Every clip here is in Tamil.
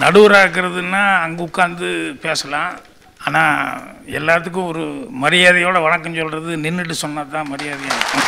நடுவராக இருக்கிறதுன்னா அங்கே உட்காந்து பேசலாம் ஆனால் எல்லாத்துக்கும் ஒரு மரியாதையோட வணக்கம் சொல்கிறது நின்றுட்டு சொன்னால் தான் மரியாதையாக இருக்கும்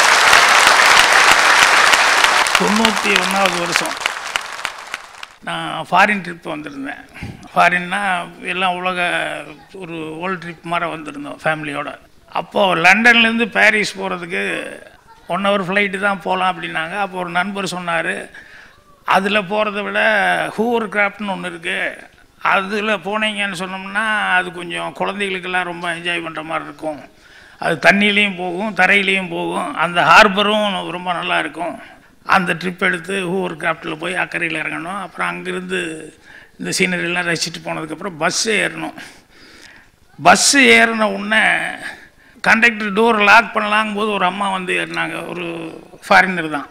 தொண்ணூற்றி ஒன்றாவது வருஷம் நான் ஃபாரின் ட்ரிப் வந்திருந்தேன் ஃபாரின்னா எல்லாம் உலக ஒரு வேர்ல்ட் ட்ரிப் மாதிரி வந்திருந்தோம் ஃபேமிலியோட அப்போது லண்டன்லேருந்து பாரிஸ் போகிறதுக்கு ஒன் ஹவர் ஃப்ளைட்டு தான் போகலாம் அப்படின்னாங்க அப்போ ஒரு நண்பர் சொன்னார் அதில் போகிறத விட ஹூவர் கிராஃப்ட்னு ஒன்று இருக்குது அதில் போனீங்கன்னு சொன்னோம்னா அது கொஞ்சம் குழந்தைகளுக்கெல்லாம் ரொம்ப என்ஜாய் பண்ணுற மாதிரி இருக்கும் அது தண்ணியிலையும் போகும் தரையிலையும் போகும் அந்த ஹார்பரும் ரொம்ப நல்லா இருக்கும் அந்த ட்ரிப் எடுத்து ஹூவர் கிராஃப்டில் போய் அக்கறையில் இறங்கணும் அப்புறம் அங்கேருந்து இந்த சீனரிலாம் ரசிச்சுட்டு போனதுக்கப்புறம் பஸ்ஸு ஏறணும் பஸ்ஸு ஏறின உடனே கண்டக்டர் டோர் லாக் பண்ணலாங்கும் போது ஒரு அம்மா வந்து ஏறினாங்க ஒரு ஃபாரினர் தான்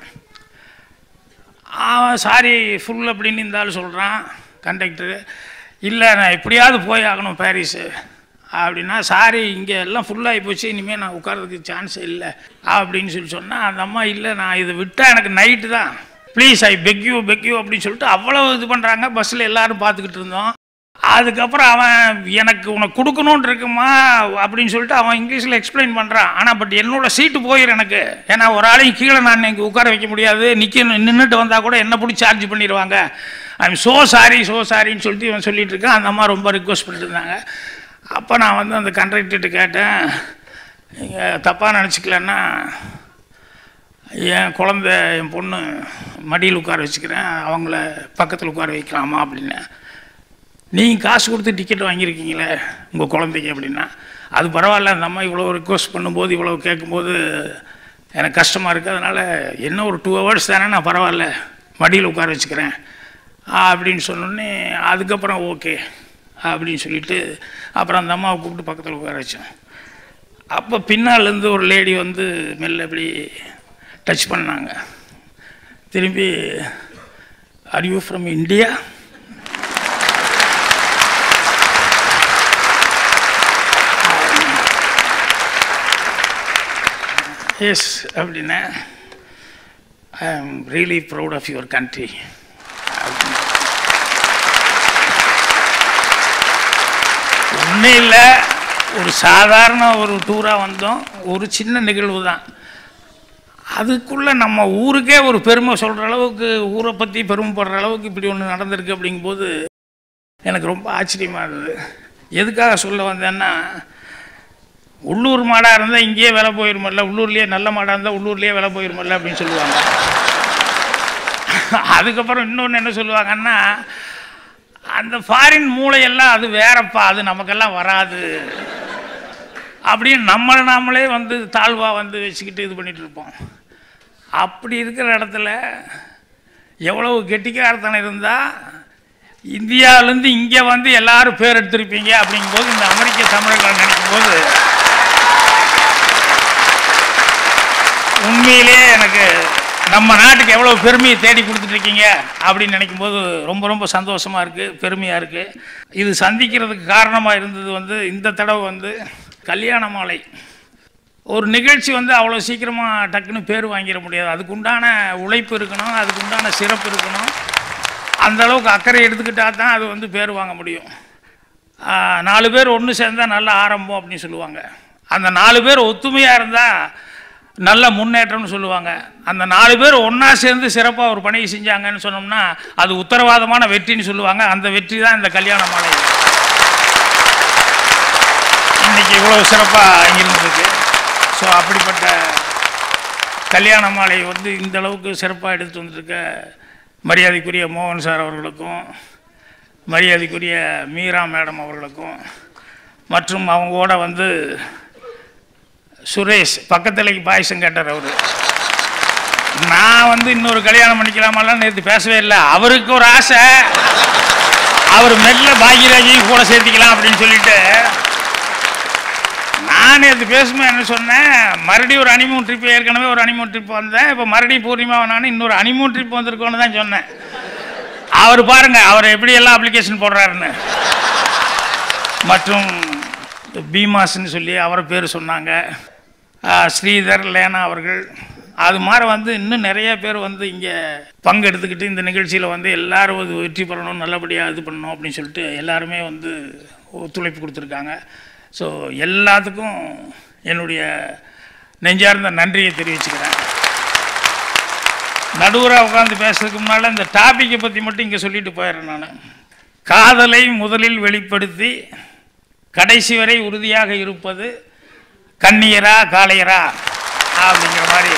அவன் சாரி ஃபுல் அப்படின்னு இந்த ஆள் சொல்கிறான் கண்டக்டரு இல்லை நான் எப்படியாவது போய் ஆகணும் பாரிஸு அப்படின்னா சாரி இங்கே எல்லாம் ஃபுல்லாகி போச்சு இனிமேல் நான் உட்கார்றதுக்கு சான்ஸ் இல்லை அப்படின்னு சொல்லி சொன்னால் அந்த அம்மா இல்லை நான் இதை விட்டால் எனக்கு நைட்டு தான் ப்ளீஸ் ஐ பெக்யூ பெக்யூ அப்படின்னு சொல்லிட்டு அவ்வளோ இது பண்ணுறாங்க பஸ்ஸில் எல்லாரும் பார்த்துக்கிட்டு இருந்தோம் அதுக்கப்புறம் அவன் எனக்கு உனக்கு கொடுக்கணும்னு இருக்குமா அப்படின்னு சொல்லிட்டு அவன் இங்கிலீஷில் எக்ஸ்பிளைன் பண்ணுறான் ஆனால் பட் என்னோட சீட்டு போயிடும் எனக்கு ஏன்னா ஒரு ஆளையும் கீழே நான் இங்கே உட்கார வைக்க முடியாது நிற்க நின்றுட்டு வந்தால் கூட என்ன பிடிச்சி சார்ஜ் பண்ணிடுவாங்க ஐம் ஸோ சாரி ஸோ சாரின்னு சொல்லிட்டு இவன் சொல்லிட்டு இருக்கான் அந்த அம்மா ரொம்ப ரிக்வஸ்ட் பண்ணிட்டு இருந்தாங்க அப்போ நான் வந்து அந்த கண்டக்டர்கிட்ட கேட்டேன் நீங்கள் தப்பாக நினச்சிக்கலன்னா என் குழந்த என் பொண்ணு மடியில் உட்கார வச்சுக்கிறேன் அவங்கள பக்கத்தில் உட்கார வைக்கலாமா அப்படின்னு நீங்கள் காசு கொடுத்து டிக்கெட் வாங்கியிருக்கீங்களே உங்கள் குழந்தைக்கு அப்படின்னா அது பரவாயில்ல அந்த அம்மா இவ்வளோ ரிக்வஸ்ட் பண்ணும்போது இவ்வளோ கேட்கும்போது எனக்கு கஷ்டமாக இருக்குது அதனால் என்ன ஒரு டூ ஹவர்ஸ் தானே நான் பரவாயில்ல மடியில் உட்கார வச்சுக்கிறேன் அப்படின்னு சொன்னோடனே அதுக்கப்புறம் ஓகே அப்படின்னு சொல்லிட்டு அப்புறம் அந்த அம்மாவை கூப்பிட்டு பக்கத்தில் உட்கார வச்சோம் அப்போ பின்னாலேருந்து ஒரு லேடி வந்து மெல்ல இப்படி டச் பண்ணாங்க திரும்பி are you from India yes அப்படின்னா I am really proud of your country ஒன்றும் இல்லை ஒரு சாதாரண ஒரு டூராக வந்தோம் ஒரு சின்ன நிகழ்வு தான் அதுக்குள்ளே நம்ம ஊருக்கே ஒரு பெருமை சொல்கிற அளவுக்கு ஊரை பற்றி பெருமைப்படுற அளவுக்கு இப்படி ஒன்று நடந்திருக்கு அப்படிங்கும்போது எனக்கு ரொம்ப ஆச்சரியமாக இருந்தது எதுக்காக சொல்ல வந்தேன்னா உள்ளூர் மாடாக இருந்தால் இங்கேயே விலை போயிருமில்ல உள்ளூர்லேயே நல்ல மாடாக இருந்தால் உள்ளூர்லேயே விலை போயிருமில்ல அப்படின்னு சொல்லுவாங்க அதுக்கப்புறம் இன்னொன்று என்ன சொல்லுவாங்கன்னா அந்த ஃபாரின் மூளையெல்லாம் அது வேறப்பா அது நமக்கெல்லாம் வராது அப்படின்னு நம்மளை நாமளே வந்து தாழ்வாக வந்து வச்சுக்கிட்டு இது பண்ணிட்டு இருப்போம் அப்படி இருக்கிற இடத்துல எவ்வளவு கெட்டிக்காரத்தனம் இருந்தால் இந்தியாவிலேருந்து இங்கே வந்து எல்லாரும் பேர் எடுத்திருப்பீங்க அப்படிங்கும்போது இந்த அமெரிக்க தமிழர்கள் நினைக்கும் போது உண்மையிலே எனக்கு நம்ம நாட்டுக்கு எவ்வளோ பெருமையை தேடி கொடுத்துட்ருக்கீங்க அப்படின்னு நினைக்கும் போது ரொம்ப ரொம்ப சந்தோஷமாக இருக்குது பெருமையாக இருக்குது இது சந்திக்கிறதுக்கு காரணமாக இருந்தது வந்து இந்த தடவை வந்து கல்யாண மாலை ஒரு நிகழ்ச்சி வந்து அவ்வளோ சீக்கிரமாக டக்குன்னு பேர் வாங்கிட முடியாது அதுக்குண்டான உழைப்பு இருக்கணும் அதுக்குண்டான சிறப்பு இருக்கணும் அந்த அளவுக்கு அக்கறை எடுத்துக்கிட்டால் தான் அது வந்து பேர் வாங்க முடியும் ஆஹ், நாலு பேர் ஒன்று சேர்ந்தால் நல்ல ஆரம்பம் அப்படின்னு சொல்லுவாங்க அந்த நாலு பேர் ஒத்துமையாக இருந்தால் நல்ல முன்னேற்றம்னு சொல்லுவாங்க அந்த நாலு பேர் ஒன்றா சேர்ந்து சிறப்பாக ஒரு பணியை செஞ்சாங்கன்னு சொன்னோம்னா அது உத்தரவாதமான வெற்றின்னு சொல்லுவாங்க அந்த வெற்றி தான் இந்த கல்யாண மாலை இன்னைக்கு இவ்வளோ சிறப்பாக இருந்திருக்கு ஸோ அப்படிப்பட்ட கல்யாண மாலை வந்து இந்த அளவுக்கு சிறப்பாக எடுத்து வந்திருக்க மரியாதைக்குரிய மோகன் சார் அவர்களுக்கும் மரியாதைக்குரிய மீரா மேடம் அவர்களுக்கும் மற்றும் அவங்களோட வந்து சுரேஷ் பக்கத்துலைக்கு பாயசம் கேட்டார் அவர் நான் வந்து இன்னொரு கல்யாணம் பண்ணிக்கலாமெல்லாம் நேற்று பேசவே இல்லை அவருக்கு ஒரு ஆசை அவர் மெல்ல பாக்யராஜையும் கூட சேர்த்திக்கலாம் அப்படின்னு சொல்லிட்டு நான் நேற்று பேசும்போது என்ன சொன்னேன் மறுபடியும் ஒரு அனிமூன் ட்ரிப் ஏற்கனவே ஒரு அனிமூன் ட்ரிப் வந்தேன் இப்போ மறுபடியும் பூர்ணிமா நான் இன்னொரு அனிமூன் ட்ரிப் வந்திருக்கோன்னு தான் சொன்னேன் அவர் பாருங்க அவர் எப்படி எல்லாம் அப்ளிகேஷன் போடுறாருன்னு மற்றும் பீமாஸ்ன்னு சொல்லி அவரை பேர் சொன்னாங்க ஆ, ஸ்ரீதர் லேனா அவர்கள் அது மாதிரி வந்து இன்னும் நிறைய பேர் வந்து இங்கே பங்கெடுத்துக்கிட்டு இந்த நிகழ்ச்சியில் வந்து எல்லாரும் வந்து வெற்றி பெறணும் நல்லபடியாக இது பண்ணணும் அப்படின்னு சொல்லிட்டு எல்லாருமே வந்து ஒத்துழைப்பு கொடுத்துருக்காங்க ஸோ எல்லாத்துக்கும் என்னுடைய நெஞ்சார்ந்த நன்றியை தெரிவிச்சுக்கிறேன் நடுவராக உட்காந்து பேசுறதுக்கு முன்னால் இந்த டாப்பிக்கை பற்றி மட்டும் இங்கே சொல்லிட்டு போயிடுறேன் நான் காதலை முதலில் வெளிப்படுத்தி கடைசி வரை உறுதியாக இருப்பது கண்ணியரா காளையரா அப்படிங்கிற மாதிரி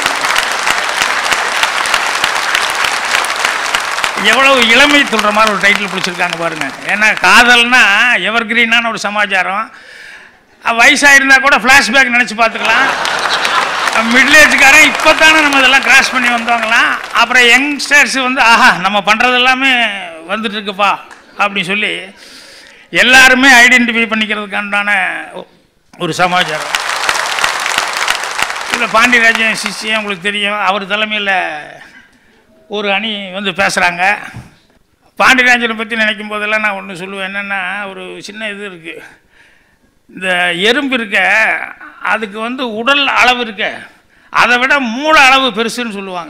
எவ்வளவு இளமை சொல்கிற மாதிரி ஒரு டைட்டில் பிடிச்சிருக்காங்க பாருங்க ஏன்னா காதல்னா எவர் கிரீனான ஒரு சமாச்சாரம் அஹ் வயசாயிருந்தா கூட ஃப்ளாஷ்பேக் நினச்சி பார்த்துக்கலாம் மிடில் ஏஜ்காரன் இப்போ தானே நம்ம இதெல்லாம் கிராஸ் பண்ணி வந்தவங்களாம் அப்புறம் யங்ஸ்டர்ஸ் வந்து ஆஹா நம்ம பண்ணுறது எல்லாமே வந்துட்டு இருக்குப்பா அப்படின்னு சொல்லி எல்லாருமே ஐடென்டிஃபை பண்ணிக்கிறதுக்கான ஒ- ஒரு சமாச்சாரம் இதில் பாண்டியராஜன் சிஷ்யம் உங்களுக்கு தெரியும் அவர் தலைமையில் ஒரு அணி வந்து பேசுகிறாங்க பாண்டியராஜனை பற்றி நினைக்கும் போதெல்லாம் நான் ஒன்று சொல்லுவேன் என்னென்னா ஒரு சின்ன இது இருக்குது இந்த எறும்பு இருக்க அதுக்கு வந்து உடல் அளவு இருக்க அதை விட மூளை அளவு பெருசுன்னு சொல்லுவாங்க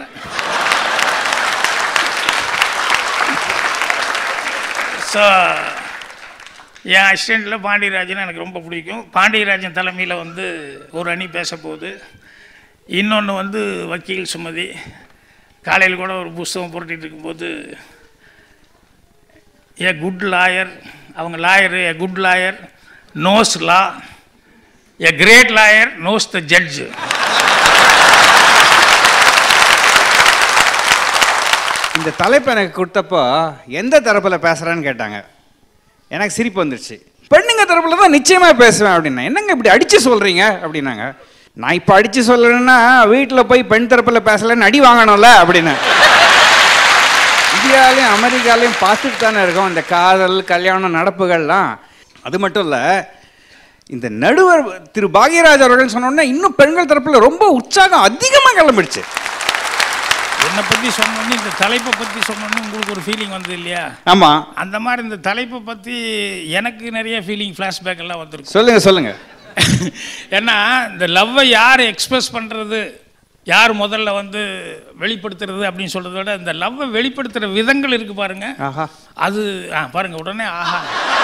ஸோ என் அசிஸ்டண்ட்டில் பாண்டியராஜன் எனக்கு ரொம்ப பிடிக்கும் பாண்டியராஜன் தலைமையில் வந்து ஒரு அணி பேச போகுது இன்னொன்று வந்து வக்கீல் சுமதி காலையில் கூட ஒரு புஸ்தகம் புரட்டிட்டு இருக்கும்போது ஏ குட் லாயர் அவங்க lawyer a good lawyer knows law a great lawyer knows the judge இந்த தலைப்பு எனக்கு கொடுத்தப்போ எந்த தரப்பில் பேசுகிறேன்னு கேட்டாங்க எனக்கு சிரிப்பு வந்துருச்சு பெண்ணுங்க தரப்பில் தான் நிச்சயமாக பேசுவேன் அப்படின்னா என்னங்க இப்படி அடித்து சொல்கிறீங்க அப்படின்னாங்க நான் இப்போ அடித்து சொல்லணுன்னா வீட்டில் போய் பெண் தரப்பில் பேசலைன்னு அடி வாங்கணும்ல அப்படின்னு இந்தியாலையும் அமெரிக்காலையும் பார்த்துட்டு தானே இருக்கோம் இந்த காதல் கல்யாணம் நடப்புகள்லாம் அது மட்டும் இல்லை இந்த நடுவர் திரு பாக்யராஜ் அவர்கள் சொன்னோன்னே இன்னும் பெண்கள் தரப்பில் ரொம்ப உற்சாகம் அதிகமாக கிளம்பிடுச்சு என்னை பற்றி சொன்னோன்னு இந்த தலைப்பை பற்றி சொன்னோன்னு உங்களுக்கு ஒரு ஃபீலிங் வந்தது இல்லையா ஆமாம் அந்த மாதிரி இந்த தலைப்பை பற்றி எனக்கு நிறைய ஃபீலிங் ஃப்ளாஷ்பேக் எல்லாம் வந்திருக்கு சொல்லுங்க சொல்லுங்க ஏன்னா இந்த லவ்வை யார் எக்ஸ்பிரஸ் பண்ணுறது யார் முதல்ல வந்து வெளிப்படுத்துறது அப்படின்னு சொல்கிறத விட இந்த லவ்வை வெளிப்படுத்துகிற விதங்கள் இருக்குது பாருங்க ஆஹா அது ஆ பாருங்க உடனே ஆஹா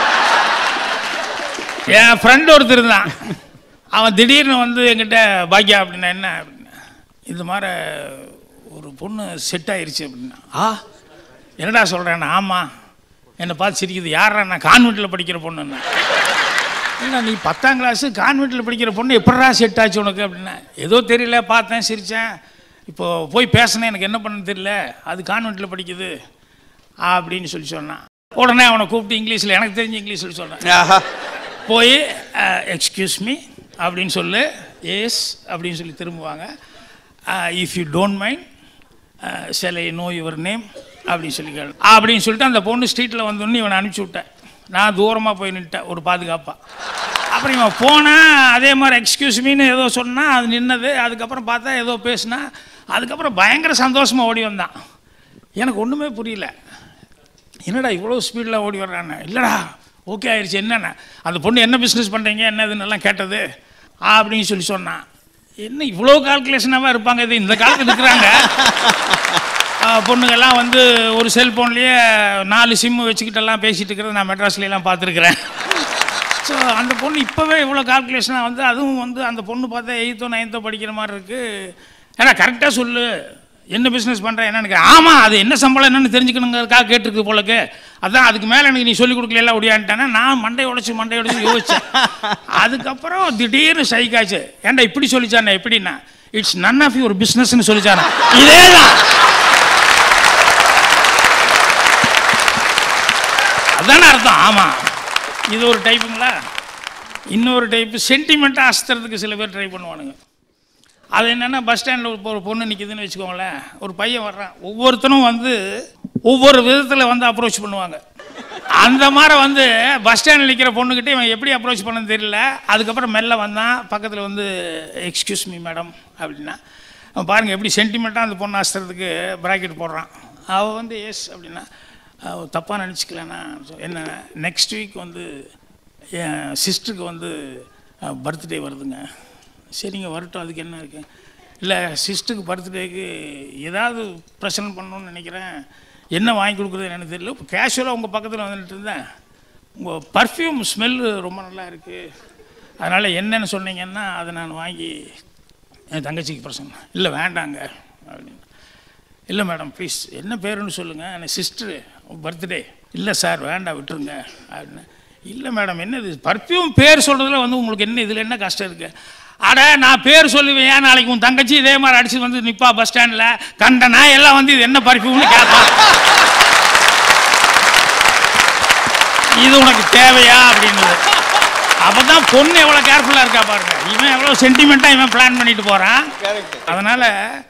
என் ஃப்ரெண்ட் ஒருத்தர் இருந்தான் அவன் திடீர்னு வந்து என்கிட்ட பாக்கியா அப்படின்னா என்ன அப்படின்னா இது மாதிரி ஒரு பொண்ணு செட் ஆயிருச்சு அப்படின்னா ஆ என்னடா சொல்கிறேன் ஆமாம் என்னை பார்த்து சிரிக்குது யாரா நான் கான்வெண்ட்டில் படிக்கிற பொண்ணுன்னு இல்லை நீ பத்தாம் கிளாஸு கான்வெண்ட்டில் படிக்கிற பொண்ணு எப்படா செட் ஆச்சு உனக்கு அப்படின்னா ஏதோ தெரியல பார்த்தேன் சிரித்தேன் இப்போ போய் பேசினேன் எனக்கு என்ன பண்ண தெரியல அது கான்வெண்ட்டில் படிக்குது அப்படின்னு சொல்லி சொன்னான் உடனே அவனை கூப்பிட்டு இங்கிலீஷில் எனக்கு தெரிஞ்ச இங்கிலீஷில் சொன்னேன் ஆஹா போய் எக்ஸ்கியூஸ் மீ அப்படின்னு சொல்லு எஸ் அப்படின்னு சொல்லி திரும்புவாங்க if you don't mind shall I know your name அப்படின்னு சொல்லி கேளு அப்படின்னு சொல்லிட்டு அந்த பொண்ணு ஸ்ட்ரீட்டில் வந்தோடனே இவனை அனுப்பிச்சி விட்டேன் நான் தூரமாக போய் நின்ட்டேன் ஒரு பாதுகாப்பாக அப்புறம் இவன் போனால் அதே மாதிரி எக்ஸ்கியூஸ் மீன்னு ஏதோ சொன்னா அது நின்னது அதுக்கப்புறம் பார்த்தா ஏதோ பேசுனா அதுக்கப்புறம் பயங்கர சந்தோஷமாக ஓடி வந்தான் எனக்கு ஒன்றுமே புரியல என்னடா இவ்வளோ ஸ்பீடில் ஓடி வர்றான்னு இல்லைடா ஓகே ஆயிடுச்சு என்னென்ன அந்த பொண்ணு என்ன பிஸ்னஸ் பண்ணுறீங்க என்னதுன்னு எல்லாம் கேட்டது அப்படின்னு சொல்லி சொன்னான் என்ன இவ்வளோ கால்குலேஷனாக இருப்பாங்க இது இந்த காலத்தில் இருக்கிறாங்க ஆஹ் பொண்ணுங்கெல்லாம் வந்து ஒரு செல்ஃபோன்லேயே நாலு சிம்மு வச்சுக்கிட்டெல்லாம் பேசிகிட்டு இருக்கிறத நான் மெட்ராஸ்லாம் பார்த்துருக்குறேன் ஸோ அந்த பொண்ணு இப்போவே இவ்வளோ கால்குலேஷனாக வந்து அதுவும் வந்து அந்த பொண்ணு பார்த்தா எயித்தோ நைன்த்தோ படிக்கிற மாதிரி இருக்குது ஏன்னா கரெக்டாக சொல்லு என்ன பிஸ்னஸ் பண்ணுறேன் என்னன்னு கே- ஆமாம் அது என்ன சம்பளம் என்னன்னு தெரிஞ்சுக்கணுங்கிறதுக்காக கேட்டிருக்கு போலக்கு அதான் அதுக்கு மேலே எனக்கு நீ சொல்லிக் கொடுக்கல ஒடியான்ட்டானே நான் மண்டை உடைச்சு மண்டை உடைச்சு யோசிச்சேன் அதுக்கப்புறம் திடீர்னு சைக்காச்சு ஏன்டா இப்படி சொல்லிச்சானே எப்படின்னா இட்ஸ் நன் ஆஃப் யுவர் பிஸ்னஸ்னு சொல்லிச்சானே இதே தான் அதானே அர்த்தம் ஆமாம் இது ஒரு டைப்புங்களா இன்னொரு டைப்பு சென்டிமெண்ட்டாக அசுத்துறதுக்கு சில பேர் ட்ரை பண்ணுவானுங்க அது என்னென்னா பஸ் ஸ்டாண்டில் இப்போ ஒரு பொண்ணு நிற்கிதுன்னு வச்சுக்கோங்களேன் ஒரு பையன் வர்றான் ஒவ்வொருத்தனும் வந்து ஒவ்வொரு விதத்தில் வந்து அப்ரோச் பண்ணுவாங்க அந்த மாதிரி வந்து பஸ் ஸ்டாண்டில் நிற்கிற பொண்ணுக்கிட்ட இவன் எப்படி அப்ரோச் பண்ணன்னு தெரியல அதுக்கப்புறம் மெல்ல வந்தான் பக்கத்தில் வந்து எக்ஸ்கியூஸ் மீ மேடம் அப்படின்னா அவன் பாருங்கள் எப்படி சென்டிமெண்ட்டாக அந்த பொண்ணு அசுறதுக்கு ப்ராக்கெட் போடுறான் அவள் வந்து எஸ் அப்படின்னா தப்பாக நினச்சிக்கலண்ணா என்ன நெக்ஸ்ட் வீக் வந்து என் சிஸ்டருக்கு வந்து பர்த்டே வருதுங்க சரிங்க வரட்டும் அதுக்கு என்ன இருக்கு இல்லை சிஸ்டருக்கு பர்த்டேக்கு ஏதாவது ப்ரெசன்ட் பண்ணணும்னு நினைக்கிறேன் என்ன வாங்கி கொடுக்குறது எனக்கு தெரியல இப்போ கேஷுவலாக உங்கள் பக்கத்தில் வந்துட்டு இருந்தேன் உங்கள் பர்ஃப்யூம் ஸ்மெல்லு ரொம்ப நல்லா இருக்குது அதனால் என்னென்னு சொன்னீங்கன்னா அதை நான் வாங்கி என் தங்கச்சிக்கு பிரச்சனை இல்லை வேண்டாங்க அப்படின்னு இல்லை மேடம் ப்ளீஸ் என்ன பேருன்னு சொல்லுங்கள் எனக்கு சிஸ்டரு பர்த்டே இல்லை சார் வேண்டாம் விட்டுருங்க அப்படின்னு இல்லை மேடம் என்னது பர்ஃப்யூம் பேர் சொல்கிறதுல வந்து உங்களுக்கு என்ன இதில் என்ன கஷ்டம் இருக்குது அட நான் பேர் சொல்லுவேன் ஏன் நாளைக்கு உன் தங்கச்சி இதே மாதிரி அடிச்சு வந்து நிப்பா பஸ் ஸ்டாண்டில் கண்ட நான் எல்லாம் வந்து இது என்ன பர்ஃப்யூம்னு கேட்பா இது உனக்கு தேவையா அப்படின்னு அப்போ தான் பொண்ணு எவ்வளோ கேர்ஃபுல்லாக இருக்கா பாருங்க இவன் எவ்வளோ சென்டிமெண்ட்டாக இவன் பிளான் பண்ணிட்டு போகிறான் அதனால்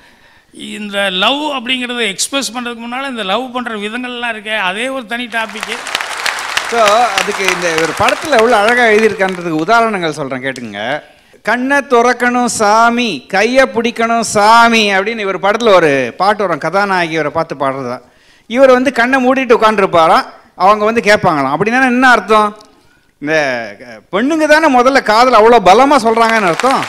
இந்த லவ் அப்படிங்கிறத எக்ஸ்பிரஸ் பண்ணுறதுக்கு முன்னால் இந்த லவ் பண்ணுற விதங்கள்லாம் இருக்கே அதே ஒரு தனி டாப்பிக்கு ஸோ அதுக்கு இந்த ஒரு படத்தில் எவ்வளோ அழகாக எழுதியிருக்கான்றதுக்கு உதாரணங்கள் சொல்கிறேன் கேட்டுங்க கண்ணை துறக்கணும் சாமி கையை பிடிக்கணும் சாமி அப்படின்னு இவர் படத்தில் ஒரு பாட்டு வரும் கதாநாயகி இவரை பார்த்து பாடுறது தான் இவர் வந்து கண்ணை மூடிட்டு உட்காந்துருப்பாராம் அவங்க வந்து கேட்பாங்களாம் அப்படின்னா என்ன அர்த்தம் இந்த அஹ், பெண்ணுங்க தானே முதல்ல காதல் அவ்வளோ பலமாக சொல்கிறாங்கன்னு அர்த்தம்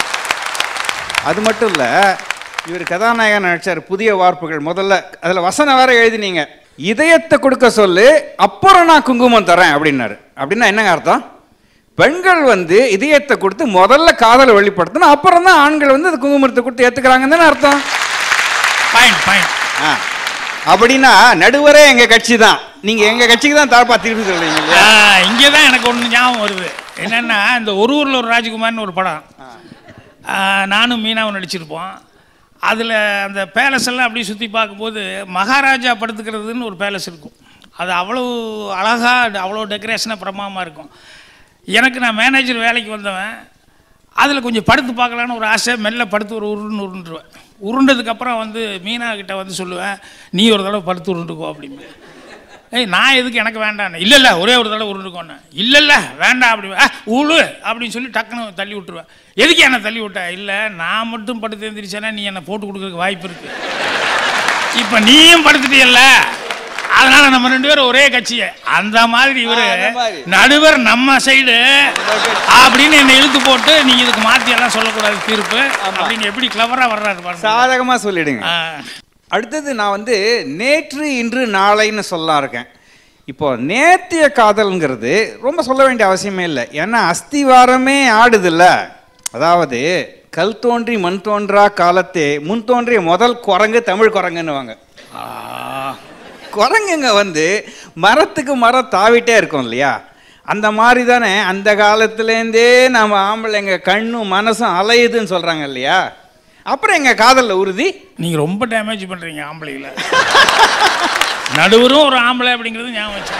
அது மட்டும் இல்லை இவர் கதாநாயகன் நடிச்சார் புதிய வார்ப்புகள் முதல்ல அதில் வசனம் வேற எழுதினீங்க இதயத்தை கொடுக்க சொல்லு அப்புறம் நான் குங்குமம் தரேன் அப்படின்னாரு அப்படின்னா என்னங்க அர்த்தம் பெண்கள் வந்து இதயத்தை கொடுத்து முதல்ல காதலை வெளிப்படுத்தணும் அப்புறம் தான் ஆண்கள் வந்து அது குங்குமத்தை கொடுத்து ஏற்றுக்கிறாங்கன்னு தானே அர்த்தம் பாயிண்ட் பாயிண்ட் ஆ அப்படின்னா நடுவரே எங்க கட்சி தான் நீங்க எங்க கட்சிக்கு தான் தாழ்பா திருப்பி சொல்றீங்க இல்லையா இங்கே தான் எனக்கு ஒன்று ஞாபகம் வருது என்னென்னா இந்த ஒரு ஊரில் ஒரு ராஜ்குமார்னு ஒரு படம் ஆ, நானும் மீனாவும் நடிச்சிருப்போம் அதில் அந்த பேலஸ் எல்லாம் அப்படியே சுற்றி பார்க்கும்போது மகாராஜா படுத்துக்கிறதுன்னு ஒரு பேலஸ் இருக்கும் அது அவ்வளோ அழகாக அவ்வளோ டெக்கரேஷனாக பிரமாதமாக இருக்கும் எனக்கு நான் மேனேஜர் வேலைக்கு வந்தவன் அதில் கொஞ்சம் படுத்து பார்க்கலான்னு ஒரு ஆசை மெல்ல படுத்து ஒரு உருண்டு உருண்டுருவேன் உருண்டதுக்கப்புறம் வந்து மீனா கிட்ட வந்து சொல்லுவேன் நீ ஒரு தடவை படுத்து உருண்டுக்கோ அப்படின்னு ஏய் நான் எதுக்கு எனக்கு வேண்டாம் இல்லை இல்லை ஒரே ஒரு தடவை உருண்டுக்கோன்னு இல்லை இல்லை வேண்டாம் அப்படி ஆ உழு அப்படின்னு சொல்லி டக்குன்னு தள்ளி விட்டுருவேன் எதுக்கு என்னை தள்ளி விட்ட இல்லை நான் மட்டும் படுத்து எழுந்திரிச்சேன்னா நீ என்னை போட்டு கொடுக்கறதுக்கு வாய்ப்பு இருக்கு இப்போ நீயும் படுத்துட்டியல்ல அதனால நம்ம ரெண்டு பேரும் ஒரே கட்சி அந்த மாதிரி இவரு ஆ, அந்த மாதிரி. நடுவர் நம்ம சைடு அப்படின்னு என்னை இழுத்து போட்டு நீங்க இதுக்கு மாத்தி எல்லாம் சொல்லக்கூடாது தீர்ப்பு அப்படின்னு எப்படி கிளவரா வர்றாரு பாருங்க சாதகமா சொல்லிடுங்க ஆ. அடுத்தது நான் வந்து நேற்று இன்று நாளைன்னு சொல்லலாம் இருக்கேன் இப்போ நேத்திய காதல்ங்கிறது ரொம்ப சொல்ல வேண்டிய அவசியமே இல்லை ஏன்னா அஸ்திவாரமே ஆடுதுல்ல அதாவது கல் தோன்றி மண் தோன்றா காலத்தே முன் தோன்றிய முதல் குரங்கு தமிழ் குரங்குன்னுவாங்க ஆ. குரங்குங்க வந்து மரத்துக்கு மரம் தாவிட்டே இருக்கும் இல்லையா அந்த மாதிரி தானே அந்த காலத்துலேருந்தே நம்ம ஆம்பளைங்க கண்ணும் மனசும் அலையுதுன்னு சொல்கிறாங்க இல்லையா அப்புறம் எங்கள் காதலில் உறுதி நீங்க ரொம்ப டேமேஜ் பண்றீங்க ஆம்பளைகளை நடுவரும் ஒரு ஆம்பளை அப்படிங்கிறது ஞாபகம் வச்சு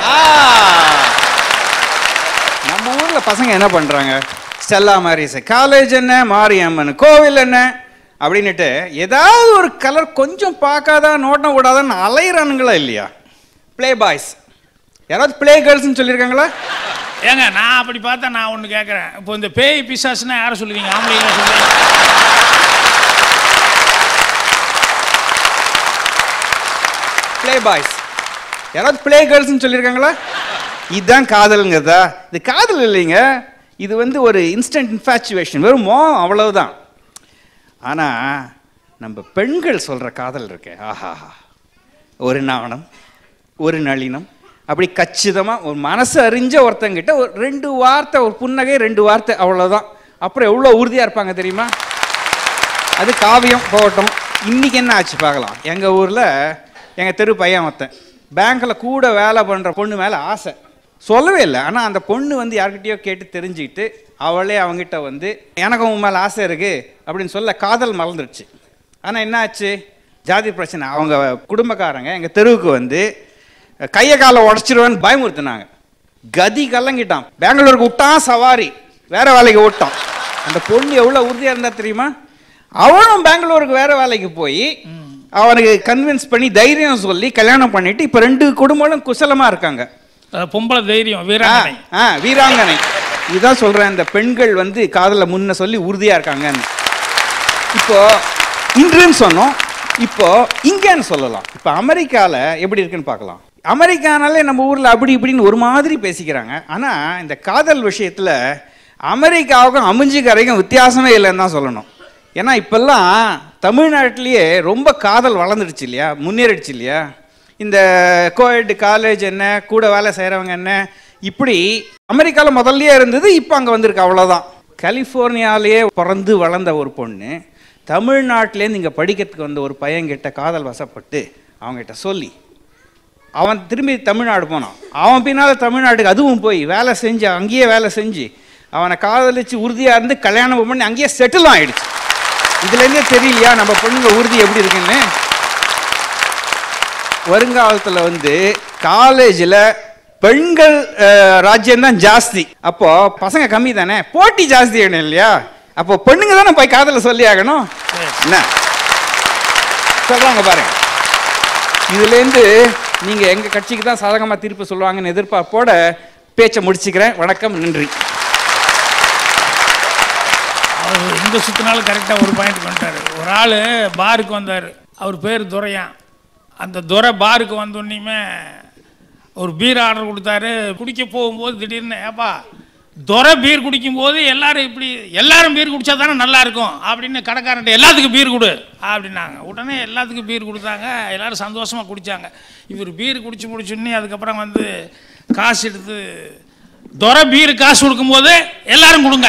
நம்ம ஊரில் பசங்க என்ன பண்ணுறாங்க ஸ்டெல்லா மாரிஸ் காலேஜ் என்ன மாரியம்மன் கோவில் என்ன அப்படின்னுட்டு ஏதாவது ஒரு கலர் கொஞ்சம் பார்க்காதா நோட்டம் விடாதான்னு அலையிறானுங்களா இல்லையா ப்ளே பாய்ஸ் யாராவது ப்ளே கேர்ள்ஸ்னு சொல்லியிருக்காங்களா ஏங்க நான் அப்படி பார்த்தா நான் ஒன்று கேட்குறேன் இப்போ இந்த பேய் பிசாசுன்னா யாரை சொல்லுவீங்க ஆம்பளைங்களா சொல்லுவீங்க ப்ளே பாய்ஸ் யாராவது ப்ளே கேர்ள்ஸ்னு சொல்லியிருக்காங்களா இதுதான் காதலுங்கிறதா இது காதல் இல்லைங்க இது வந்து ஒரு இன்ஸ்டன்ட் இன்ஃபாச்சுவேஷன் வெறும் மோகம் அவ்வளவுதான் ஆனால் நம்ம பெண்கள் சொல்கிற காதல் இருக்கே ஆஹாஹா ஒரு நாணம் ஒரு நளினம் அப்படி கச்சிதமாக ஒரு மனசு அறிஞ்ச ஒருத்தங்கிட்ட ஒரு ரெண்டு வார்த்தை ஒரு புன்னகை ரெண்டு வார்த்தை அவ்வளோதான் அப்புறம் எவ்வளோ உறுதியாக இருப்பாங்க தெரியுமா அது காவியம் போகட்டும் இன்னைக்கு என்ன ஆச்சு பார்க்கலாம் எங்கள் ஊரில் எங்கள் தெரு பையன் ஒருத்தன் பேங்க்கில் கூட வேலை பண்ணுற பொண்ணு மேலே ஆசை சொல்லவே இல்லை ஆனால் அந்த பொண்ணு வந்து யார்கிட்டயோ கேட்டு தெரிஞ்சுக்கிட்டு அவளே அவங்ககிட்ட வந்து எனக்கு உன் மேலே ஆசை இருக்குது அப்படின்னு சொல்ல காதல் மறந்துடுச்சு ஆனால் என்ன ஆச்சு ஜாதி பிரச்சனை அவங்க குடும்பக்காரங்க எங்கள் தெருவுக்கு வந்து கையை காலை உடச்சிருவேன்னு பயமுறுத்துனாங்க கதி கலங்கிட்டான் பெங்களூருக்கு விட்டான் சவாரி வேற வேலைக்கு விட்டான் அந்த பொண்ணு எவ்வளோ உறுதியாக இருந்தா தெரியுமா அவனும் பெங்களூருக்கு வேற வேலைக்கு போய் அவனுக்கு கன்வின்ஸ் பண்ணி தைரியம் சொல்லி கல்யாணம் பண்ணிட்டு இப்போ ரெண்டு குடும்பங்களும் குசலமா இருக்காங்க அஹ் பொம்பளை தைரியம் ஆ, வீராங்கனை ஆ வீராங்கனை இதுதான் சொல்றேன் இந்த பெண்கள் வந்து காதல முன்ன சொல்லி உறுதியா இருக்காங்கன்னு இப்போ இன்றுன்னு சொன்னோம் இப்போ இங்கன்னு சொல்லலாம் இப்போ அமெரிக்கால எப்படி இருக்குன்னு பார்க்கலாம் அமெரிக்கானாலே நம்ம ஊர்ல அப்படி இப்படின்னு ஒரு மாதிரி பேசிக்கிறாங்க ஆனா இந்த காதல் விஷயத்துல அமெரிக்காவுக்கும் அமிஞ்சிக்கரைக்கும் வித்தியாசமே இல்லைன்னு தான் சொல்லணும் ஏன்னா இப்பெல்லாம் தமிழ்நாட்டிலேயே ரொம்ப காதல் வளர்ந்துடுச்சு இல்லையா முன்னேறிடுச்சு இல்லையா இந்த கோஎட் காலேஜ் என்ன கூட வேலை செய்கிறவங்க என்ன இப்படி அமெரிக்காவில் முதல்லயே இருந்தது இப்போ அங்கே வந்திருக்கு அவ்வளோதான் கலிஃபோர்னியாலேயே பிறந்து வளர்ந்த ஒரு பொண்ணு தமிழ்நாட்டிலேருந்து இங்கே படிக்கிறதுக்கு வந்த ஒரு பையன்கிட்ட காதல் வசப்பட்டு அவங்ககிட்ட சொல்லி அவன் திரும்பி தமிழ்நாடு போனான் அவன் பின்னால் தமிழ்நாட்டுக்கு அதுவும் போய் வேலை செஞ்சு அங்கேயே வேலை செஞ்சு அவனை காதலிச்சு உறுதியாக இருந்து கல்யாணம் பண்ணி அங்கேயே செட்டில் ஆயிடுச்சு இதுலேருந்தே தெரியலையா நம்ம பொண்ணுங்க உறுதி எப்படி இருக்குன்னு வருங்காலத்தில் வந்து காலேஜில் பெண்கள் அஹ், ராஜ்யம்தான் ஜாஸ்தி அப்போ பசங்க கம்மி தானே போட்டி ஜாஸ்தி ஆகணும் இல்லையா அப்போ பெண்ணுங்க தானே போய் காதலை சொல்லி ஆகணும் என்ன சொல்றாங்க பாருங்க இதுலேருந்து நீங்க எங்க கட்சிக்கு தான் சாதகமா தீர்ப்பு சொல்லுவாங்கன்னு எதிர்பார்ப்போட பேச்சை முடிச்சுக்கிறேன் வணக்கம் நன்றி அவர் எங்கே சுற்றினாலும் கரெக்டாக ஒரு பாயிண்ட் பண்ணிட்டாரு ஒரு ஆள் பாருக்கு வந்தார் அவர் பேர் துரையான் அந்த துரை பாருக்கு வந்தோடனேயுமே ஒரு பீர் ஆர்டர் கொடுத்தாரு குடிக்க போகும்போது திடீர்னு ஏப்பா துரை பீர் குடிக்கும்போது எல்லாரும் இப்படி எல்லாரும் பீர் குடிச்சா தானே நல்லா இருக்கும் அப்படின்னு கடைக்காரன்ட்ட எல்லாத்துக்கும் பீர் கொடு அப்படின்னாங்க உடனே எல்லாத்துக்கும் பீர் கொடுத்தாங்க எல்லாரும் சந்தோஷமாக குடித்தாங்க இவர் பீர் குடிச்சு முடிச்சுன்னே அதுக்கப்புறம் வந்து காசு எடுத்து துரை பீர் காசு கொடுக்கும்போது எல்லாரும் கொடுங்க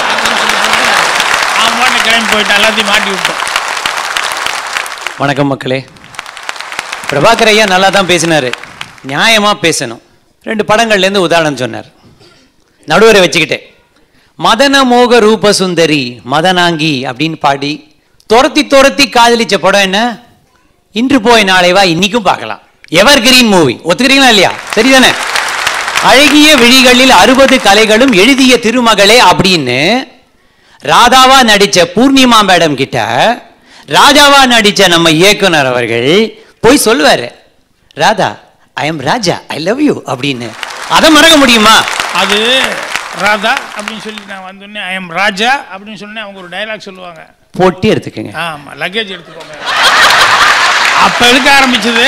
அவன் பாட்டு கிளம்பி போயிட்டான் எல்லாத்தையும் மாட்டி விட்டோம் வணக்கம் மக்களே பிரபாகர் ஐயா நல்லா தான் பேசினாரு நியாயமா பேசணும் ரெண்டு படங்கள்லேருந்து உதாரணம் சொன்னார் நடுவரை வச்சுக்கிட்டே மதன மோக ரூப சுந்தரி மதனாங்கி அப்படின்னு பாடி துரத்தி துரத்தி காதலிச்ச படம் என்ன இன்று போய் நாளை வா இன்னைக்கும் பார்க்கலாம் எவர் கிரீன் மூவி ஒத்துக்கிறீங்களா இல்லையா சரிதானே அழகிய விழிகளில் அறுபது கலைகளும் எழுதிய திருமகளே அப்படின்னு ராதாவா நடிச்ச பூர்ணிமா மேடம் கிட்ட ராஜாவா நடிச்ச நம்ம இயக்குனர் அவர்கள் போய் சொல்லுவாரு Radha I am Raja I love you அப்படின்னு அதை மறக்க முடியுமா அது ராதா அப்படின்னு சொல்லி நான் வந்தோடனே ஐ எம் ராஜா அப்படின்னு சொன்னேன் அவங்க ஒரு டைலாக் சொல்லுவாங்க போட்டி எடுத்துக்கங்க ஆமாம் லக்கேஜ் எடுத்துக்கோங்க அப்போ எடுக்க ஆரம்பிச்சது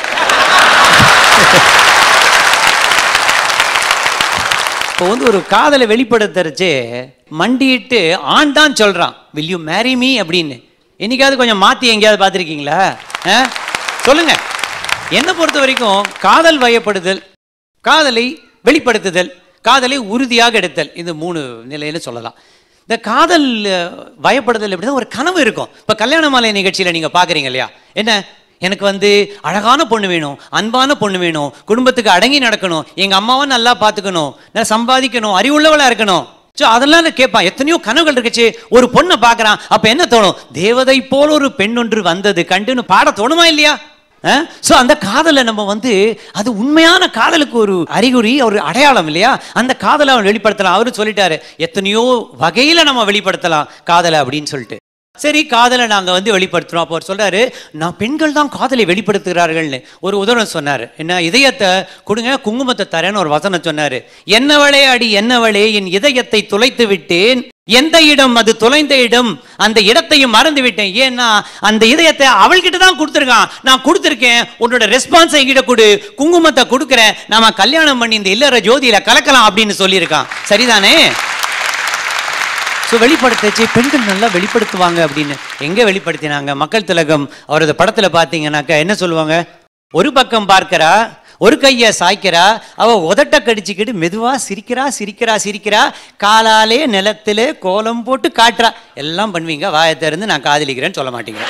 இப்போ வந்து ஒரு காதலை வெளிப்படுத்துறச்சு மண்டிட்டு ஆண் தான் சொல்றான் வில் யூ மேரி மீ அப்படின்னு என்னைக்காவது கொஞ்சம் மாத்தி எங்கேயாவது பார்த்துருக்கீங்களா ஆ? சொல்லுங்க என்னை பொறுத்த வரைக்கும் காதல் வயப்படுதல் காதலை வெளிப்படுத்துதல் காதலை உறுதியாக எடுத்தல் இந்த மூணு நிலையில சொல்லலாம் இந்த காதல் அஹ், வயப்படுதல் எப்படின்னா ஒரு கனவு இருக்கும் இப்போ கல்யாண மாலை நிகழ்ச்சியில் நீங்கள் பார்க்குறீங்க இல்லையா என்ன எனக்கு வந்து அழகான பொண்ணு வேணும் அன்பான பொண்ணு வேணும் குடும்பத்துக்கு அடங்கி நடக்கணும் எங்கள் அம்மாவை நல்லா பார்த்துக்கணும் நல்லா சம்பாதிக்கணும் அறிவுள்ளவளாக இருக்கணும் ஸோ அதெல்லாம் நான் கேட்பான் எத்தனையோ கனவுகள் இருக்குச்சு ஒரு பொண்ணை பார்க்குறான் அப்போ என்ன தோணும் தேவதை போல ஒரு பெண் ஒன்று வந்தது கண்டுன்னு பாட தோணுமா இல்லையா ஸோ அந்த காதலை நம்ம வந்து அது உண்மையான காதலுக்கு ஒரு அறிகுறி ஒரு அடையாளம் இல்லையா அந்த காதலை அவன் வெளிப்படுத்தலாம் அவரு சொல்லிட்டாரு எத்தனையோ வகையில நம்ம வெளிப்படுத்தலாம் காதலை அப்படின்னு சொல்லிட்டு சரி காதலை நாங்க வந்து வெளிப்படுத்துறோம் அப்போ அவர் சொல்றாரு நான் பெண்கள் தான் காதலை வெளிப்படுத்துகிறார்கள்னு ஒரு உதாரணம் சொன்னாரு என்ன இதயத்தை கொடுங்க குங்குமத்தை தரேன்னு ஒரு வசனம் சொன்னாரு என்னவளே அடி என்னவளே என் இதயத்தை துளைத்து விட்டேன் எந்த இடம் அது தொலைந்த இடம் அந்த இடத்தையும் மறந்து விட்டேன் ஏன்னா அந்த இதயத்தை அவள்கிட்ட தான் கொடுத்துருக்கான் நான் கொடுத்துருக்கேன் உன்னோட ரெஸ்பான்ஸை என்கிட்ட கொடு குங்குமத்தை கொடுக்குறேன் நாம கல்யாணம் பண்ணி இந்த இல்லற ஜோதியில கலக்கலாம் அப்படின்னு சொல்லியிருக்கான் சரிதானே ஸோ வெளிப்படுத்துச்சு பெண்கள் நல்லா வெளிப்படுத்துவாங்க அப்படின்னு எங்கே வெளிப்படுத்தினாங்க மக்கள் திலகம் அவரது படத்தில் பார்த்தீங்கன்னாக்கா என்ன சொல்லுவாங்க ஒரு பக்கம் பார்க்கறா ஒரு கையை சாய்க்கிறா அவ உதட்ட கடிச்சுக்கிட்டு மெதுவா சிரிக்கிறா சிரிக்கிறா சிரிக்கிறா காலாலே நிலத்திலே கோலம் போட்டு காட்டுறா எல்லாம் பண்ணுவீங்க வாயை திறந்து நான் காதலிக்கிறேன்னு சொல்ல மாட்டீங்க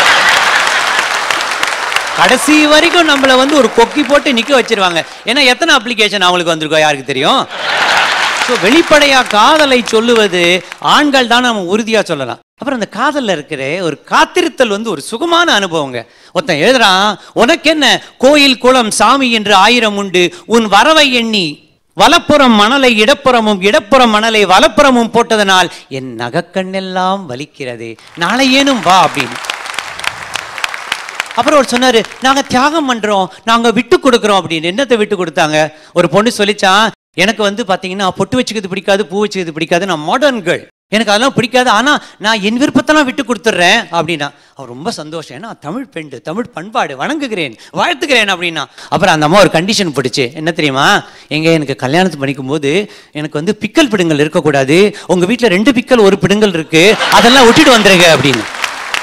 கடைசி வரைக்கும் நம்மள வந்து ஒரு கொக்கி போட்டு நிக்க வச்சிருவாங்க ஏன்னா எத்தனை அப்ளிகேஷன் அவங்களுக்கு வந்திருக்கோ யாருக்கு தெரியும் ஸோ வெளிப்படையா காதலை சொல்லுவது ஆண்கள் தான் நம்ம உறுதியா சொல்லலாம் அப்புறம் அந்த காதல்ல இருக்கிற ஒரு காத்திருத்தல் வந்து ஒரு சுகமான அனுபவங்க ஒருத்தன் எழுதுறான் உனக்கு என்ன கோயில் குளம் சாமி என்று ஆயிரம் உண்டு உன் வரவை எண்ணி வலப்புறம் மணலை இடப்புறமும் இடப்புறம் மணலை வலப்புறமும் போட்டதனால் என் நகக்கண்ணெல்லாம் வலிக்கிறதே நாளை ஏனும் வா அப்படின்னு அப்புறம் அவர் சொன்னாரு நாங்க தியாகம் பண்றோம் நாங்க விட்டு கொடுக்குறோம் அப்படின்னு என்னத்தை விட்டு கொடுத்தாங்க ஒரு பொண்ணு சொல்லிச்சான் எனக்கு வந்து பாத்தீங்கன்னா பொட்டு வச்சுக்கிறது பிடிக்காது பூ வச்சுக்கிறது பிடிக்காது நான் மாடர்ன் கேர்ள் எனக்கு அதெல்லாம் பிடிக்காது ஆனா நான் என் விருப்பத்தெல்லாம் விட்டு கொடுத்துட்றேன் அப்படின்னா அவர் ரொம்ப சந்தோஷம் ஏன்னா தமிழ் பெண்டு தமிழ் பண்பாடு வணங்குகிறேன் வாழ்த்துக்கிறேன் அப்படின்னா அப்புறம் அந்த அம்மா ஒரு கண்டிஷன் பிடிச்சு என்ன தெரியுமா எங்க எனக்கு கல்யாணத்து பண்ணிக்கும் போது எனக்கு வந்து பிக்கல் பிடுங்கல் இருக்கக்கூடாது உங்க வீட்டுல ரெண்டு பிக்கல் ஒரு பிடுங்கல் இருக்கு அதெல்லாம் விட்டுட்டு வந்துருங்க அப்படின்னு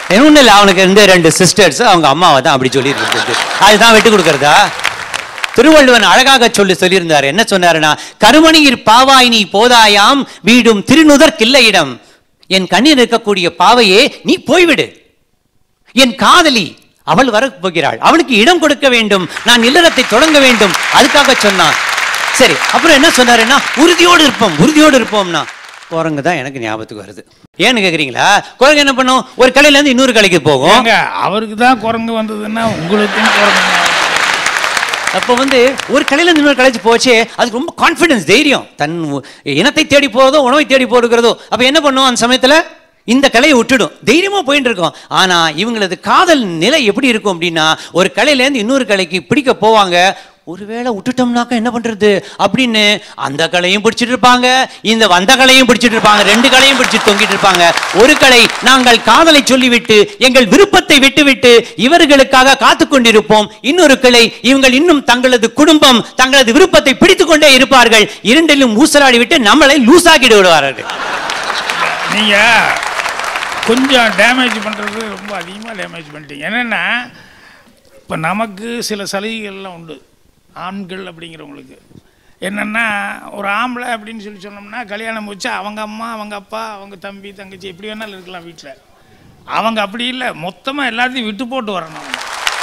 ஒன்றும் இல்லை அவனுக்கு ரெண்டு ரெண்டு சிஸ்டர்ஸ் அவங்க அம்மாவை தான் அப்படி சொல்லியிருக்கிறது அதுதான் விட்டு கொடுக்கறதா திருவள்ளுவன் அழகாக சொல்லி சொல்லியிருந்தார் என்ன சொன்னாருன்னா கருமணியிற் பாவாய் நீ போதாயாம் வீடும் திருநுதற் கில்லையிடம் என் கண்ணில் இருக்கக்கூடிய பாவையே நீ போய்விடு என் காதலி அவள் வரப் போகிறாள் அவளுக்கு இடம் கொடுக்க வேண்டும் நான் இல்லறத்தை தொடங்க வேண்டும் அதுக்காக சொன்னான் சரி அப்புறம் என்ன சொன்னாருன்னா உறுதியோடு இருப்போம் உறுதியோடு இருப்போம்னா குரங்கு தான் எனக்கு ஞாபகத்துக்கு வருது ஏன்னு கேக்குறீங்களா குரங்கு என்ன பண்ணும் ஒரு கலையில இருந்து இன்னொரு கலைக்கு போகும் ஏங்க அவருக்கு தான் குரங்கு வந்ததுன்னா உங்களுக்கும் குரங்கு அப்போ வந்து ஒரு கலையில இருந்து இன்னொரு கலைச்சு போச்சு அதுக்கு ரொம்ப கான்ஃபிடன்ஸ் தைரியம் தன் உ- இனத்தை தேடி போறதோ உணவை தேடி போடுகிறதோ அப்ப என்ன பண்ணும் அந்த சமயத்துல இந்த கலையை விட்டுடும் தைரியமா போயிட்டு இருக்கோம் ஆனா இவங்களது காதல் நிலை எப்படி இருக்கும் அப்படின்னா ஒரு கலையில இருந்து இன்னொரு கலைக்கு பிடிக்க போவாங்க ஒருவேளை விட்டுட்டோம்னாக்கா என்ன பண்றது அப்படின்னு அந்த கலையும் பிடிச்சிட்டு இருப்பாங்க இந்த வந்த கலையும் பிடிச்சிட்டு இருப்பாங்க ரெண்டு கலையும் பிடிச்சிட்டு தொங்கிட்டு இருப்பாங்க ஒரு கலை நாங்கள் காதலை சொல்லிவிட்டு எங்கள் விருப்பத்தை விட்டுவிட்டு இவர்களுக்காக காத்து கொண்டிருப்போம் இன்னொரு கிளை இவங்கள் இன்னும் தங்களது குடும்பம் தங்களது விருப்பத்தை பிடித்துக் கொண்டே இருப்பார்கள் இரண்டிலும் ஊசலாடி விட்டு நம்மளை லூசாக்கிட்டு விடுவார்கள் நீங்க கொஞ்சம் டேமேஜ் பண்றது ரொம்ப அதிகமாக டேமேஜ் பண்ணிட்டீங்க என்னென்னா இப்போ நமக்கு சில சலுகைகள்லாம் உண்டு ஆண்கள் அப்படிங்கிறவங்களுக்கு என்னென்னா ஒரு ஆம்பளை அப்படின்னு சொல்லி சொன்னோம்னா கல்யாணம் வச்சு அவங்க அம்மா அவங்க அப்பா அவங்க தம்பி தங்கச்சி எப்படி வேணாலும் இருக்கலாம் வீட்டில் அவங்க அப்படி இல்லை மொத்தமாக எல்லாத்தையும் விட்டு போட்டு வரணும் அவங்க.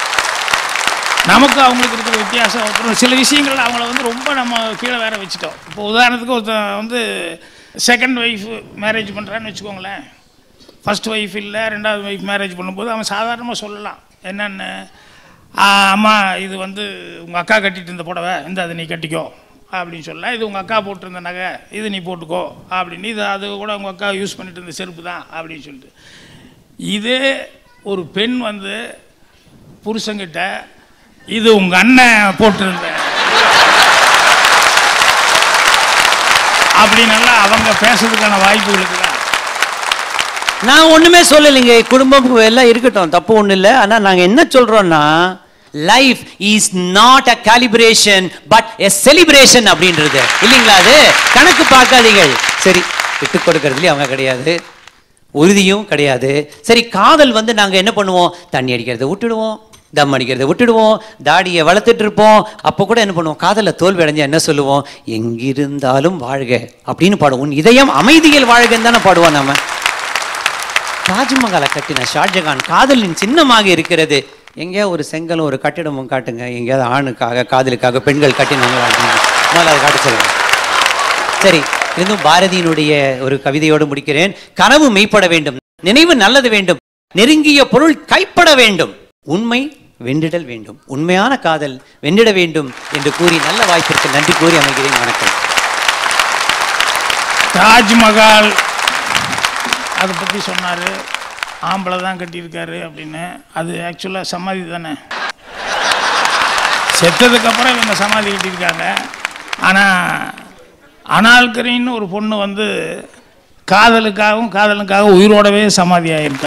நமக்கு அவங்களுக்கு இருக்கிற வித்தியாசம் அப்புறம் சில விஷயங்கள் அவங்கள வந்து ரொம்ப நம்ம கீழே வேற வச்சுட்டோம் இப்போ உதாரணத்துக்கு ஒருத்தன் வந்து செகண்ட் ஒய்ஃப் மேரேஜ் பண்ணுறான்னு வச்சுக்கோங்களேன் ஃபர்ஸ்ட் ஒய்ஃப் இல்லை ரெண்டாவது ஒய்ஃப் மேரேஜ் பண்ணும்போது அவன் சாதாரணமாக சொல்லலாம் என்னென்னு அம்மா இது வந்து உங்கள் அக்கா கட்டிட்டு இருந்த புடவை இந்த அதை நீ கட்டிக்கோ அப்படின்னு சொல்ல இது உங்கள் அக்கா போட்டிருந்த நகை இது நீ போட்டுக்கோ அப்படின்னு இது அது கூட உங்கள் அக்கா யூஸ் பண்ணிட்டு இருந்த செருப்பு தான் அப்படின்னு சொல்லிட்டு இதே ஒரு பெண் வந்து புருஷங்கிட்ட இது உங்க அண்ணன் போட்டிருந்த அப்படின்னெல்லாம் அவங்க பேசுறதுக்கான வாய்ப்புகள் இருக்குதா நான் ஒண்ணுமே சொல்லலைங்க குடும்பம் எல்லாம் இருக்கட்டும் தப்பு ஒண்ணு இல்லை ஆனா நாங்க என்ன சொல்றோம்னா life is not a calibration but a celebration அப்படின்றது இல்லைங்களா அது கணக்கு பார்க்காதீங்கள் சரி விட்டு கொடுக்கறதுலயும் அவங்க கிடையாது உறுதியும் கிடையாது சரி காதல் வந்து நாங்க என்ன பண்ணுவோம் தண்ணி அடிக்கிறதை விட்டுடுவோம் தம் அடிக்கிறதை விட்டுடுவோம் தாடியை வளர்த்துட்டு இருப்போம் அப்போ கூட என்ன பண்ணுவோம் காதல்ல தோல்வி அடைஞ்சா என்ன சொல்லுவோம் எங்கிருந்தாலும் வாழ்க அப்படின்னு பாடுவோம் உன் இதயம் அமைதியில் வாழ்கன்னு தானே பாடுவோம் நாம தாஜ்மஹாலை கட்டின ஷாஜகான் காதலின் சின்னமாக இருக்கிறது எங்கேயா ஒரு செங்கலும் ஒரு கட்டிடமும் காட்டுங்க எங்கேயாவது ஆணுக்காக காதலுக்காக பெண்கள் கட்டினவங்க அப்படின்னு. முதல்ல அதை காட்ட சொல்லுங்க சரி இருந்தும் பாரதியினுடைய ஒரு கவிதையோடு முடிக்கிறேன் கனவு மெய்ப்பட வேண்டும் நினைவு நல்லது வேண்டும் நெருங்கிய பொருள் கைப்பட வேண்டும் உண்மை வென்றிடல் வேண்டும் உண்மையான காதல் வென்றிட வேண்டும் என்று கூறி நல்ல வாய்ப்பிற்கு நன்றி கூறி அமைகிறேன் வணக்கம் தாஜ்மஹால் அதை பற்றி சொன்னார் ஆம்பளை தான் கட்டியிருக்காரு அப்படின்னு அது ஆக்சுவலாக சமாதி தானே செத்ததுக்கப்புறம் இவங்க சமாதி கட்டியிருக்காங்க ஆனால் அனால்கரின்னு ஒரு பொண்ணு வந்து காதலுக்காகவும் காதலுக்காக உயிரோடவே சமாதி ஆயிருக்கா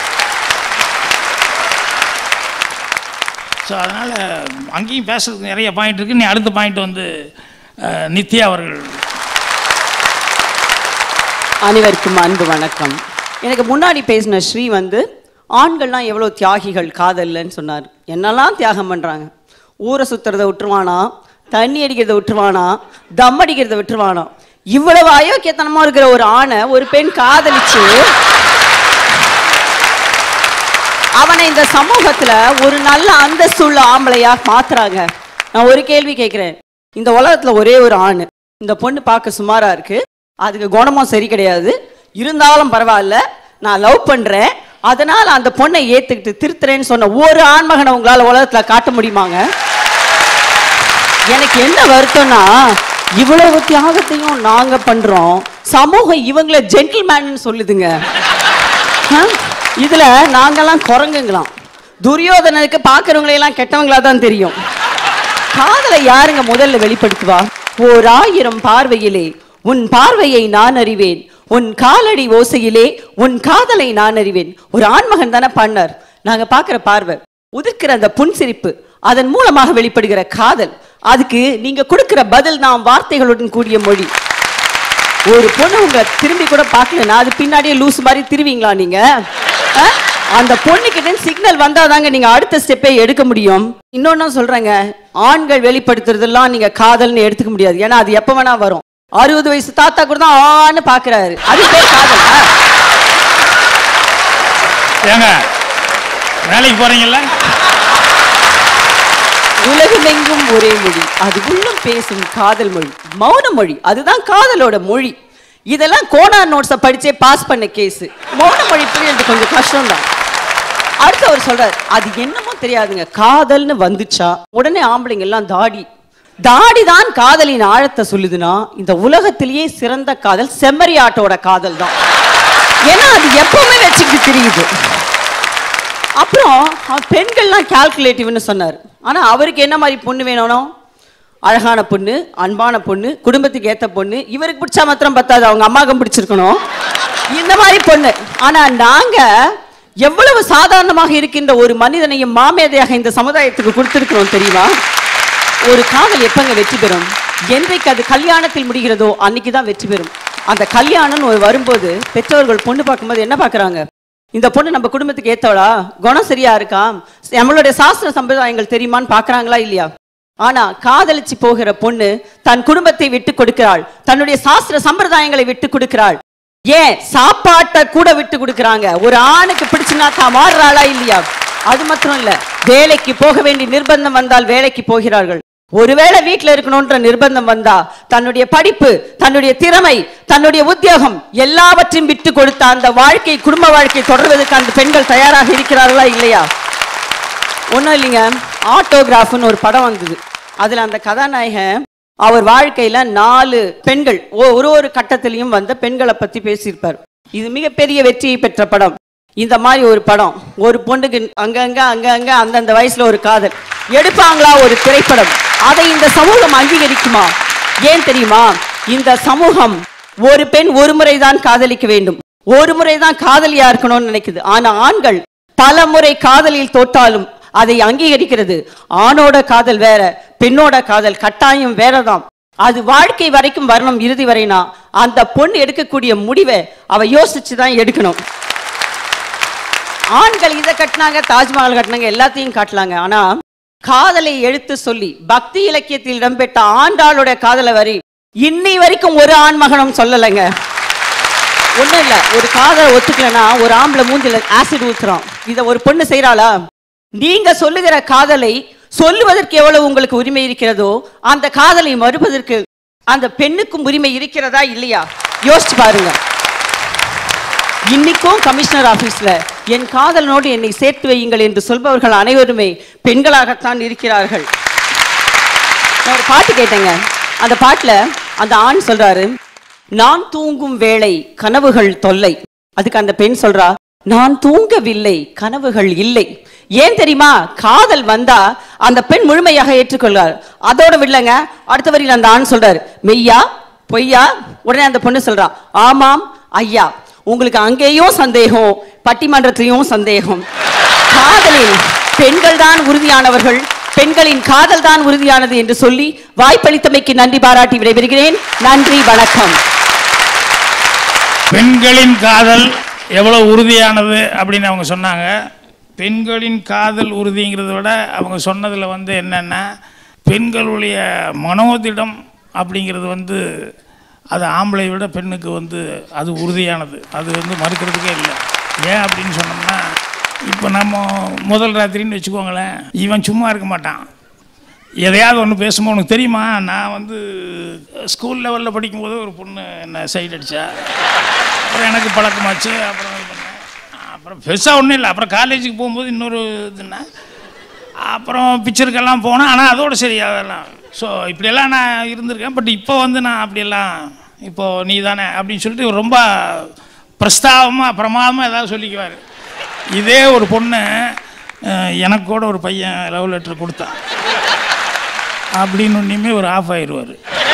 ஸோ அதனால் அங்கேயும் பேசுறதுக்கு நிறைய பாயிண்ட் இருக்குது நீ அடுத்த பாயிண்ட் வந்து அஹ், நித்யா அவர்கள் அனைவருக்கும் அன்பு வணக்கம் எனக்கு முன்னாடி பேசின ஸ்ரீ வந்து ஆண்கள்லாம் எவ்வளோ தியாகிகள் காதல்லன்னு சொன்னார் என்னெல்லாம் தியாகம் பண்ணுறாங்க ஊரை சுற்றுறத விட்டுருவானா தண்ணி அடிக்கிறத விட்டுருவானா தம் அடிக்கிறத விட்டுருவானா இவ்வளவு அயோக்கியத்தனமா இருக்கிற ஒரு ஆணை ஒரு பெண் காதலிச்சு அவனை இந்த சமூகத்துல ஒரு நல்ல அந்தஸ்துள்ள ஆம்பளையா மாத்துறாங்க நான் ஒரு கேள்வி கேட்கிறேன் இந்த உலகத்துல ஒரே ஒரு ஆண் இந்த பொண்ணு பார்க்க சுமாரா இருக்கு அதுக்கு குணமும் சரி கிடையாது இருந்தாலும் பரவாயில்ல நான் லவ் பண்றேன் அதனால அந்த பொண்ணை ஏத்துக்கிட்டு திருத்துறேன்னு சொன்ன ஒரு ஆண்மகனை உங்களால உலகத்துல காட்ட முடியுமாங்க எனக்கு என்ன வருத்தம்னா இவ்வளவு தியாகத்தையும் நாங்க பண்றோம் சமூகம் இவங்களை ஜென்டில்மேன் சொல்லுதுங்க ஆ? இதுல நாங்கெல்லாம் குரங்குங்களாம் துரியோதனனுக்கு பாக்குறவங்களை எல்லாம் கெட்டவங்களா தான் தெரியும் காதலை யாருங்க முதல்ல வெளிப்படுத்துவா ஓர் ஆயிரம் பார்வையிலே உன் பார்வையை நான் அறிவேன் உன் காலடி ஓசையிலே உன் காதலை நான் அறிவேன் ஒரு ஆண்மகன் தானே பண்ணார் நாங்க பாக்குற பார்வை உதிர்க்கிற அந்த புன்சிரிப்பு அதன் மூலமாக வெளிப்படுகிற காதல் அதுக்கு நீங்க கொடுக்கிற பதில் தான் வார்த்தைகளுடன் கூடிய மொழி ஒரு பொண்ணு உங்களை திரும்பி கூட பார்க்கலனா அது பின்னாடியே லூஸ் மாதிரி திருவீங்களா நீங்க ஆ? அந்த பொண்ணுகிட்ட சிக்னல் வந்தாதாங்க நீங்க அடுத்த ஸ்டெப்பை எடுக்க முடியும் இன்னொன்னு சொல்றேங்க ஆண்கள் வெளிப்படுத்துறதெல்லாம் நீங்க காதல்னு எடுத்துக்க முடியாது ஏன்னா அது எப்ப வேணா வரும் அறுபது வயசு தாத்தா கூட தான் ஆன்னு பாக்குறாரு அது பேர் காதலா ஏங்க வேலைக்கு போறீங்கல்ல உலகமெங்கும் ஒரே மொழி அது உள்ளம் பேசும் காதல் மொழி மௌன மொழி அதுதான் காதலோட மொழி இதெல்லாம் கோனார் நோட்ஸை படிச்சே பாஸ் பண்ண கேஸ் மௌன மொழி புரியுது கொஞ்சம் கஷ்டம் தான் அடுத்து அவர் சொல்றாரு அது என்னமோ தெரியாதுங்க காதல்னு வந்துச்சா உடனே ஆம்பளைங்க எல்லாம் தாடி தாடி தான் காதலின் ஆழத்தை சொல்லுதுன்னா இந்த உலகத்திலேயே சிறந்த காதல் செம்மறியாட்டோட காதல் தான் ஏன்னா அது எப்பவுமே வச்சுக்கிட்டு தெரியுது அப்புறம் அவர் பெண்கள்லாம் கால்குலேட்டிவ்னு சொன்னார் ஆனா அவருக்கு என்ன மாதிரி பொண்ணு வேணும் அழகான பொண்ணு அன்பான பொண்ணு குடும்பத்துக்கு ஏத்த பொண்ணு இவருக்கு பிடிச்சா மாத்திரம் பத்தாது அவங்க அம்மாக்கும் பிடிச்சிருக்கணும் இந்த மாதிரி பொண்ணு ஆனா நாங்க எவ்வளவு சாதாரணமாக இருக்கின்ற ஒரு மனிதனையும் மாமேதையாக இந்த சமுதாயத்துக்கு கொடுத்திருக்கிறோம் தெரியுமா ஒரு காதல் எப்பங்க வெற்றி பெறும் என்றைக்கு அது கல்யாணத்தில் முடிகிறதோ அன்னைக்கு தான் வெற்றி பெறும் அந்த கல்யாணம்னு ஒரு வரும்போது பெற்றோர்கள் பொண்ணு பார்க்கும்போது என்ன பார்க்கறாங்க இந்த பொண்ணு நம்ம குடும்பத்துக்கு ஏத்தவளா குணம் சரியா இருக்கா நம்மளுடைய சாஸ்திர சம்பிரதாயங்கள் தெரியுமான்னு பார்க்கறாங்களா இல்லையா ஆனா காதலிச்சு போகிற பொண்ணு தன் குடும்பத்தை விட்டு கொடுக்கிறாள் தன்னுடைய சாஸ்திர சம்பிரதாயங்களை விட்டு கொடுக்கிறாள் ஏன் சாப்பாட்டை கூட விட்டு கொடுக்கறாங்க ஒரு ஆணுக்கு பிடிச்சுனா தான் மாறுறாளா இல்லையா அது மாத்திரம் இல்ல வேலைக்கு போக வேண்டிய நிர்பந்தம் வந்தால் வேலைக்கு போகிறார்கள் ஒருவேளை வீட்டுல இருக்கணும்ன்ற நிர்பந்தம் வந்தா தன்னுடைய படிப்பு தன்னுடைய திறமை தன்னுடைய உத்தியோகம் எல்லாவற்றையும் விட்டு கொடுத்த அந்த வாழ்க்கை குடும்ப வாழ்க்கை தொடர்வதற்கு அந்த பெண்கள் தயாராக இருக்கிறார்களா இல்லையா ஒன்றும் இல்லைங்க ஆட்டோகிராஃப்னு ஒரு படம் வந்தது அதுல அந்த கதாநாயகன் அவர் வாழ்க்கையில நாலு பெண்கள் ஒ- ஒரு ஒரு கட்டத்திலையும் வந்த பெண்களை பத்தி பேசியிருப்பார் இது மிகப்பெரிய வெற்றியை பெற்ற படம் இந்த மாதிரி ஒரு படம் ஒரு பொண்ணுக்கு அங்கங்க அங்கங்க அந்தந்த வயசுல ஒரு காதல் எடுப்பாங்களா ஒரு திரைப்படம் அதை இந்த சமூகம் அங்கீகரிக்குமா ஏன் தெரியுமா இந்த சமூகம் ஒரு பெண் ஒரு முறைதான் காதலிக்க வேண்டும் ஒரு முறைதான் காதலியா இருக்கணும்னு நினைக்குது ஆனா ஆண்கள் பல முறை காதலில் தோற்றாலும் அதை அங்கீகரிக்கிறது ஆணோட காதல் வேற பெண்ணோட காதல் கட்டாயம் வேறதாம் அது வாழ்க்கை வரைக்கும் வரணும் இறுதி வரைனா அந்த பொண்ணு எடுக்கக்கூடிய முடிவை அவ யோசிச்சு தான் எடுக்கணும் ஆண்கள் இதை கட்டினாங்க தாஜ்மஹால் கட்டினாங்க எல்லாத்தையும் காட்டலாங்க ஆனா காதலை எடுத்து சொல்லி பக்தி இலக்கியத்தில் இடம்பெற்ற ஆண்டாளுடைய காதலை வரி இன்னை வரைக்கும் ஒரு ஆண்மகனும் சொல்லலைங்க ஒண்ணும் இல்ல ஒரு காதலை ஒத்துக்கலனா ஒரு ஆம்பளை மூஞ்சில ஆசிட் ஊத்துறான் இத ஒரு பொண்ணு செய்யறாளா நீங்க சொல்லுகிற காதலை சொல்லுவதற்கு எவ்வளவு உங்களுக்கு உரிமை இருக்கிறதோ அந்த காதலை மறுப்பதற்கு அந்த பெண்ணுக்கும் உரிமை இருக்கிறதா இல்லையா யோசிச்சு பாருங்க இன்னைக்கும் கமிஷனர் ஆபீஸ்ல என் காதலனோடு என்னை சேர்த்து வையுங்கள் என்று சொல்பவர்கள் அனைவருமே பெண்களாகத்தான் இருக்கிறார்கள் நான் ஒரு பாட்டு கேட்டேங்க அந்த பாட்டுல அந்த ஆண் சொல்றாரு நான் தூங்கும் வேளை கனவுகள் தொல்லை அதுக்கு அந்த பெண் சொல்றா நான் தூங்கவில்லை கனவுகள் இல்லை ஏன் தெரியுமா காதல் வந்தா அந்த பெண் முழுமையாக ஏற்றுக்கொள்வார் அதோட விடலங்க அடுத்த வரியில் அந்த ஆண் சொல்றாரு மெய்யா பொய்யா உடனே அந்த பொண்ணு சொல்றா ஆமாம் ஐயா உங்களுக்கு அங்கேயும் சந்தேகம் பட்டிமன்றத்திலையும் சந்தேகம் காதலில் பெண்கள் தான் உறுதியானவர்கள் பெண்களின் காதல் தான் உறுதியானது என்று சொல்லி வாய்ப்பளித்தமைக்கு நன்றி பாராட்டி விடைபெறுகிறேன் நன்றி வணக்கம் பெண்களின் காதல் எவ்வளோ உறுதியானது அப்படின்னு அவங்க சொன்னாங்க பெண்களின் காதல் உறுதிங்கிறத விட அவங்க சொன்னதில் வந்து என்னென்னா பெண்களுடைய மனோதிடம் அப்படிங்கிறது வந்து அது ஆம்பளை விட பெண்ணுக்கு வந்து அது உறுதியானது அது வந்து மறுக்கிறதுக்கே இல்லை ஏன் அப்படின்னு சொன்னோம்னா இப்போ நம்ம முதல் ராத்திரின்னு வச்சுக்கோங்களேன் இவன் சும்மா இருக்க மாட்டான் எதையாவது ஒன்று பேசும்போது உனக்கு தெரியுமா நான் வந்து ஸ்கூல் லெவலில் படிக்கும்போது ஒரு பொண்ணு என்ன சைட் அடித்தா அப்புறம் எனக்கு பழக்கமாச்சு அப்புறம் இது பண்ணேன் அப்புறம் பெருசாக ஒன்றும் இல்லை அப்புறம் காலேஜுக்கு போகும்போது இன்னொரு இதுன்னா அப்புறம் பிக்சருக்கெல்லாம் போனேன் ஆனால் அதோட சரி அதெல்லாம் ஸோ இப்படியெல்லாம் நான் இருந்திருக்கேன் பட் இப்போ வந்து நான் அப்படியெல்லாம் இப்போது நீ தானே அப்படின்னு சொல்லிட்டு ரொம்ப பிரஸ்தாபமாக பிரமாதமாக ஏதாவது சொல்லிக்குவார் இதே ஒரு பொண்ணு அஹ், எனக்கு கூட ஒரு பையன் லவ் லெட்டர் கொடுத்தான் அப்படின்னு ஒன்றுமே ஒரு ஆஃப் ஆயிடுவார்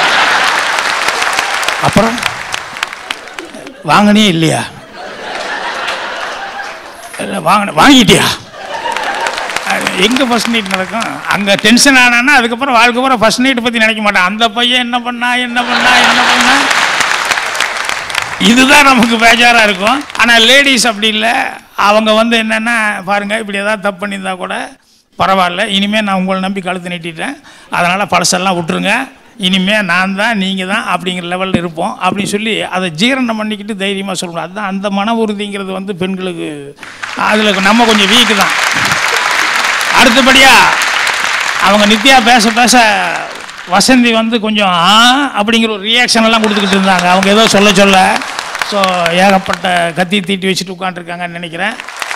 அப்புறம் வாங்கினே இல்லையா இல்லை வாங்கின வாங்கிட்டியா எங்கே ஃபர்ஸ்ட் நைட் நடக்கும் அங்கே டென்ஷன் ஆனான்னா அதுக்கப்புறம் வாழ்க்கை பூரா ஃபர்ஸ்ட் நைட் பற்றி நினைக்க மாட்டான் அந்த பையன் என்ன பண்ணா என்ன பண்ணா என்ன பண்ணா இதுதான் நமக்கு பேஜாராக இருக்கும் ஆனால் லேடிஸ் அப்படி இல்லை அவங்க வந்து என்னென்னா பாருங்கள் இப்படி ஏதாவது தப்பு பண்ணியிருந்தா கூட பரவாயில்ல இனிமேல் நான் உங்களை நம்பி கழுத்து நீட்டிட்டேன் அதனால் பழசெல்லாம் விட்டுருங்க இனிமேல் நான் தான் நீங்கள் தான் அப்படிங்கிற லெவலில் இருப்போம் அப்படின்னு சொல்லி அதை ஜீரணம் பண்ணிக்கிட்டு தைரியமாக சொல்லணும் அதுதான் அந்த மன உறுதிங்கிறது வந்து பெண்களுக்கு அதில் நம்ம கொஞ்சம் வீக்கு தான் அடுத்தபடியாக அவங்க நித்யா பேச பேச வசந்தி வந்து கொஞ்சம் ஆ அப்படிங்கிற ஒரு ரியாக்ஷன் எல்லாம் கொடுத்துக்கிட்டு இருந்தாங்க அவங்க ஏதோ சொல்ல சொல்ல ஸோ ஏகப்பட்ட கத்தி தீட்டி வச்சுட்டு உட்காந்துருக்காங்கன்னு நினைக்கிறேன்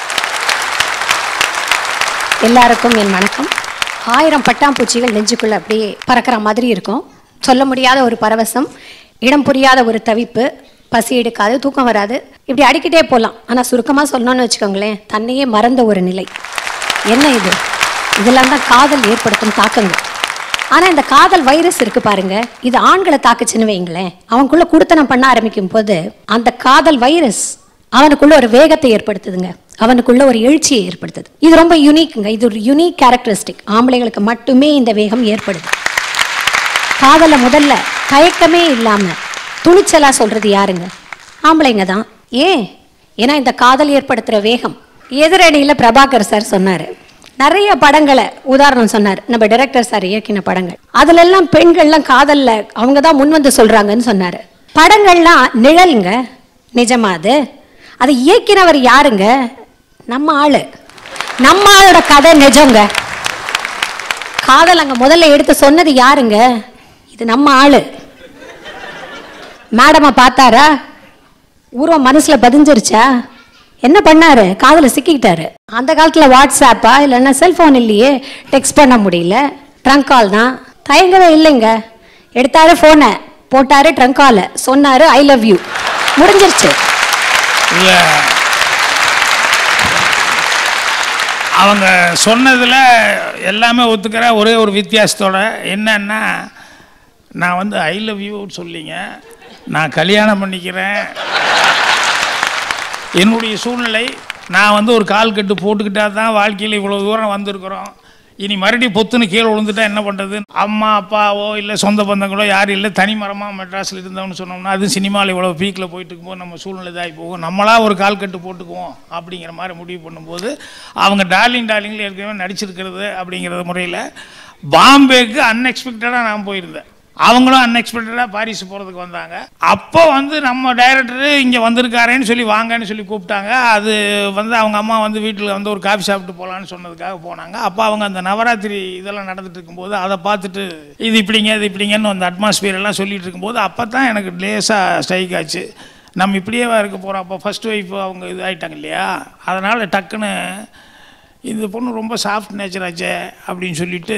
எல்லாருக்கும் என் வணக்கம் ஆயிரம் பட்டாம்பூச்சிகள் நெஞ்சுக்குள்ள அப்படியே பறக்கிற மாதிரி இருக்கும் சொல்ல முடியாத ஒரு பரவசம் இடம் புரியாத ஒரு தவிப்பு பசி எடுக்காது தூக்கம் வராது இப்படி அடிக்கிட்டே போகலாம் ஆனால் சுருக்கமாக சொல்லணும்னு வச்சுக்கோங்களேன் தன்னையே மறந்த ஒரு நிலை என்ன இது இதெல்லாம் தான் காதல் ஏற்படுத்தும் தாக்கங்கள் ஆனால் இந்த காதல் வைரஸ் இருக்கு பாருங்க இது ஆண்களை தாக்குச்சுன்னு வைங்களேன் அவனுக்குள்ள குடுத்தனம் பண்ண ஆரம்பிக்கும் போது அந்த காதல் வைரஸ் அவனுக்குள்ள ஒரு வேகத்தை ஏற்படுத்துதுங்க அவனுக்குள்ள ஒரு எழுச்சியை ஏற்படுத்துது இது ரொம்ப யூனிக்குங்க இது ஒரு யூனிக் கேரக்டரிஸ்டிக் ஆம்பளைங்களுக்கு மட்டுமே இந்த வேகம் ஏற்படுது காதல முதல்ல தயக்கமே இல்லாம துணிச்சலா சொல்றது யாருங்க ஆம்பளைங்க தான் ஏன் ஏன்னா இந்த காதல் ஏற்படுத்துற வேகம் எதிரணியில பிரபாகர் சார் சொன்னாரு நிறைய படங்களை உதாரணம் சொன்னார் நம்ம டைரக்டர் சார் இயக்கின படங்கள் அதுல எல்லாம் பெண்கள்லாம் காதல்ல அவங்க தான் முன் வந்து சொல்றாங்கன்னு சொன்னாரு படங்கள்லாம் நிழலுங்க நிஜமா அது அதை இயக்கினவர் யாருங்க நம்ம ஆளு நம்ம ஆளோட கதை நிஜங்க காதல் அங்க முதல்ல எடுத்து சொன்னது யாருங்க இது நம்ம ஆளு மேடமை பார்த்தாரா உருவம் மனசுல பதிஞ்சிருச்சா என்ன பண்ணாரு காதுல சிக்கிக்கிட்டாரு அந்த காலத்துல வாட்ஸ்அப்பா இல்லைன்னா செல்போன் இல்லையே டெக்ஸ்ட் பண்ண முடியல ட்ரங்க் கால் தான் தயங்கவே இல்லைங்க எடுத்தாரு ஃபோனை போட்டாரு ட்ரங்க் காலை சொன்னாரு ஐ லவ் யூ முடிஞ்சிருச்சு இல்லை அவங்க சொன்னதில் எல்லாமே ஒத்துக்கிற ஒரே ஒரு வித்தியாசத்தோட என்னன்னா நான் வந்து ஐ லவ் யூ சொல்லிங்க நான் கல்யாணம் பண்ணிக்கிறேன் என்னுடைய சூழ்நிலை நான் வந்து ஒரு கால் கட்டு போட்டுக்கிட்டா தான் வாழ்க்கையில் இவ்வளோ தூரம் வந்திருக்கிறோம் இனி மறுபடியும் பொத்துன்னு கீழே விழுந்துட்டா என்ன பண்ணுறது அம்மா அப்பாவோ இல்லை சொந்த பந்தங்களோ யாரும் இல்லை தனி மரமாக மெட்ராஸில் இருந்தவன்னு சொன்னோம்னா அது சினிமாவில் இவ்வளோ பீக்கில் போயிட்டு இருக்கும்போது நம்ம சூழ்நிலை இதாகி போகும் நம்மளா ஒரு கால் கட்டு போட்டுக்குவோம் அப்படிங்கிற மாதிரி முடிவு பண்ணும்போது அவங்க டார்லிங் டார்லிங்கில் ஏற்கனவே நடிச்சிருக்கிறது அப்படிங்கிற முறையில் பாம்பேக்கு அன்எக்ஸ்பெக்டடாக நான் போயிருந்தேன் அவங்களும் அன்எக்ஸ்பெக்டடாக பாரிஸ் போகிறதுக்கு வந்தாங்க அப்போ வந்து நம்ம டைரக்டரு இங்கே வந்திருக்காரேன்னு சொல்லி வாங்கன்னு சொல்லி கூப்பிட்டாங்க அது வந்து அவங்க அம்மா வந்து வீட்டில் வந்து ஒரு காஃபி சாப்பிட்டு போகலான்னு சொன்னதுக்காக போனாங்க அப்போ அவங்க அந்த நவராத்திரி இதெல்லாம் நடந்துட்டு இருக்கும்போது அதை பார்த்துட்டு இது இப்படிங்க இது இப்படிங்கன்னு அந்த அட்மாஸ்பியர் எல்லாம் சொல்லிட்டு இருக்கும்போது அப்போ தான் எனக்கு லேசாக ஸ்ட்ரைக் ஆச்சு நம்ம இப்படியேவா இருக்க போகிறோம் அப்போ ஃபர்ஸ்ட் ஒய்ஃப் அவங்க இது ஆயிட்டாங்க இல்லையா அதனால் டக்குன்னு இந்த பொண்ணு ரொம்ப சாஃப்ட் நேச்சர் ஆச்சே அப்படின்னு சொல்லிட்டு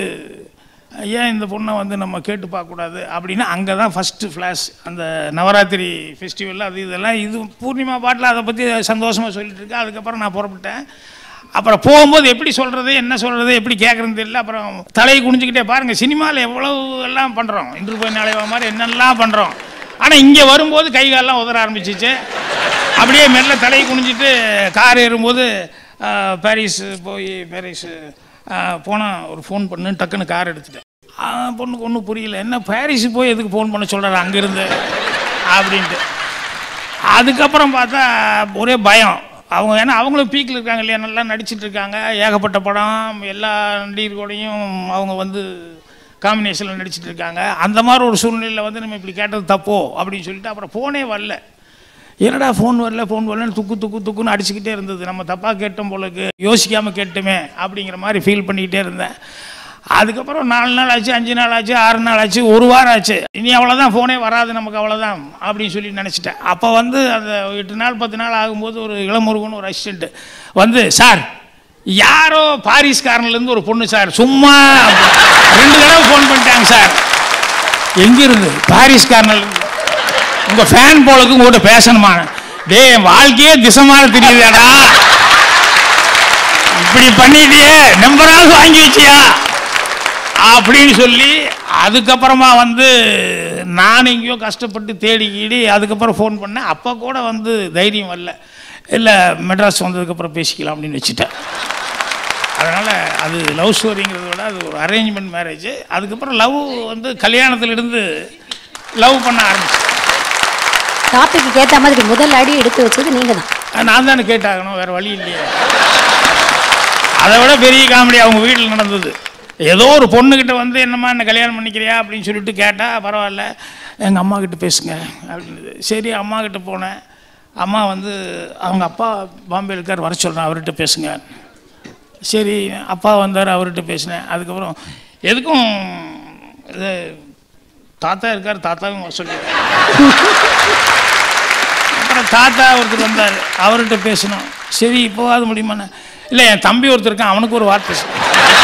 ஏன் இந்த பொண்ணை வந்து நம்ம கேட்டு பார்க்கக்கூடாது அப்படின்னு அங்கே தான் ஃபஸ்ட்டு ஃப்ளாஷ் அந்த நவராத்திரி ஃபெஸ்டிவலில் அது இதெல்லாம் இது பூர்ணிமா பாட்டில் அதை பற்றி சந்தோஷமாக சொல்லிட்டு இருக்கேன் அதுக்கப்புறம் நான் புறப்பட்டேன் அப்புறம் போகும்போது எப்படி சொல்கிறது என்ன சொல்கிறது எப்படி கேட்குறதுன்னு தெரியல அப்புறம் தலையை குனிஞ்சிக்கிட்டே பாருங்கள் சினிமாவில் எவ்வளவு எல்லாம் பண்ணுறோம் இன்று போய் நாளைவா மாதிரி என்னெல்லாம் பண்ணுறோம் ஆனால் இங்கே வரும்போது கை காலெல்லாம் உதற ஆரம்பிச்சிச்சு அப்படியே மெல்ல தலையை குனிஞ்சிட்டு கார் ஏறும்போது ஆஹ், பாரிஸ் போய் பாரிஸ் போனால் ஒரு ஃபோன் பண்ணு டக்குன்னு கார் எடுத்துட்டேன் ஆ, பொண்ணுக்கு ஒன்றும் புரியல என்ன பாரிஸ் போய் எதுக்கு ஃபோன் பண்ண சொல்கிறாரு அங்கேருந்து அப்படின்ட்டு அதுக்கப்புறம் பார்த்தா ஒரே பயம் அவங்க ஏன்னா அவங்களும் பீக்கில் இருக்காங்க இல்லையா நல்லா நடிச்சிட்டு இருக்காங்க ஏகப்பட்ட படம் எல்லா நடிகர்களோடையும் அவங்க வந்து காம்பினேஷனில் நடிச்சிட்டு இருக்காங்க அந்த மாதிரி ஒரு சூழ்நிலையில் வந்து நம்ம இப்படி கேட்டது தப்போ அப்படின்னு சொல்லிட்டு அப்புறம் ஃபோனே வரல என்னடா ஃபோன் வரல ஃபோன் வரலன்னு துக்கு துக்கு துக்குன்னு அடிச்சுக்கிட்டே இருந்தது நம்ம தப்பாக கேட்டோம் போலக்கு யோசிக்காமல் கேட்டோமே அப்படிங்கிற மாதிரி ஃபீல் பண்ணிக்கிட்டே இருந்தேன் அதுக்கப்புறம் நாலு நாள் ஆச்சு அஞ்சு நாள் ஆச்சு ஆறு நாள் ஆச்சு ஒரு வாரம் ஆச்சு இனி அவ்வளோதான் ஃபோனே வராது நமக்கு அவ்வளோதான் அப்படின்னு சொல்லி நினச்சிட்டேன் அப்போ வந்து அந்த எட்டு நாள் பத்து நாள் ஆகும்போது ஒரு இளமுருகன் ஒரு அசிஸ்டண்ட்டு வந்து சார் யாரோ பாரிஸ்காரன்லேருந்து ஒரு பொண்ணு சார் சும்மா ரெண்டு தடவை ஃபோன் பண்ணிட்டாங்க சார் எங்கிருந்து பாரிஸ்காரன்லேருந்து உங்க ஃபேன் போலக்கு உங்கள்கிட்ட பேசணுமா டேய் என் வாழ்க்கையே திசமாக தெரியுதாடா இப்படி பண்ணிட்டியே நம்பராவது வாங்கி வச்சியா அப்படின்னு சொல்லி அதுக்கப்புறமா வந்து நான் எங்கேயோ கஷ்டப்பட்டு தேடி கீடி அதுக்கப்புறம் ஃபோன் பண்ணேன் அப்போ கூட வந்து தைரியம் வரல இல்லை மெட்ராஸ் வந்ததுக்கப்புறம் பேசிக்கலாம் அப்படின்னு வச்சுட்டேன் அதனால் அது லவ் ஸ்டோரிங்கிறத விட அது ஒரு அரேஞ்ச்மெண்ட் மேரேஜ் அதுக்கப்புறம் லவ் வந்து கல்யாணத்திலிருந்து லவ் பண்ண ஆரம்பிச்சு டாபிக்கு ஏற்ற மாதிரி முதல் அடி எடுத்து வச்சது நீங்க தான் நான் தானே கேட்டாகணும் வேற வழி இல்லையே அதை விட பெரிய காமெடி அவங்க வீட்டில் நடந்தது ஏதோ ஒரு பொண்ணுக்கிட்ட வந்து என்னம்மா என்ன கல்யாணம் பண்ணிக்கிறியா அப்படின்னு சொல்லிட்டு கேட்டால் பரவாயில்ல எங்கள் அம்மா கிட்ட பேசுங்க அப்படின்னு சரி அம்மா கிட்ட போனேன் அம்மா வந்து அவங்க அப்பா பாம்பே இருக்கார் வர சொல்கிறேன் அவர்கிட்ட பேசுங்க சரி அப்பா வந்தார் அவர்கிட்ட பேசினேன் அதுக்கப்புறம் எதுக்கும் இது தாத்தா இருக்கார் தாத்தாவும் வர சொல்லி அப்புறம் தாத்தா ஒருத்தர் வந்தார் அவர்கிட்ட பேசணும் சரி இப்போவாது முடியுமாண்ணே இல்லை என் தம்பி ஒருத்தர் இருக்கான் அவனுக்கு ஒரு வார்த்தை சொல்லு.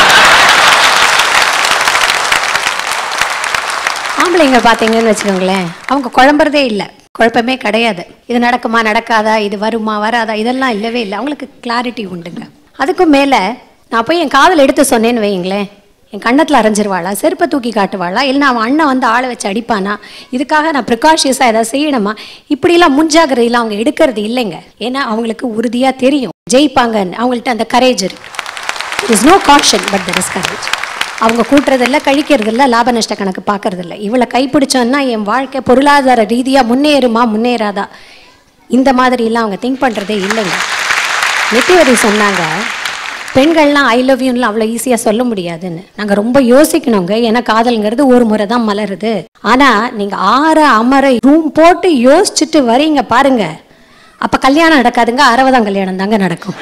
ஆம்பளைங்க பார்த்தீங்கன்னு வச்சுக்கோங்களேன் அவங்க குழம்புறதே இல்லை குழப்பமே கிடையாது இது நடக்குமா நடக்காதா இது வருமா வராதா இதெல்லாம் இல்லவே இல்லை அவங்களுக்கு கிளாரிட்டி உண்டுங்க அதுக்கும் மேலே நான் போய் என் காதல் எடுத்து சொன்னேன்னு வைங்களேன் என் கண்ணத்தில் அரைஞ்சிருவாளா செருப்பை தூக்கி காட்டுவாளா இல்லை அவன் அண்ணன் வந்து ஆளை வச்சு அடிப்பானா இதுக்காக நான் ப்ரிகாஷியஸாக ஏதாவது செய்யணுமா இப்படிலாம் முன்ஜாகிரதையில் அவங்க எடுக்கிறது இல்லைங்க ஏன்னா அவங்களுக்கு உறுதியாக தெரியும் ஜெயிப்பாங்கன்னு அவங்கள்ட்ட அந்த கரேஜ் இருக்கு is no caution but there is courage அவங்க கூட்டுறதில்ல கழிக்கிறதில்ல லாப நஷ்ட கணக்கு பார்க்கறதில்ல இவளை கைப்பிடிச்சோன்னா என் வாழ்க்கை பொருளாதார ரீதியாக முன்னேறுமா முன்னேறாதா இந்த மாதிரிலாம் அவங்க திங்க் பண்ணுறதே இல்லைங்க நித்திவதி சொன்னாங்க பெண்கள்லாம் ஐ லவ் யூன்லாம் அவ்வளோ ஈஸியாக சொல்ல முடியாதுன்னு நாங்கள் ரொம்ப யோசிக்கணுங்க ஏன்னா காதல்ங்கிறது ஒரு முறை தான் மலருது ஆனால் நீங்கள் ஆற அமர ரூம் போட்டு யோசிச்சுட்டு வரீங்க பாருங்க அப்போ கல்யாணம் நடக்காதுங்க அறுபதாம் கல்யாணம் தாங்க நடக்கும்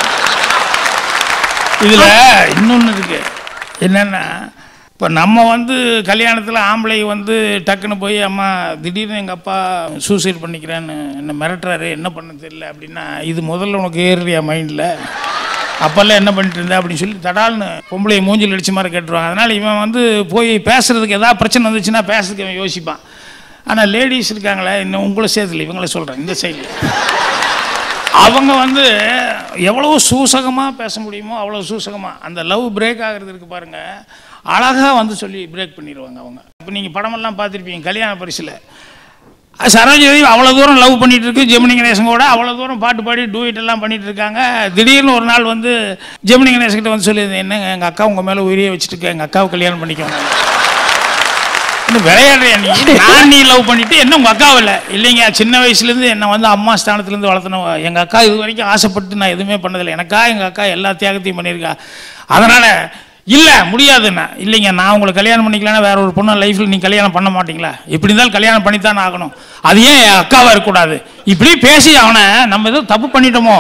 இதில் இன்னொன்று இருக்கு என்னென்னா இப்போ நம்ம வந்து கல்யாணத்தில் ஆம்பளை வந்து டக்குன்னு போய் அம்மா திடீர்னு எங்கள் அப்பா சூசைட் பண்ணிக்கிறேன்னு என்ன மிரட்டுறாரு என்ன பண்ண தெரியல அப்படின்னா இது முதல்ல உனக்கு ஏறலையா மைண்டில் அப்போல்லாம் என்ன பண்ணிட்டு இருந்த அப்படின்னு சொல்லி தடால்னு பொம்பளை மூஞ்சில் அடிச்ச மாதிரி கேட்டுருவாங்க அதனால் இவன் வந்து போய் பேசுறதுக்கு ஏதாவது பிரச்சனை வந்துச்சுன்னா பேசுறதுக்கு அவன் யோசிப்பான் ஆனால் லேடிஸ் இருக்காங்களே இன்னும் உங்களை சேர்த்துல இவங்கள சொல்கிறேன் இந்த சைடில் அவங்க வந்து எவ்வளோ சூசகமாக பேச முடியுமோ அவ்வளோ சூசகமாக அந்த லவ் பிரேக் ஆகிறது இருக்கு பாருங்க அழகாக வந்து சொல்லி பிரேக் பண்ணிடுவாங்க அவங்க இப்போ நீங்கள் படமெல்லாம் பார்த்துருப்பீங்க கல்யாண பரிசில் சரோஜதேவி அவ்வளோ தூரம் லவ் பண்ணிட்டு இருக்கு ஜெமினி கணேசன் கூட அவ்வளோ தூரம் பாட்டு பாடி டூயிட் எல்லாம் பண்ணிட்டு இருக்காங்க திடீர்னு ஒரு நாள் வந்து ஜெமினி கணேசன்கிட்ட வந்து சொல்லி என்னங்க எங்கள் அக்கா உங்கள் மேலே உயிரியே வச்சுட்டு எங்கள் அக்காவை கல்யாணம் பண்ணிக்கோங்க இன்னும் விளையாடுறியா நீ நான் நீ லவ் பண்ணிட்டு என்ன உங்க அக்கா இல்லை இல்லைங்க சின்ன வயசுலேருந்து என்னை வந்து அம்மா ஸ்தானத்துலேருந்து வளர்த்தணும் எங்கள் அக்கா இது வரைக்கும் ஆசைப்பட்டு நான் எதுவுமே பண்ணதில்லை எனக்கா எங்கள் அக்கா எல்லா தியாகத்தையும் பண்ணியிருக்கா அதனால் இல்லை முடியாதுண்ணா இல்லைங்க நான் உங்களை கல்யாணம் பண்ணிக்கலன்னா வேற ஒரு பொண்ணு லைஃப்பில் நீ கல்யாணம் பண்ண மாட்டீங்களா எப்படி இருந்தாலும் கல்யாணம் பண்ணித்தான் ஆகணும் அது ஏன் என் அக்காவாக இருக்கக்கூடாது இப்படி பேசி அவனை நம்ம ஏதோ தப்பு பண்ணிட்டோமோ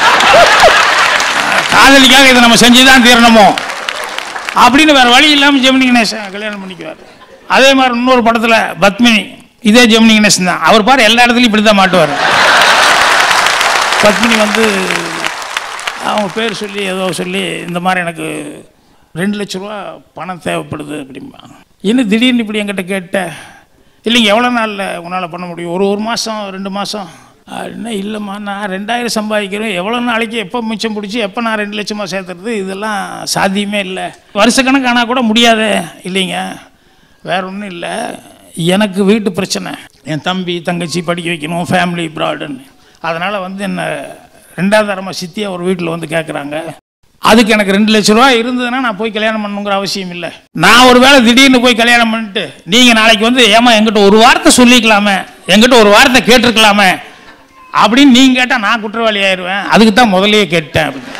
காதலிக்காக இதை நம்ம செஞ்சு தான் தீரணுமோ அப்படின்னு வேற வழி இல்லாமல் ஜெமினி கணேசன் கல்யாணம் பண்ணிக்குவார் அதே மாதிரி இன்னொரு படத்தில் பத்மினி இதே ஜெமினி கணேசன் தான் அவர் பாரு எல்லா இடத்துலையும் இப்படி தான் மாட்டுவார் பத்மினி வந்து அவங்க பேர் சொல்லி ஏதோ சொல்லி இந்த மாதிரி எனக்கு ரெண்டு லட்ச ரூபா பணம் தேவைப்படுது அப்படிம்பா என்ன திடீர்னு இப்படி என்கிட்ட கேட்ட இல்லைங்க எவ்வளோ நாளில் உன்னால் பண்ண முடியும் ஒரு ஒரு மாதம் ரெண்டு மாதம் அப்படின்னா இல்லைம்மா நான் ரெண்டாயிரம் சம்பாதிக்கிறேன் எவ்வளோ நாளைக்கு எப்போ மிச்சம் பிடிச்சி எப்போ நான் ரெண்டு லட்சமாக சேர்த்துறது இதெல்லாம் சாத்தியமே இல்லை வருஷக்கணக்கானா கூட முடியாது இல்லைங்க வேற ஒன்றும் இல்லை எனக்கு வீட்டு பிரச்சனை என் தம்பி தங்கச்சி படிக்க வைக்கணும் ஃபேமிலி ப்ராடுன்னு அதனால் வந்து என்ன ரெண்டாவது தரமாக சித்தியாக ஒரு வீட்டில் வந்து கேட்குறாங்க அதுக்கு எனக்கு ரெண்டு லட்ச ரூபா இருந்ததுன்னா நான் போய் கல்யாணம் பண்ணணுங்கிற அவசியம் இல்லை நான் ஒரு வேளை திடீர்னு போய் கல்யாணம் பண்ணிட்டு நீங்கள் நாளைக்கு வந்து ஏமா எங்கிட்ட ஒரு வார்த்தை சொல்லிக்கலாமே எங்கிட்ட ஒரு வார்த்தை கேட்டிருக்கலாமே அப்படின்னு நீங்கள் கேட்டால் நான் குற்றவாளி ஆயிடுவேன் அதுக்கு தான் முதல்லயே கேட்டேன் அப்படின்னு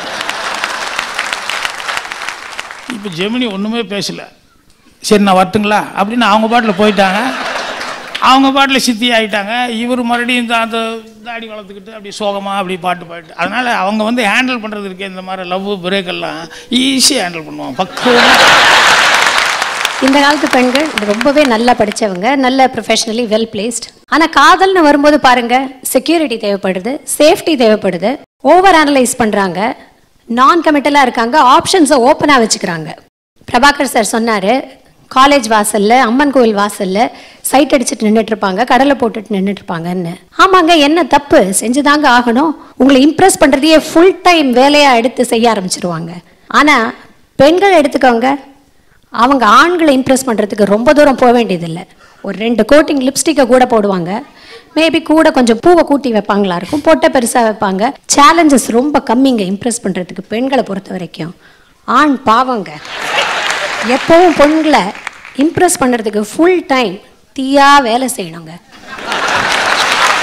இப்போ ஜெமினி ஒன்றுமே பேசல சரி நான் வரட்டுங்களா அப்படின்னு அவங்க பாட்டில் போயிட்டாங்க அவங்க பாட்டில் சித்தி ஆகிட்டாங்க இவர் மறுபடியும் இந்த அந்த தாடி வளர்த்துக்கிட்டு அப்படி சோகமாக அப்படி பாட்டு பாட்டு அதனால் அவங்க வந்து ஹேண்டில் பண்ணுறது இருக்கு இந்த மாதிரி லவ் பிரேக் எல்லாம் ஈஸியாக ஹேண்டில் பண்ணுவாங்க பக்குவமாக இந்த காலத்து பெண்கள் ரொம்பவே நல்லா படிச்சவங்க நல்ல ப்ரொஃபஷனலி வெல் பிளேஸ்ட் ஆனா காதல்னு வரும்போது பாருங்க செக்யூரிட்டி தேவைப்படுது சேஃப்டி தேவைப்படுது ஓவர் அனலைஸ் பண்றாங்க நான் கமிட்டலா இருக்காங்க ஆப்ஷன்ஸை ஓப்பனா வச்சுக்கிறாங்க பிரபாகர் சார் சொன்னாரு காலேஜ் வாசல்ல அம்மன் கோயில் வாசல்ல சைட் அடிச்சுட்டு நின்றுட்டு இருப்பாங்க கடலை போட்டுட்டு நின்றுட்டு இருப்பாங்கன்னு ஆமாங்க என்ன தப்பு செஞ்சுதாங்க ஆகணும் உங்களை இம்ப்ரெஸ் பண்றதையே ஃபுல் டைம் வேலையா எடுத்து செய்ய ஆரம்பிச்சிருவாங்க ஆனா பெண்கள் எடுத்துக்கோங்க அவங்க ஆண்களை இம்ப்ரெஸ் பண்ணுறதுக்கு ரொம்ப தூரம் போக வேண்டியதில்லை ஒரு ரெண்டு கோட்டிங் லிப்ஸ்டிக்கை கூட போடுவாங்க மேபி கூட கொஞ்சம் பூவை கூட்டி வைப்பாங்களா இருக்கும் பொட்டை பெருசாக வைப்பாங்க சேலஞ்சஸ் ரொம்ப கம்மிங்க இம்ப்ரெஸ் பண்ணுறதுக்கு பெண்களை பொறுத்த வரைக்கும் ஆண் பாவங்க எப்பவும் பெண்களை இம்ப்ரெஸ் பண்ணுறதுக்கு ஃபுல் டைம் தீயா வேலை செய்யணுங்க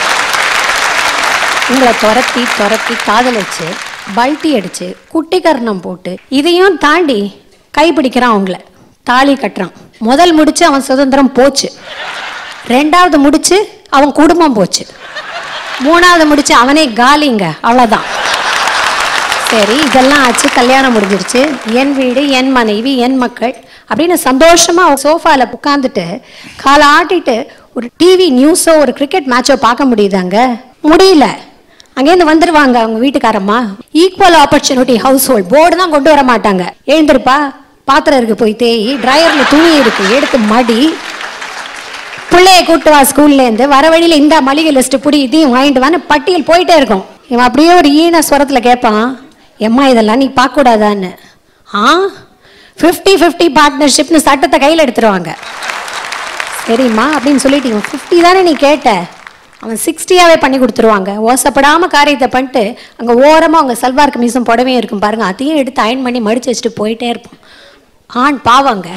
உங்களை துரத்தி துரத்தி காதலிச்சு பல்ட்டி அடிச்சு குட்டி கர்ணம் போட்டு இதையும் தாண்டி கைப்பிடிக்கிறான் அவங்கள தாலி கட்டுறான் முதல் முடிச்சு அவன் சுதந்திரம் போச்சு ரெண்டாவது முடிச்சு அவன் குடும்பம் போச்சு மூணாவது முடிச்சு அவனே காலிங்க அவ்வளோதான் சரி இதெல்லாம் ஆச்சு கல்யாணம் முடிஞ்சிருச்சு என் வீடு என் மனைவி என் மக்கள் அப்படின்னு சந்தோஷமா சோஃபால உட்காந்துட்டு காலை ஆட்டிட்டு ஒரு டிவி நியூஸோ ஒரு கிரிக்கெட் மேட்சோ பார்க்க முடியுதாங்க முடியல அங்கேருந்து வந்துருவாங்க அவங்க வீட்டுக்காரம்மா equal opportunity household board தான் கொண்டு வர மாட்டாங்க எழுந்திருப்பா பாத்திரம் இருக்கு போய் தேய் டிரையர்ல துணி இருக்கு எடுத்து மடி பிள்ளைய கூட்டு வா ஸ்கூல்ல இருந்து வர வழியில இந்த மளிகை லிஸ்ட் புடி இதையும் வாங்கிட்டு வான்னு பட்டியல் போயிட்டே இருக்கும் இவன் அப்படியே ஒரு ஈன ஸ்வரத்துல கேட்பான் எம்மா இதெல்லாம் நீ பார்க்க கூடாதான்னு ஆ ஃபிஃப்டி ஃபிஃப்டி பார்ட்னர்ஷிப்னு சட்டத்தை கையில் எடுத்துருவாங்க சரிம்மா அப்படின்னு சொல்லிட்டு இவன் ஃபிஃப்டி தானே நீ கேட்ட அவன் சிக்ஸ்டியாவே பண்ணி கொடுத்துருவாங்க ஓசப்படாம காரியத்தை பண்ணிட்டு அங்கே ஓரமாக அவங்க சல்வார் கமீஸும் புடவையும் இருக்கும் பாருங்க அதையும் எடுத்து அயன் பண்ணி மடிச்சு வச்சுட்டு போயிட்டே இருப்போம் ஆண் பாவங்க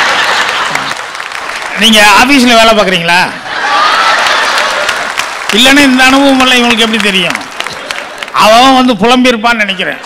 நீங்க ஆபீஸ்ல வேலை பார்க்குறீங்களா இல்லைன்னா இந்த அனுபவம் எல்லாம் இவங்களுக்கு எப்படி தெரியும் அவன் வந்து புலம்பியிருப்பான்னு நினைக்கிறேன்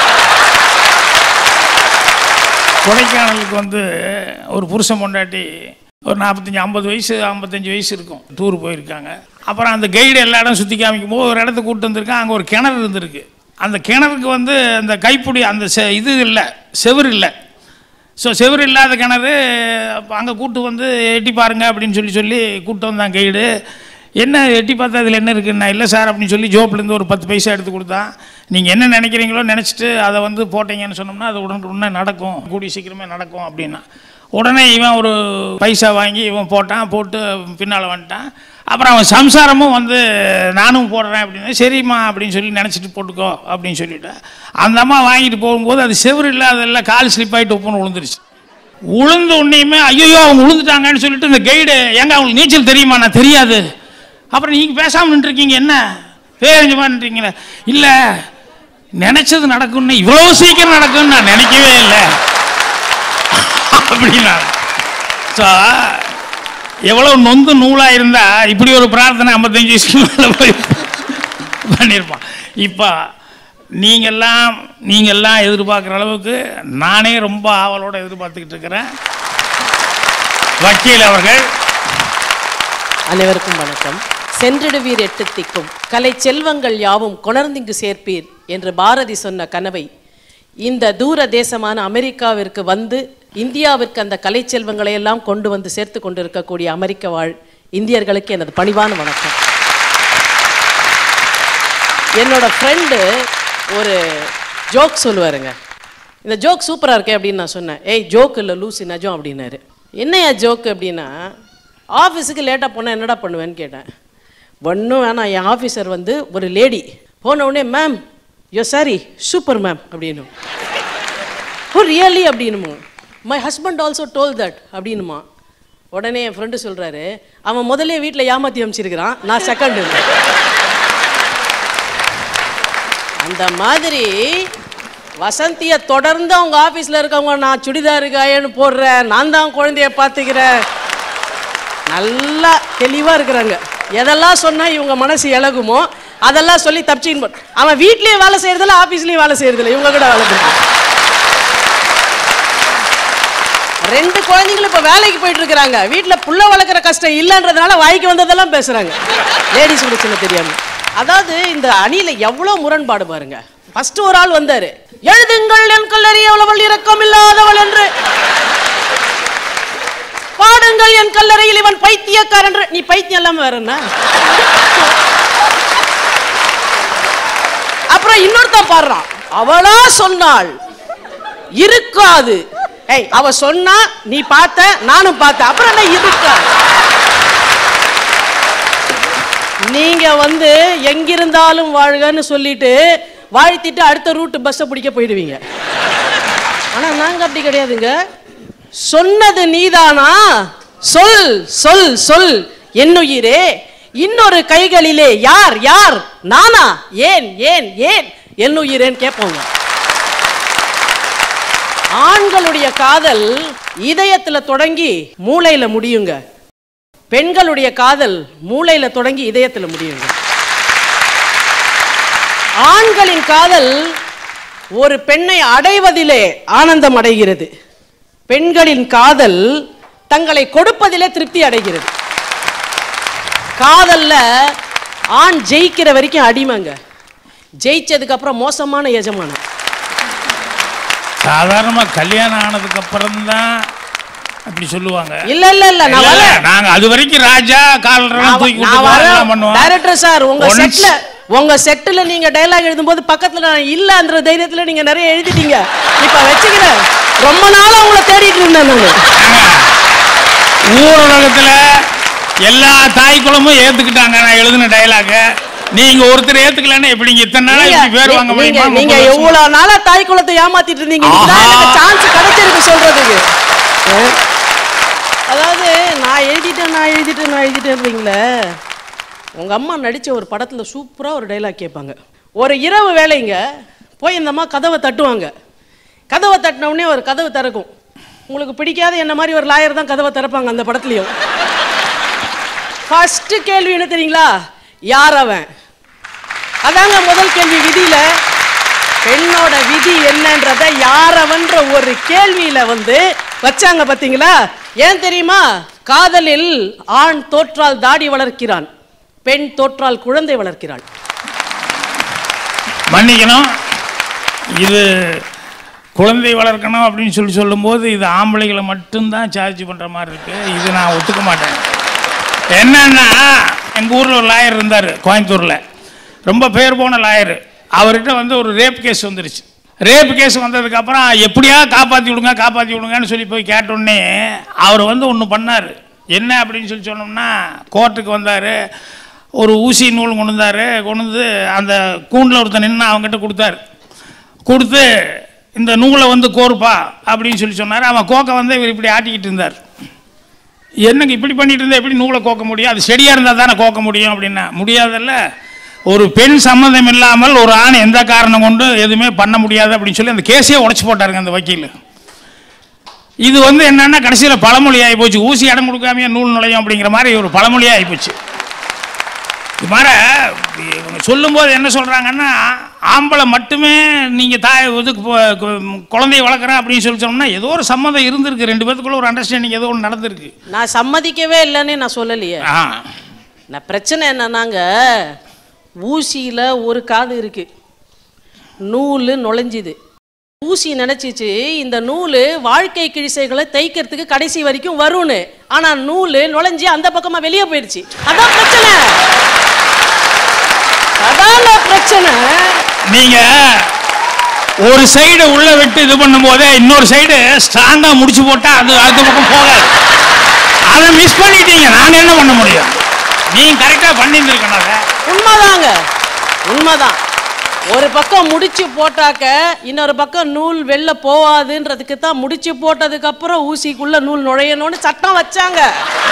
கொடைக்கானலுக்கு வந்து ஒரு புருஷன் பொண்டாட்டி ஒரு நாற்பத்தஞ்சு ஐம்பது வயசு ஐம்பத்தஞ்சு வயசு இருக்கும் டூர் போயிருக்காங்க அப்புறம் அந்த கைடு எல்லா இடம் சுற்றி காமிக்கும் போது ஒரு இடத்துக்கு கூப்பிட்டு வந்திருக்கான் அங்கே ஒரு கிணறு இருந்திருக்கு அந்த கிணறுக்கு வந்து அந்த கைப்பிடி அந்த செ இது இல்லை செவுரு இல்லை ஸோ செவுரு இல்லாத கிணறு அங்கே கூட்டு வந்து எட்டி பாருங்க அப்படின்னு சொல்லி சொல்லி கூப்பிட்டு வந்தான் கைடு என்ன எட்டி பார்த்தா அதில் என்ன இருக்குன்னா இல்லை சார் அப்படின்னு சொல்லி ஜோப்லேருந்து ஒரு பத்து பைசா எடுத்து கொடுத்தான் நீங்கள் என்ன நினைக்கிறீங்களோ நினச்சிட்டு அதை வந்து போட்டீங்கன்னு சொன்னோம்னா அது உடனே உடனே நடக்கும் கூடிய சீக்கிரமே நடக்கும் அப்படின்னா உடனே இவன் ஒரு பைசா வாங்கி இவன் போட்டான் போட்டு பின்னால் வந்துட்டான் அப்புறம் அவன் சம்சாரமும் வந்து நானும் போடுறேன் அப்படின்னு சரிம்மா அப்படின்னு சொல்லி நினச்சிட்டு போட்டுக்கோ அப்படின்னு சொல்லிட்டு அந்த அம்மா வாங்கிட்டு போகும்போது அது செவுரு இல்லாதெல்லாம் கால் ஸ்லிப் ஆகிட்டு ஒப்புன்னு விழுந்துருச்சு உளுந்த உடனேயுமே ஐயோ அவங்க விழுந்துட்டாங்கன்னு சொல்லிட்டு இந்த கைடு ஏங்க அவங்களுக்கு நீச்சல் தெரியுமா நான் தெரியாது அப்புறம் நீங்கள் பேசாமல் நின்றுருக்கீங்க என்ன பேரஞ்சமா நின்றீங்களே இல்லை நினைச்சது நடக்கும்னு இவ்வளவு சீக்கிரம் நடக்கும்னு நான் நினைக்கவே இல்லை அப்படின்னா ஸோ எவ்வளோ நொந்து நூலாக இருந்தா இப்படி ஒரு பிரார்த்தனை ஐம்பத்தஞ்சு வயசுக்கு மேலே போய் பண்ணியிருப்பான் இப்போ நீங்கள்லாம் நீங்கள்லாம் எதிர்பார்க்குற அளவுக்கு நானே ரொம்ப ஆவலோட எதிர்பார்த்துக்கிட்டு இருக்கிறேன் வக்கீல் அவர்கள் அனைவருக்கும் வணக்கம் சென்றிடுவீர் எட்டு திக்கும் கலை செல்வங்கள் யாவும் கொணர்ந்திங்கு சேர்ப்பீர் என்று பாரதி சொன்ன கனவை இந்த தூர தேசமான அமெரிக்காவிற்கு வந்து இந்தியாவிற்கு அந்த கலை செல்வங்களை எல்லாம் கொண்டு வந்து சேர்த்து கொண்டிருக்கக்கூடிய அமெரிக்க வாழ் இந்தியர்களுக்கு எனது பணிவான வணக்கம் என்னோட ஃப்ரெண்டு ஒரு ஜோக் சொல்லுவாருங்க இந்த ஜோக் சூப்பராக இருக்கே அப்படின்னு நான் சொன்னேன் ஏய் ஜோக் இல்லை லூசி நஜம் அப்படின்னாரு என்னையா ஜோக் அப்படின்னா ஆஃபீஸுக்கு லேட்டாக போனால் என்னடா பண்ணுவேன்னு கேட்டேன் ஒன்றும் வேணாம் என் ஆஃபீஸர் வந்து ஒரு லேடி போன உடனே ma'am your sari super ma'am அப்படின்னு ஓ ரியலி அப்படின்னுமோ my husband also told that அப்படின்னுமா உடனே என் ஃப்ரெண்டு சொல்கிறாரு அவன் முதல்ல வீட்டில் ஏமாற்றி அமைச்சிருக்கிறான் நான் செகண்டு அந்த மாதிரி வசந்தியை தொடர்ந்து அவங்க ஆஃபீஸில் இருக்கவங்க நான் சுடிதார் காயன்னு போடுறேன் நான் தான் குழந்தைய பார்த்துக்கிறேன் நல்லா தெளிவாக இருக்கிறாங்க எதெல்லாம் சொன்னால் இவங்க மனசு இலகுமோ அதெல்லாம் சொல்லி தப்பிச்சின்னு போ- அவன் வீட்லேயும் வேலை செய்யறதில்ல ஆஃபீஸ்லேயும் வேலை செய்யறதில்ல இவங்க கூட வேலை செய்யறது ரெண்டு குழந்தைங்களும் இப்போ வேலைக்கு போயிட்டு இருக்கிறாங்க வீட்டில் புள்ள வளர்க்குற கஷ்டம் இல்லைன்றதுனால வாய்க்கு வந்ததெல்லாம் பேசுகிறாங்க லேடிஸ் பிரச்சனை தெரியாம அதாவது இந்த அணியில எவ்வளோ முரண்பாடு பாருங்க ஃபர்ஸ்ட் ஒரு ஆள் வந்தாரு எழுதுங்கள் என் கல்லறி எவ்வளவள் இரக்கம் இல்லாதவள் என்று பாடுங்கள் என் கல்லறையில் இவன் பைத்தியக்காரன் என்று நீ பைத்தியம் இல்லாம வேற என்ன அப்புறம் இன்னொருத்தன் பாடுறான் அவளா சொன்னாள் இருக்காது ஏய் அவ சொன்னா நீ பார்த்த நானும் பார்த்தேன் அப்புறம் என்ன இருக்காது நீங்க வந்து எங்கிருந்தாலும் வாழ்கன்னு சொல்லிட்டு வாழ்த்திட்டு அடுத்த ரூட் பஸ்ஸை பிடிக்க போயிடுவீங்க ஆனா நாங்க அப்படி கிடையாதுங்க சொன்னது நீதானா சொல் சொல் சொல் என்னுயிரே இன்னொரு கைகளிலே யார் யார் நானா ஏன் ஏன் ஏன் என்னுயிரேன்னு கேட்போங்க ஆண்களுடைய காதல் இதயத்துல தொடங்கி மூளையில முடியுங்க பெண்களுடைய காதல் மூளையில தொடங்கி இதயத்துல முடியுங்க ஆண்களின் காதல் ஒரு பெண்ணை அடைவதிலே ஆனந்தம் அடைகிறது பெண்களின் காதல் தங்களை கொடுப்பதிலே திருப்தி அடைகிறது காதல்ல ஆண் ஜெயிக்கிற வரைக்கும் அடிமைங்க ஜெயிச்சதுக்கு அப்புறம் மோசமான எஜமானம் சாதாரணமா கல்யாணம் ஆனதுக்கு அப்புறம் தான் அப்படி சொல்லுவாங்க இல்ல இல்ல இல்ல நான் இல்ல, இல்ல, வரேன் நாங்க அது வரைக்கும் ராஜா காலரெல்லாம் தூக்கி நான் விட்டு வரேன் எல்லாம் பண்ணுவோம் டைரக்டர் சார் உங்க Once- செட்ல உங்க செட்ல நீங்க டயலாக் எழுதும்போது பக்கத்துல நான் இல்லன்ற தைரியத்துல நீங்க நிறைய எழுதிட்டீங்க இப்ப வச்சுக்கிறேன் ரொம்ப நாளா உங்களை தேடிட்டு இருந்தேன் நானு ஊர் உலகத்துல எல்லா தாய் குலமும் ஏத்துக்கிட்டாங்க நான் எழுதின டயலாக நீங்க ஒருத்தர் ஏத்துக்கலன்னா எப்படிங்க இத்தனை நாளா நீங்க- இப்படி பேர் வாங்க நீங்க முடியுமா நீங்க முப்பது வருஷமா? எவ்வளவு நாளா தாய் குலத்தை ஏமாத்திட்டு இருந்தீங்க ஆஹா. சான்ஸ் கிடைச்சிருக்கு சொல்றதுக்கு அஹ். அதாவது நான் எழுதிட்டேன் நான் எழுதிட்டேன் நான் எழுதிட்டேன்றீங்களே உங்க அம்மா நடிச்ச ஒரு படத்துல சூப்பரா ஒரு டைலாக் கேட்பாங்க ஒரு இரவு வேலைங்க போய் இந்த அம்மா கதவை தட்டுவாங்க கதவை தட்டின உடனே ஒரு கதவு திறக்கும் உங்களுக்கு பிடிக்காத என்ன மாதிரி ஒரு லாயர் தான் கதவை திறப்பாங்க அந்த படத்துலயும் ஃபர்ஸ்ட் கேள்வி என்ன தெரியுங்களா யார் அவன் அதாங்க முதல் கேள்வி விதியில பெண்ணோட விதி என்னன்றத யாரவன்ற ஒரு கேள்வியில வந்து வச்சாங்க பாத்தீங்களா ஏன் தெரியுமா காதலில் ஆண் தோற்றால் தாடி வளர்க்கிறான் பெண் தோற்றால் குழந்தை வளர்க்கிறாள் மன்னிக்கணும் இது குழந்தை வளர்க்கணும் அப்படின்னு சொல்லி சொல்லும்போது இது ஆம்பளைகளை மட்டும்தான் சார்ஜ் பண்ற மாதிரி இருக்கு இது நான் ஒத்துக்க மாட்டேன் என்னன்னா எங்க ஊர்ல ஒரு லாயர் இருந்தார் கோயம்புத்தூர்ல ரொம்ப பேர் போன லாயர் அவர்கிட்ட வந்து ஒரு ரேப் கேஸ் வந்துருச்சு ரேப் கேஸ் வந்ததுக்கு அப்புறம் எப்படியா காப்பாத்தி விடுங்க காப்பாத்தி விடுங்கன்னு சொல்லி போய் கேட்டோடனே அவர் வந்து ஒன்று பண்ணார் என்ன அப்படின்னு சொல்லி சொன்னோம்னா கோர்ட்டுக்கு வந்தார் ஒரு ஊசி நூல் கொண்டு வந்தார் கொண்டு வந்து அந்த கூண்டில் ஒருத்தன் நின்று அவங்ககிட்ட கொடுத்தாரு கொடுத்து இந்த நூலை வந்து கோர்ப்பா அப்படின்னு சொல்லி சொன்னார் அவன் கோக்க வந்து இவர் இப்படி ஆட்டிக்கிட்டு இருந்தார் என்னங்க இப்படி பண்ணிட்டு இருந்தா எப்படி நூலை கோக்க முடியும் அது செடியாக இருந்தால் தானே கோக்க முடியும் அப்படின்னா முடியாதல்ல ஒரு பெண் சம்மந்தம் இல்லாமல் ஒரு ஆண் எந்த காரணம் கொண்டு எதுவுமே பண்ண முடியாது அப்படின்னு சொல்லி அந்த கேஸையே உடைச்சு போட்டாருங்க அந்த வக்கீல் இது வந்து என்னன்னா கடைசியில் பழமொழி ஆகி போச்சு ஊசி இடம் கொடுக்காமையே நூல் நுழையும் அப்படிங்கிற மாதிரி ஒரு பழமொழி ஆகி போச்சு இது மாதிரி இவங்க சொல்லும்போது என்ன சொல்கிறாங்கன்னா ஆம்பளை மட்டுமே நீங்கள் தாய் இதுக்கு போ- கு- குழந்தைய வளர்க்குறேன் அப்படின்னு சொல்லி சொன்னோம்னா ஏதோ ஒரு சம்மதம் இருந்திருக்கு ரெண்டு பேத்துக்குள்ள ஒரு அண்டர்ஸ்டாண்டிங் ஏதோ ஒன்று நடந்திருக்கு நான் சம்மதிக்கவே இல்லைன்னு நான் சொல்லலையே ஆ நான் பிரச்சனை என்னன்னாங்க ஊசியில ஒரு காது இருக்கு நூல் நுழைஞ்சுது ஊசி நினைச்சிச்சு இந்த நூல் வாழ்க்கை கிழிசைகளை தைக்கிறதுக்கு கடைசி வரைக்கும் வரும்னு ஆனா நூல் நுழைஞ்சு அந்த பக்கமா வெளியே போயிடுச்சு அதான் பிரச்சனை அதான பிரச்சனை நீங்க ஒரு சைடு உள்ள விட்டு இது பண்ணும்போதே இன்னொரு சைடு ஸ்ட்ராங்கா முடிச்சு போட்டா அது அது பக்கம் போகாது அதை மிஸ் பண்ணிட்டீங்க நாங்க என்ன பண்ண முடியும் நீங்க கரெக்டா பண்ணியிருந்திருக்கணும் அதை உண்மைதாங்க உண்மைதான் ஒரு பக்கம் முடிச்சு போட்டாக்க இன்னொரு பக்கம் நூல் வெளில போவாதுன்றதுக்கு தான் முடிச்சு போட்டதுக்கு அப்புறம் ஊசிக்குள்ள நூல் நுழையணும்னு சட்டம் வச்சாங்க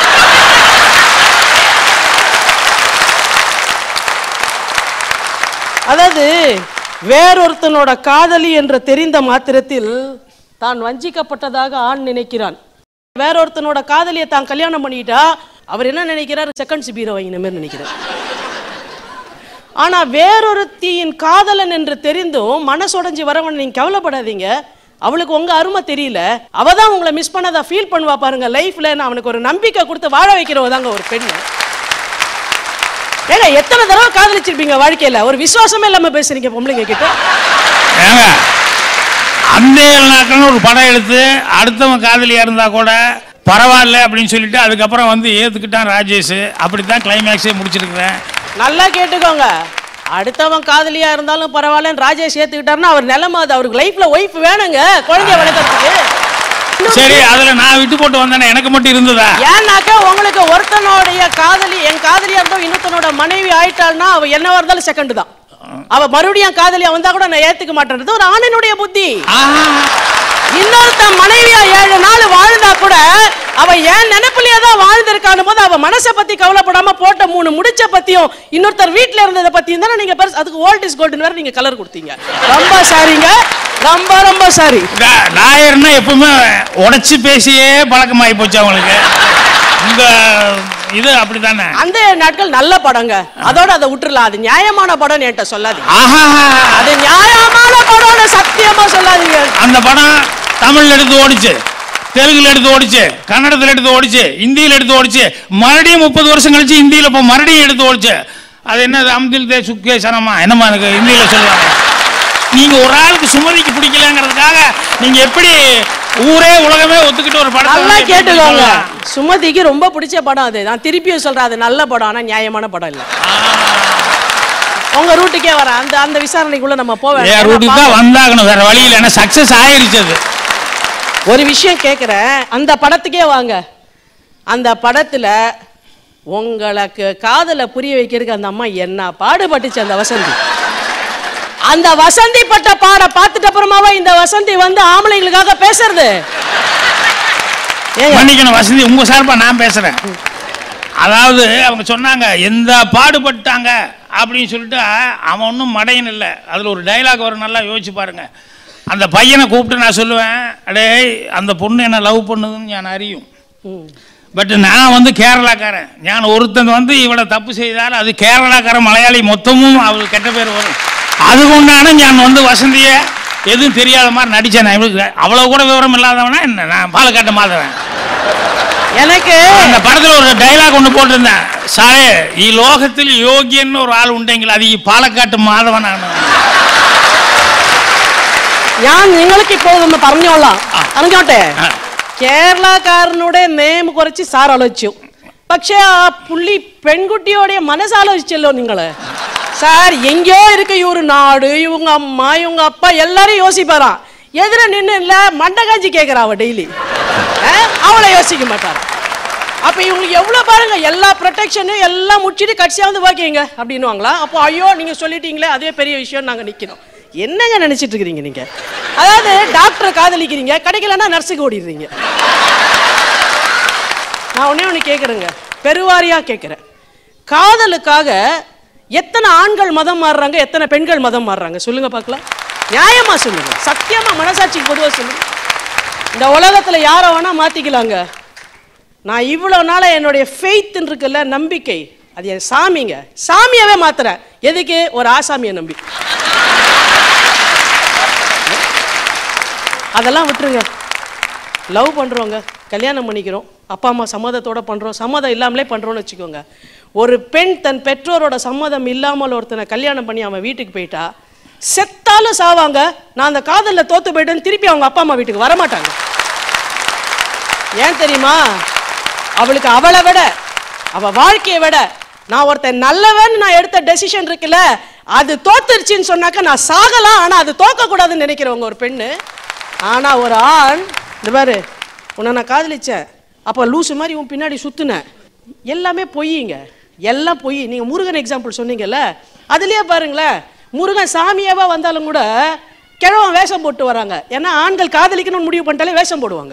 அதாவது வேறொருத்தனோட காதலி என்று தெரிந்த மாத்திரத்தில் தான் வஞ்சிக்கப்பட்டதாக ஆண் நினைக்கிறான் வேறொருத்தனோட காதலியை தான் கல்யாணம் பண்ணிட்டா அவர் என்ன நினைக்கிறார் செகண்ட் சிபீரோ வாங்கின மாதிரி நினைக்கிறார் ஆனா வேறொருத்தியின் காதலன் என்று தெரிந்தும் மனசுடைஞ்சு வரவன் நீங்க கவலைப்படாதீங்க அவளுக்கு உங்க அருமை தெரியல அவ தான் உங்களை மிஸ் பண்ணதா ஃபீல் பண்ணுவா பாருங்க லைஃப்ல நான் அவனுக்கு ஒரு நம்பிக்கை கொடுத்து வாழ வைக்கிறவ தாங்க ஒரு பெண்ணு ஏங்க எத்தனை தடவை காதலிச்சிருப்பீங்க வாழ்க்கையில ஒரு விசுவாசமே இல்லாம பேசுறீங்க பொம்பளைங்க கிட்ட ஏங்க அந்த நாட்கள் ஒரு படம் எடுத்து அடுத்தவன் காதலியா இருந்தா கூட பரவாயில்ல அப்படின்னு சொல்லிட்டு அதுக்கப்புறம் வந்து ஏத்துக்கிட்டான் ராஜேஷ் அப்படித்தான் கிளைமேக்ஸே முடிச்சிருக்கிறேன் நல்லா கேட்டுக்கோங்க அடுத்தவன் காதலியா இருந்தாலும் பரவாயில்லன்னு ராஜேஷ் ஏத்துக்கிட்டாருன்னா அவர் நிலைமை அது அவருக்கு லைஃப்ல ஒய்ஃப் வேணுங்க குழந்தைய வளர்க்கறதுக்கு சரி அதுல நான் விட்டு போட்டு வந்தேனே எனக்கு மட்டும் இருந்ததா ஏன்னாக்கா உங்களுக்கு ஒருத்தனுடைய காதலி என் காதலியா இருந்தோம் இன்னொருத்தனோட மனைவி ஆயிட்டாள்னா அவ என்னவா இருந்தாலும் செகண்ட் தான் அவ மறுபடியும் காதலியா வந்தா கூட நான் ஏத்துக்க மாட்டேன்றது ஒரு ஆணினுடைய புத்தி இன்னொருத்தன் மனைவியா ஏழு நாள் வாழ்ந்தா கூட அவ ஏன் நினைப்புலயே தான் வாழ்ந்திருக்கான போது அவ மனசை பத்தி கவலைப்படாம போட்ட மூணு முடிச்ச பத்தியும் இன்னொருத்தர் வீட்ல இருந்ததை பத்தியும் தானே நீங்க பெருசு அதுக்கு ஓல்ட் இஸ் கோல்டன் வேற நீங்க கலர் கொடுத்தீங்க ரொம்ப சாரிங்க ரொம்ப ரொம்ப சாரி லாயர்னா எப்பவுமே உடைச்சு பேசியே பழக்கமாகி போச்சு அவங்களுக்கு உங்க இது அப்படித்தானே அந்த நாட்கள் நல்ல படங்க அதோட அதை விட்டுறலாம் அது நியாயமான படம் என்கிட்ட சொல்லாதீங்க ஆஹா அது நியாயமான படம்னு சத்தியமா சொல்லாதீங்க அந்த படம் தமிழ்ல எடுத்து ஓடிச்சு தெலுங்குல எடுத்து ஓடிச்சு கன்னடத்துல எடுத்து ஓடிச்சு இந்தியில எடுத்து ஓடிச்சு மறுபடியும் முப்பது வருஷம் கழிச்சு இந்தியில இப்போ மறுபடியும் எடுத்து ஓடிச்சு அது என்னது அம்தில் தே சுக்கே சனமா என்னமா எனக்கு இந்தியில சொல்லுவாங்க நீங்க ஒரு ஆளுக்கு சுமதிக்கு பிடிக்கலங்கிறதுக்காக நீங்க எப்படி ஊரே உலகமே ஒத்துக்கிட்டு ஒரு படத்தை நல்லா வந்து எப்படி கேட்டுக்கோங்க சொல்லலாம்? சுமதிக்கு ரொம்ப பிடிச்ச படம் அது நான் திருப்பியும் சொல்றேன் அது நல்ல படம் ஆனா நியாயமான படம் இல்ல உங்க ரூட்டுக்கே வரேன் அந்த அந்த விசாரணைக்குள்ள நம்ம போவேன் வேற ரூட்டுக்கு தான் வந்தாகணும் வேற வழி இல்லை ஏன்னா சக்சஸ் ஆயிருச்சு அது ஒரு விஷயம் கேட்குறேன் அந்த படத்துக்கே வாங்க அந்த படத்துல உங்களுக்கு காதலை புரிய வைக்கிறதுக்கு அந்த அம்மா என்ன பாடுபட்டுச்சு அந்த வசந்தி அந்த வசந்தி பட்ட பாட பார்த்துட்டு அப்புறமாவா இந்த வசந்தி வந்து ஆம்பளைங்களுக்காக பேசுறது ஏங்க மன்னிக்கணும் வசந்தி உங்க சார்பா நான் பேசுறேன் அதாவது அவங்க சொன்னாங்க எந்த பாடுபட்டாங்க அப்படின்னு சொல்லிட்டு அவன் ஒன்றும் மடையன் இல்லை அதில் ஒரு டைலாக் வரும் நல்லா யோசிச்சு பாருங்க அந்த பையனை கூப்பிட்டு நான் சொல்லுவேன் அடே அந்த பொண்ணு என்ன லவ் பண்ணுதுன்னு நான் அறியும் பட் நான் வந்து கேரளாக்காரன் நான் ஒருத்தன் வந்து இவளை தப்பு செய்தால் அது கேரளாக்காரன் மலையாளி மொத்தமும் அவளுக்கு கெட்ட பேர் வரும் அது கொண்டான நான் வந்து வசந்தியை எதுவும் தெரியாத மாதிரி நடிச்சேன் நான் இவளுக்கு அவ்வளோ கூட விவரம் இல்லாதவனா என்ன நான் பாலக்காட்டு மாதவன் எனக்கு அந்த படத்துல ஒரு டைலாக் ஒன்று போட்டிருந்தேன் சாரே ഈ ലോകത്തിൽ യോഗ്യൻ ഒരു ആൾ ഉണ്ടെങ്കിൽ അത് ഈ പാലക്കാട്ട് മാധവനാണ് ഞാൻ നിങ്ങൾക്ക് ഇപ്പോൾ ഒന്ന് പറഞ്ഞോളാം അറിഞ്ഞോട്ടെ ആ. കേരളക്കാരനുടെ നെയിം കുറച്ച് സാർ ആലോചിച്ചു പക്ഷേ ആ പുള്ളി പെൺകുട്ടിയോടെ മനസ്സാലോചിച്ചല്ലോ നിങ്ങള് சார் எங்கேயோ இருக்கு இவரு நாடு இவங்க அம்மா இவங்க அப்பா எல்லாரும் யோசிப்பாராம் எதிர நின்று இல்ல மண்டகாஞ்சி கேட்கிறா அவ டெய்லி அவளை யோசிக்க மாட்டாரா அப்ப இவங்களுக்கு எவ்வளவு பாருங்க எல்லா ப்ரொடெக்ஷனும் எல்லாம் முடிச்சிட்டு கடைசியா வந்து பாக்கிங்க அப்படின்னுவாங்களா அப்போ ஐயோ நீங்க சொல்லிட்டீங்களே அதே பெரிய விஷயம் நாங்க நிக்கணும் என்னங்க நினைச்சிட்டு இருக்கிறீங்க நீங்க அதாவது டாக்டரை காதலிக்கிறீங்க கிடைக்கலன்னா நர்ஸுக்கு ஓடிடுறீங்க நான் ஒண்ணே ஒன்று கேட்குறேங்க பெருவாரியா கேட்குறேன் காதலுக்காக எத்தனை ஆண்கள் மதம் மாறுறாங்க எத்தனை பெண்கள் மதம் மாறுறாங்க சொல்லுங்க பார்க்கலாம் நியாயமா சொல்லுங்க சத்தியமா மனசாட்சிக்கு பொதுவாக சொல்லுங்க இந்த உலகத்துல யாரை வேணா மாத்திக்கலாங்க நான் இவ்வளோ நாளா என்னுடைய ஃபெய்த்ன்னு இருக்குல்ல நம்பிக்கை அது என் சாமிங்க சாமியவே மாத்துறேன் எதுக்கு ஒரு ஆசாமியை நம்பி அதெல்லாம் விட்டுருங்க லவ் பண்ணுறோங்க கல்யாணம் பண்ணிக்கிறோம் அப்பா அம்மா சம்மதத்தோட பண்ணுறோம் சம்மதம் இல்லாமலே பண்ணுறோம்னு வச்சுக்கோங்க ஒரு பெண் தன் பெற்றோரோட சம்மதம் இல்லாமல் ஒருத்தனை கல்யாணம் பண்ணி அவன் வீட்டுக்கு போயிட்டா செத்தாலும் சாவாங்க நான் அந்த காதலில் தோத்து போயிட்டேன்னு திருப்பி அவங்க அப்பா அம்மா வீட்டுக்கு வரமாட்டாங்க ஏன் தெரியுமா அவளுக்கு அவளை விட அவ வாழ்க்கையை விட நான் ஒருத்தன் நல்லவன் நான் எடுத்த டெசிஷன் இருக்குல்ல அது தோத்துருச்சுன்னு சொன்னாக்க நான் சாகலாம் ஆனா அது தோக்க கூடாதுன்னு நினைக்கிறவங்க ஒரு பெண்ணு ஆனா ஒரு ஆண் இந்த பாரு உன்னை நான் காதலிச்சேன் அப்போ லூசு மாதிரி உன் பின்னாடி சுத்துனேன் எல்லாமே பொய்யுங்க எல்லாம் பொய் நீங்க முருகன் எக்ஸாம்பிள் சொன்னீங்கல்ல அதுலயே பாருங்களேன் முருகன் சாமியாவா வந்தாலும் கூட கிழவன் வேஷம் போட்டு வராங்க ஏன்னா ஆண்கள் காதலிக்கணும்னு முடிவு பண்ணிட்டாலே வேஷம் போடுவாங்க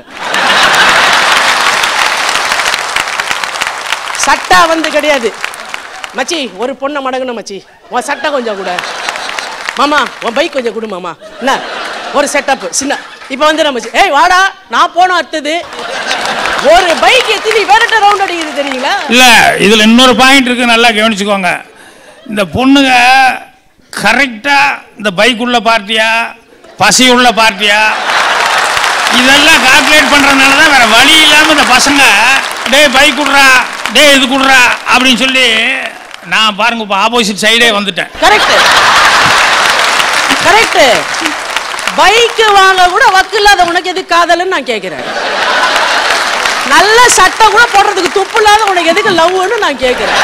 சட்டா வந்து கிடையாது மச்சி ஒரு பொண்ணை மடங்கணும் மச்சி உன் சட்டை கொஞ்சம் கூட மாமா உன் பைக் கொஞ்சம் கொடு மாமா என்ன ஒரு செட்டப் சின்ன இப்போ வந்து நம்ம ஏய் வாடா நான் போனோம் அடுத்தது ஒரு பைக் எத்தனை வேறட்ட ரவுண்ட் அடிக்குது தெரியுங்களா இல்லை இதில் இன்னொரு பாயிண்ட் இருக்கு நல்லா கவனிச்சுக்கோங்க இந்த பொண்ணுங்க கரெக்டாக இந்த பைக் உள்ள பார்ட்டியா பசி உள்ள பார்ட்டியா இதெல்லாம் கால்குலேட் பண்ணுறதுனால தான் வேற வழி இல்லாமல் இந்த பசங்க டேய் பைக் விட்றா டேய் இது குடுறா அப்படின்னு சொல்லி நான் பாருங்க இப்போ ஆப்போசிட் சைடே வந்துட்டேன் கரெக்ட் கரெக்ட் பைக் வாங்க கூட வக்கு இல்லாத உனக்கு எது காதல்னு நான் கேட்கிறேன் நல்ல சட்டை கூட போடுறதுக்கு துப்பு இல்லாத உனக்கு எதுக்கு லவ்னு நான் கேட்கிறேன்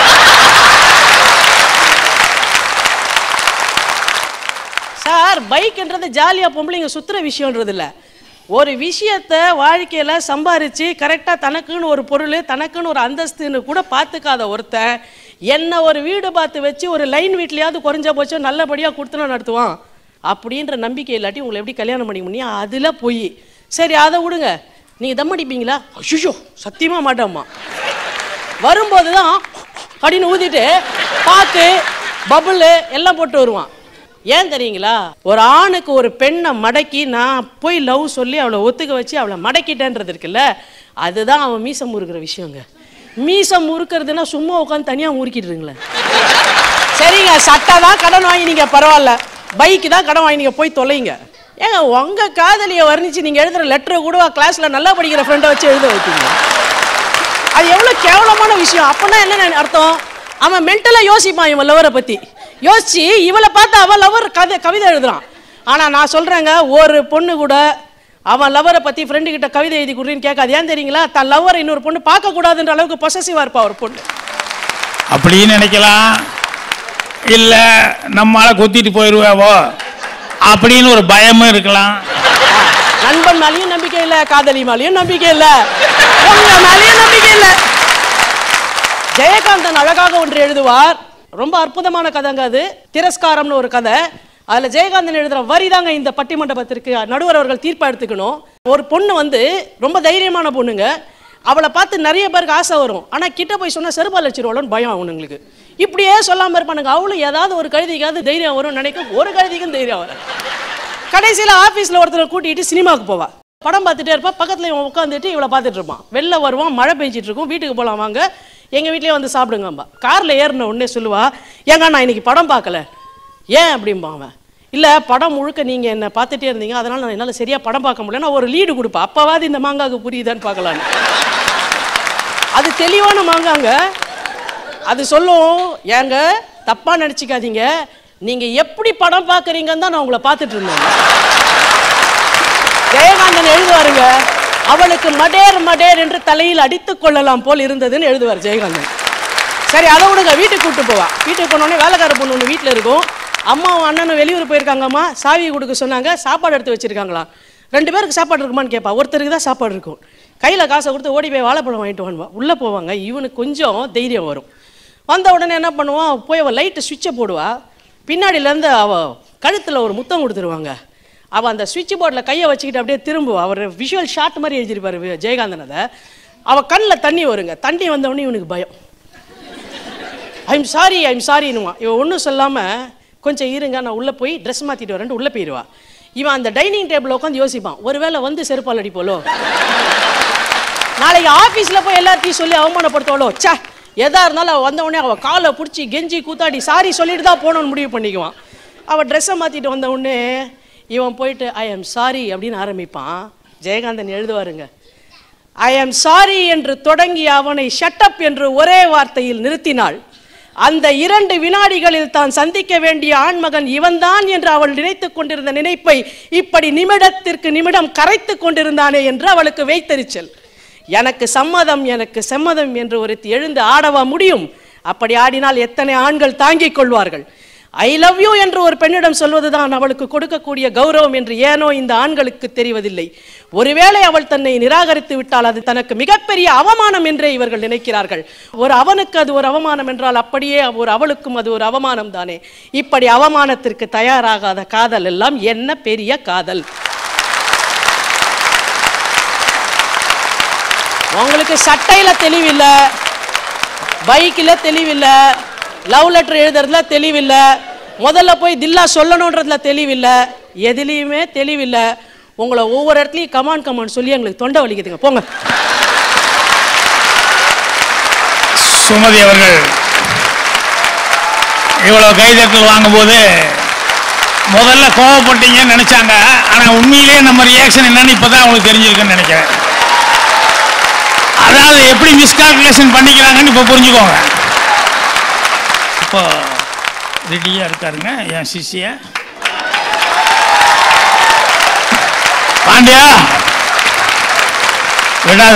சார் பைக்ன்றது ஜாலியா பொம்பளைங்க சுத்துற விஷயம்ன்றது இல்ல ஒரு விஷயத்த வாழ்க்கையில சம்பாரிச்சு கரெக்டா தனக்குன்னு ஒரு பொருள் தனக்குன்னு ஒரு அந்தஸ்துன்னு கூட பார்த்துக்காத ஒருத்தன் என்ன ஒரு வீடு பார்த்து வச்சு ஒரு லைன் வீட்லயாவது குறைஞ்ச போச்சோ நல்லபடியா கொடுத்துனா நடத்துவான் அப்படின்ற நம்பிக்கை இல்லாட்டி உங்களை எப்படி கல்யாணம் பண்ணி முடியும் அதுல போய் சரி அதை விடுங்க நீங்க தம் அடிப்பீங்களா ஐயோ சத்தியமா மாட்டோம்மா வரும்போது தான் அப்படின்னு ஊதிட்டு பாக்கு பபுள் எல்லாம் போட்டு வருவான் ஏன் தெரியுங்களா ஒரு ஆணுக்கு ஒரு பெண்ணை மடக்கி நான் போய் லவ் சொல்லி அவளை ஒத்துக்க வச்சு அவளை மடக்கிட்டேன்றது இருக்குல்ல அதுதான் அவன் மீசம் முறுகிற விஷயங்க மீசம் முறுக்கிறதுனா சும்மா உட்காந்து தனியாக முறுக்கிட்டுருங்களேன் சரிங்க சட்டை தான் கடன் வாங்கினீங்க பரவாயில்ல பைக்கு தான் கடன் வாங்கினீங்க போய் தொலைங்க ஏங்க உங்க காதலியை வர்ணிச்சு நீங்க எழுதுற லெட்டரை கூட கிளாஸ்ல நல்லா படிக்கிற ஃப்ரெண்டை வச்சு எழுத வைப்பீங்க அது எவ்வளவு கேவலமான விஷயம் அப்பனா என்ன அர்த்தம் அவன் மென்டலா யோசிப்பான் இவன் லவரை பத்தி யோசிச்சு இவளை பார்த்து அவன் லவர் கதை கவிதை எழுதுறான் ஆனா நான் சொல்றேங்க ஒரு பொண்ணு கூட அவன் லவரை பத்தி ஃப்ரெண்டு கிட்ட கவிதை எழுதி கொடுறேன்னு கேட்காது ஏன் தெரியுங்களா தன் லவரை இன்னொரு பொண்ணு பார்க்க கூடாதுன்ற அளவுக்கு பொசசிவா இருப்பா ஒரு பொண்ணு அப்படின்னு நினைக்கலாம் இல்லை நம்மளால கொத்திட்டு போயிடுவாவோ அப்படின்னு ஒரு பயமும் இருக்கலாம் நண்பன் மேலேயும் நம்பிக்கை இல்ல காதலி மேலேயும் நம்பிக்கை இல்ல உங்க மேலேயும் நம்பிக்கை இல்ல ஜெயகாந்தன் அழகாக ஒன்று எழுதுவார் ரொம்ப அற்புதமான கதைங்க அது திரஸ்காரம்னு ஒரு கதை அதுல ஜெயகாந்தன் எழுதுற வரிதாங்க இந்த பட்டிமண்டபத்திற்கு நடுவர் அவர்கள் தீர்ப்பா எடுத்துக்கணும் ஒரு பொண்ணு வந்து ரொம்ப தைரியமான பொண்ணுங்க அவளை பார்த்து நிறைய பேருக்கு ஆசை வரும் ஆனா கிட்ட போய் சொன்னா செருப்பால் வச்சிருவாளோன்னு பயம் அவனுங்களுக்கு இப்படியே சொல்லாம இருப்பானுங்க அவளும் ஏதாவது ஒரு கழுதிக்காவது தைரியம் வரும் நினைக்கும் ஒரு கழுதிக்கும் தைரியம் வரும் கடைசியில் ஆஃபீஸில் ஒருத்தரை கூட்டிகிட்டு சினிமாவுக்கு போவா படம் பார்த்துட்டே இருப்பா பக்கத்தில் இவன் உட்காந்துட்டு இவளை பார்த்துட்டு இருப்பான் வெளில வருவான் மழை பெஞ்சிட்டு இருக்கும் வீட்டுக்கு போகலாம் வாங்க எங்கள் வீட்லயே வந்து சாப்பிடுங்கம்பா காரில் ஏறின உடனே சொல்லுவா ஏங்க நான் இன்னைக்கு படம் பார்க்கல ஏன் அப்படிம்பா அவன் இல்லை படம் முழுக்க நீங்கள் என்னை பார்த்துட்டே இருந்தீங்க அதனால் நான் என்னால் சரியாக படம் பார்க்க முடியல நான் ஒரு லீடு கொடுப்பேன் அப்போவாது இந்த மாங்காவுக்கு புரியுதான்னு பார்க்கலான்னு அது தெளிவான மாங்காங்க அது சொல்லும் ஏங்க தப்பா நினச்சிக்காதீங்க நீங்க எப்படி படம் பார்க்குறீங்கன்னு தான் நான் உங்களை பார்த்துட்டு இருந்தேன் ஜெயகாந்தன் எழுதுவாருங்க அவளுக்கு மடேர் மடேர் என்று தலையில் அடித்துக் கொள்ளலாம் போல் இருந்ததுன்னு எழுதுவார் ஜெயகாந்தன் சரி அதை விடுங்க வீட்டுக்கு கூட்டு போவா வீட்டுக்கு போனோடனே வேலைக்கார பொண்ணு ஒன்று வீட்டில் இருக்கும் அம்மாவும் அண்ணனும் வெளியூர் போயிருக்காங்கம்மா சாவி கொடுக்க சொன்னாங்க சாப்பாடு எடுத்து வச்சிருக்காங்களாம் ரெண்டு பேருக்கு சாப்பாடு இருக்குமான்னு கேட்பா ஒருத்தருக்கு தான் சாப்பாடு இருக்கும் கையில் காசை கொடுத்து ஓடி போய் வாழைப்பழம் வாங்கிட்டு வாங்குவா உள்ளே போவாங்க இவனுக்கு கொஞ்சம் தைரியம் வரும் வந்த உடனே என்ன பண்ணுவான் போய் அவள் லைட்டு சுவிட்சை போடுவா பின்னாடியிலேருந்து அவள் கழுத்தில் ஒரு முத்தம் கொடுத்துருவாங்க அவள் அந்த சுவிட்ச் போர்டில் கையை வச்சுக்கிட்டு அப்படியே திரும்புவா அவர் விஷுவல் ஷாட் மாதிரி எழுதியிருப்பாரு வி- ஜெயகாந்தன் அதை அவள் கண்ணில் தண்ணி வருங்க தண்ணி வந்தவொடனே இவனுக்கு பயம் ஐம் சாரி ஐம் சாரின்னுவான் இவன் ஒன்றும் சொல்லாமல் கொஞ்சம் இருங்க நான் உள்ளே போய் ட்ரெஸ் மாற்றிட்டு வரேன்ட்டு உள்ளே போயிடுவா இவன் அந்த டைனிங் டேபிளில் உட்காந்து யோசிப்பான் ஒருவேளை வந்து செருப்பால் அடிப்போலோ நாளைக்கு ஆஃபீஸில் போய் எல்லாத்தையும் சொல்லி அவமானப்படுத்துவாளோ ச்சே எதா இருந்தாலும் அவள் வந்த உடனே அவள் காலை பிடிச்சி கெஞ்சி கூத்தாடி சாரி சொல்லிட்டு தான் போகணும்னு முடிவு பண்ணிக்குவான் அவள் ட்ரெஸ்ஸை மாற்றிட்டு வந்த உடனே இவன் போயிட்டு ஐ எம் சாரி அப்படின்னு ஆரம்பிப்பான் ஜெயகாந்தன் எழுதுவாருங்க ஐ எம் சாரி என்று தொடங்கி அவனை ஷட்டப் என்று ஒரே வார்த்தையில் நிறுத்தினாள் அந்த இரண்டு வினாடிகளில் தான் சந்திக்க வேண்டிய ஆண்மகன் இவன்தான் என்று அவள் நினைத்துக் கொண்டிருந்த நினைப்பை இப்படி நிமிடத்திற்கு நிமிடம் கரைத்துக் கொண்டிருந்தானே என்று அவளுக்கு வைத்தறிச்சல் எனக்கு சம்மதம் எனக்கு சம்மதம் என்று ஒருத்தி எழுந்து ஆடவா முடியும் அப்படி ஆடினால் எத்தனை ஆண்கள் தாங்கிக் கொள்வார்கள் ஐ லவ் யூ என்று ஒரு பெண்ணிடம் சொல்வதுதான் அவளுக்கு கொடுக்கக்கூடிய கௌரவம் என்று ஏனோ இந்த ஆண்களுக்கு தெரிவதில்லை ஒருவேளை அவள் தன்னை நிராகரித்து விட்டால் அது தனக்கு மிகப்பெரிய அவமானம் என்றே இவர்கள் நினைக்கிறார்கள் ஒரு அவனுக்கு அது ஒரு அவமானம் என்றால் அப்படியே ஒரு அவளுக்கும் அது ஒரு அவமானம் தானே இப்படி அவமானத்திற்கு தயாராகாத காதல் எல்லாம் என்ன பெரிய காதல் உங்களுக்கு சட்டையில தெளிவில்ல பைக்கில் தெளிவில்ல லவ் லெட்டர் எழுதுறதுல தெளிவில்ல முதல்ல போய் தில்லா சொல்லணுன்றதுல தெளிவில்ல எதுலேயுமே தெளிவில்ல உங்களை ஒவ்வொரு இடத்துலையும் கமான் கமான் சொல்லி எங்களுக்கு தொண்டை வலிக்குதுங்க போங்க சுமதி அவர்கள் இவ்வளோ கைதட்டல் வாங்கும்போது முதல்ல கோவப்பட்டீங்கன்னு நினைச்சாங்க ஆனா உண்மையிலேயே நம்ம ரியாக்ஷன் என்னன்னு இப்பதான் அவங்களுக்கு தெரிஞ்சிருக்குன்னு நினைக்கிறேன் அதாவது எப்படி மிஸ்கால்குலேஷன் பண்ணிக்கிறாங்கன்னு இப்போ புரிஞ்சுக்கோங்க இப்போ ரெடியாக இருக்காருங்க என் சிஷிய பாண்டியா விடாத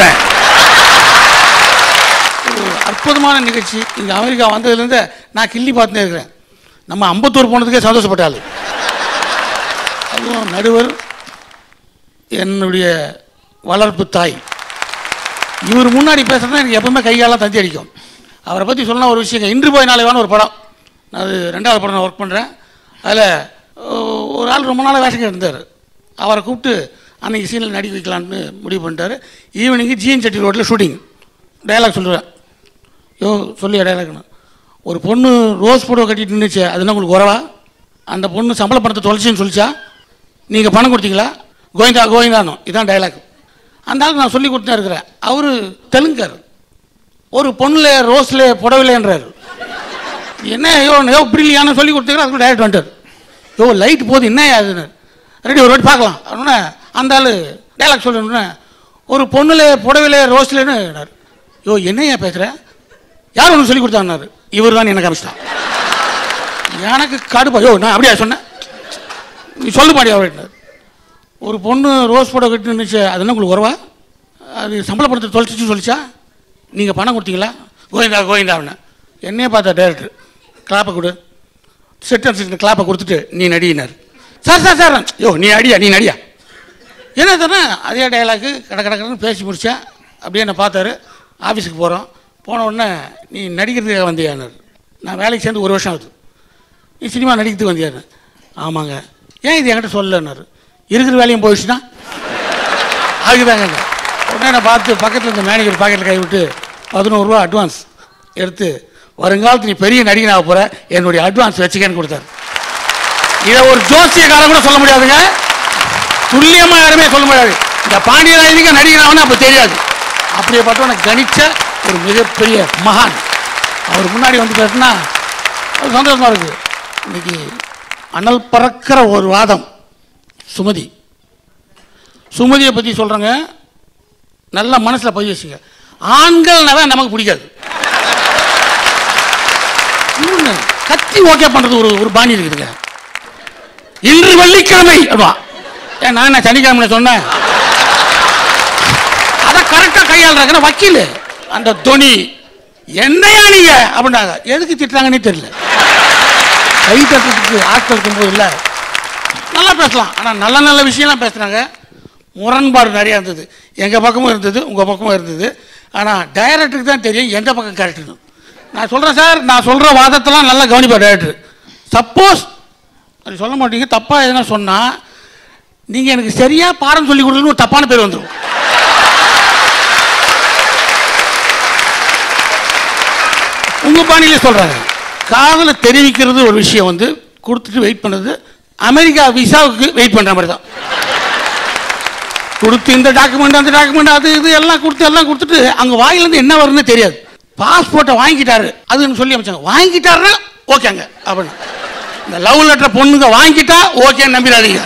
அற்புதமான நிகழ்ச்சி இங்கே அமெரிக்கா வந்ததுலேருந்து நான் கிள்ளி பார்த்துட்டே இருக்கிறேன் நம்ம அம்பத்தூர் போனதுக்கே சந்தோஷப்பட்டாள் அதுவும் நடுவர் என்னுடைய வளர்ப்பு தாய் இவர் முன்னாடி பேசுறதுனா எனக்கு எப்பவுமே கைகாலாம் தந்தி அடிக்கும் அவரை பற்றி சொன்ன ஒரு விஷயங்க இன்று போய் நாளை வான ஒரு படம் நான் அது ரெண்டாவது படம் நான் ஒர்க் பண்ணுறேன் அதில் ஒரு ஆள் ரொம்ப நாளாக வேஷம் இருந்தார் அவரை கூப்பிட்டு அன்னைக்கு சீனில் நடிக்க வைக்கலான்னு முடிவு பண்ணிட்டாரு ஈவினிங்கு ஜிஎன் செட்டி ரோட்டில் ஷூட்டிங் டயலாக் சொல்லுவேன் யோ சொல்லி டயலாக்னு ஒரு பொண்ணு ரோஸ் புடவை கட்டிட்டு நின்றுச்சு அது என்ன உங்களுக்கு உறவா அந்த பொண்ணு சம்பள பணத்தை தொலைச்சின்னு சொல்லிச்சா நீங்கள் பணம் கொடுத்தீங்களா கோவிந்தா கோவிந்தானோ இதான் டயலாக் அந்த ஆளுக்கு நான் சொல்லி கொடுத்தா இருக்கிறேன் அவர் தெலுங்கர் ஒரு பொண்ணுல ரோஸ்ல புடவில்லைன்றாரு என்ன ஐயோ ஐயோ பிரில்லியான சொல்லி கொடுத்துக்கிற அதுக்கு டேரக்ட் வந்துட்டார் யோ லைட் போகுது என்ன ஆகுதுன்னு ரெடி ஒரு வாட்டி பார்க்கலாம் அப்படின்னா அந்த ஆள் டைலாக் சொல்லணும்னா ஒரு பொண்ணுல புடவில ரோஸ்லன்னு யோ என்னையா பேசுற யார் ஒன்று சொல்லி கொடுத்தான்னாரு இவர் தான் எனக்கு அமிச்சிட்டான் எனக்கு கடுப்பா யோ நான் அப்படியா சொன்னேன் நீ சொல்லு மாடி அப்படின்னாரு ஒரு பொண்ணு ரோஸ் புடவை கட்டி நின்றுச்சு அது என்ன உங்களுக்கு உறவா அது சம்பள பணத்தை தொலைச்சிச்சு சொல்லிச்சா நீங்கள் பணம் கொடுத்தீங்களா கோவிந்தா கோவிந்தா அப்படின்னா என்னையே பார்த்தா டேரக்டர் கிளாப்பை கொடு செட் அண்ட் கிளாப்பை கொடுத்துட்டு நீ நடினார் சார் சார் சார் யோ நீ அடியா நீ நடியா என்ன தானே அதே டைலாக்கு கட கட கடன்னு பேசி முடித்தேன் அப்படியே என்னை பார்த்தாரு ஆஃபீஸுக்கு போகிறோம் போன உடனே நீ நடிக்கிறதுக்காக வந்தியானார் நான் வேலைக்கு சேர்ந்து ஒரு வருஷம் ஆகுது நீ சினிமா நடிக்கிறதுக்கு வந்தியாரு ஆமாங்க ஏன் இது என்கிட்ட சொல்லலைன்னாரு இருக்கிற வேலையும் போயிடுச்சுன்னா அதுக்குதாங்க உடனே நான் பார்த்து பக்கத்தில் இருந்த மேனேஜர் பாக்கெட்டில் கை விட்டு பதினோருவா அட்வான்ஸ் எடுத்து வருங்காலத்து நீ பெரிய நடிகனாக போகிற என்னுடைய அட்வான்ஸ் வச்சுக்கன்னு கொடுத்தாரு இதை ஒரு ஜோசியக்காரன் கூட சொல்ல முடியாதுங்க துல்லியமாக யாருமே சொல்ல முடியாது இந்த பாண்டியராஜனுக்கு நடிகனாவனு அப்போ தெரியாது அப்படியேப்பட்டவனை கணிச்ச ஒரு மிகப்பெரிய மகான் அவர் முன்னாடி வந்து பேசுனா அது சந்தோஷமா இருக்கு இன்னைக்கு அனல் பறக்கிற ஒரு வாதம் சுமதி சுமதியை பற்றி சொல்கிறேங்க நல்ல மனசில் பதிவு வச்சுங்க ஆண்கள்னாவே நமக்கு பிடிக்காது இன்னொன்னு, கத்தி ஓகே பண்ணுறது ஒரு ஒரு பாணி இருக்குதுங்க இன்று வெள்ளிக்கிழமை அப்படிவா ஏன் நான் என்ன சனிக்கிழமை சொன்னேன் அதை கரெக்டாக கையாளுறாங்க வக்கீல் அந்த துணி என்னையா நீங்க அப்படின்னாங்க எதுக்கு திட்டுறாங்கன்னே தெரியல கை தட்டுறதுக்கு ஆட்கள் இருக்கும்போது இல்லை நல்லா பேசலாம் ஆனால் நல்ல நல்ல விஷயம்லாம் பேசுகிறாங்க முரண்பாடு நிறையா இருந்தது எங்கள் பக்கமும் இருந்தது உங்கள் பக்கமும் இருந்தது ஆனால் டைரக்டருக்கு தான் தெரியும் எந்த பக்கம் கரெக்டுன்னு நான் சொல்கிறேன் சார் நான் சொல்கிற வாதத்தெல்லாம் நல்லா கவனிப்பேன் டைரக்டர் சப்போஸ் அது சொல்ல மாட்டீங்க தப்பாக எதனா சொன்னால் நீங்கள் எனக்கு சரியாக பாடம் சொல்லி கொடுக்கணும்னு ஒரு தப்பான பேர் வந்துடும் உங்க பாணியிலே சொல்றாங்க காதலை தெரிவிக்கிறது ஒரு விஷயம் வந்து கொடுத்துட்டு வெயிட் பண்ணது அமெரிக்கா விசாவுக்கு வெயிட் பண்ற மாதிரி தான் கொடுத்து இந்த டாக்குமெண்ட் அந்த டாக்குமெண்ட் அது இது எல்லாம் கொடுத்து எல்லாம் கொடுத்துட்டு அங்க வாயிலிருந்து என்ன வரும்னு தெரியாது பாஸ்போர்ட்டை வாங்கிட்டாரு அதுன்னு சொல்லி அமைச்சாங்க வாங்கிட்டாருன்னா ஓகேங்க அப்படின்னு இந்த லவ் லெட்டர் பொண்ணுங்க வாங்கிட்டா ஓகேன்னு நம்பிடாதீங்க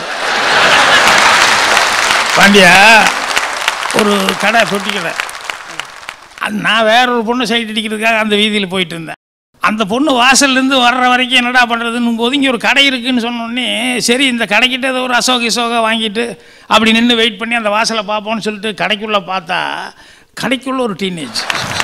பாண்டியா ஒரு கடை தொட்டி கடை அது நான் வேற ஒரு பொண்ணு சைட் அடிக்கிறதுக்காக அந்த வீதியில் போயிட்டு இருந்தேன் அந்த பொண்ணு வாசல்லேருந்து வர்ற வரைக்கும் என்னடா பண்ணுறதுன்னு போது இங்கே ஒரு கடை இருக்குன்னு சொன்னோடனே சரி இந்த கடைக்கிட்ட ஏதோ ஒரு அசோக இசோக வாங்கிட்டு அப்படி நின்று வெயிட் பண்ணி அந்த வாசலை பார்ப்போம்னு சொல்லிட்டு கடைக்குள்ளே பார்த்தா கடைக்குள்ள ஒரு டீனேஜ்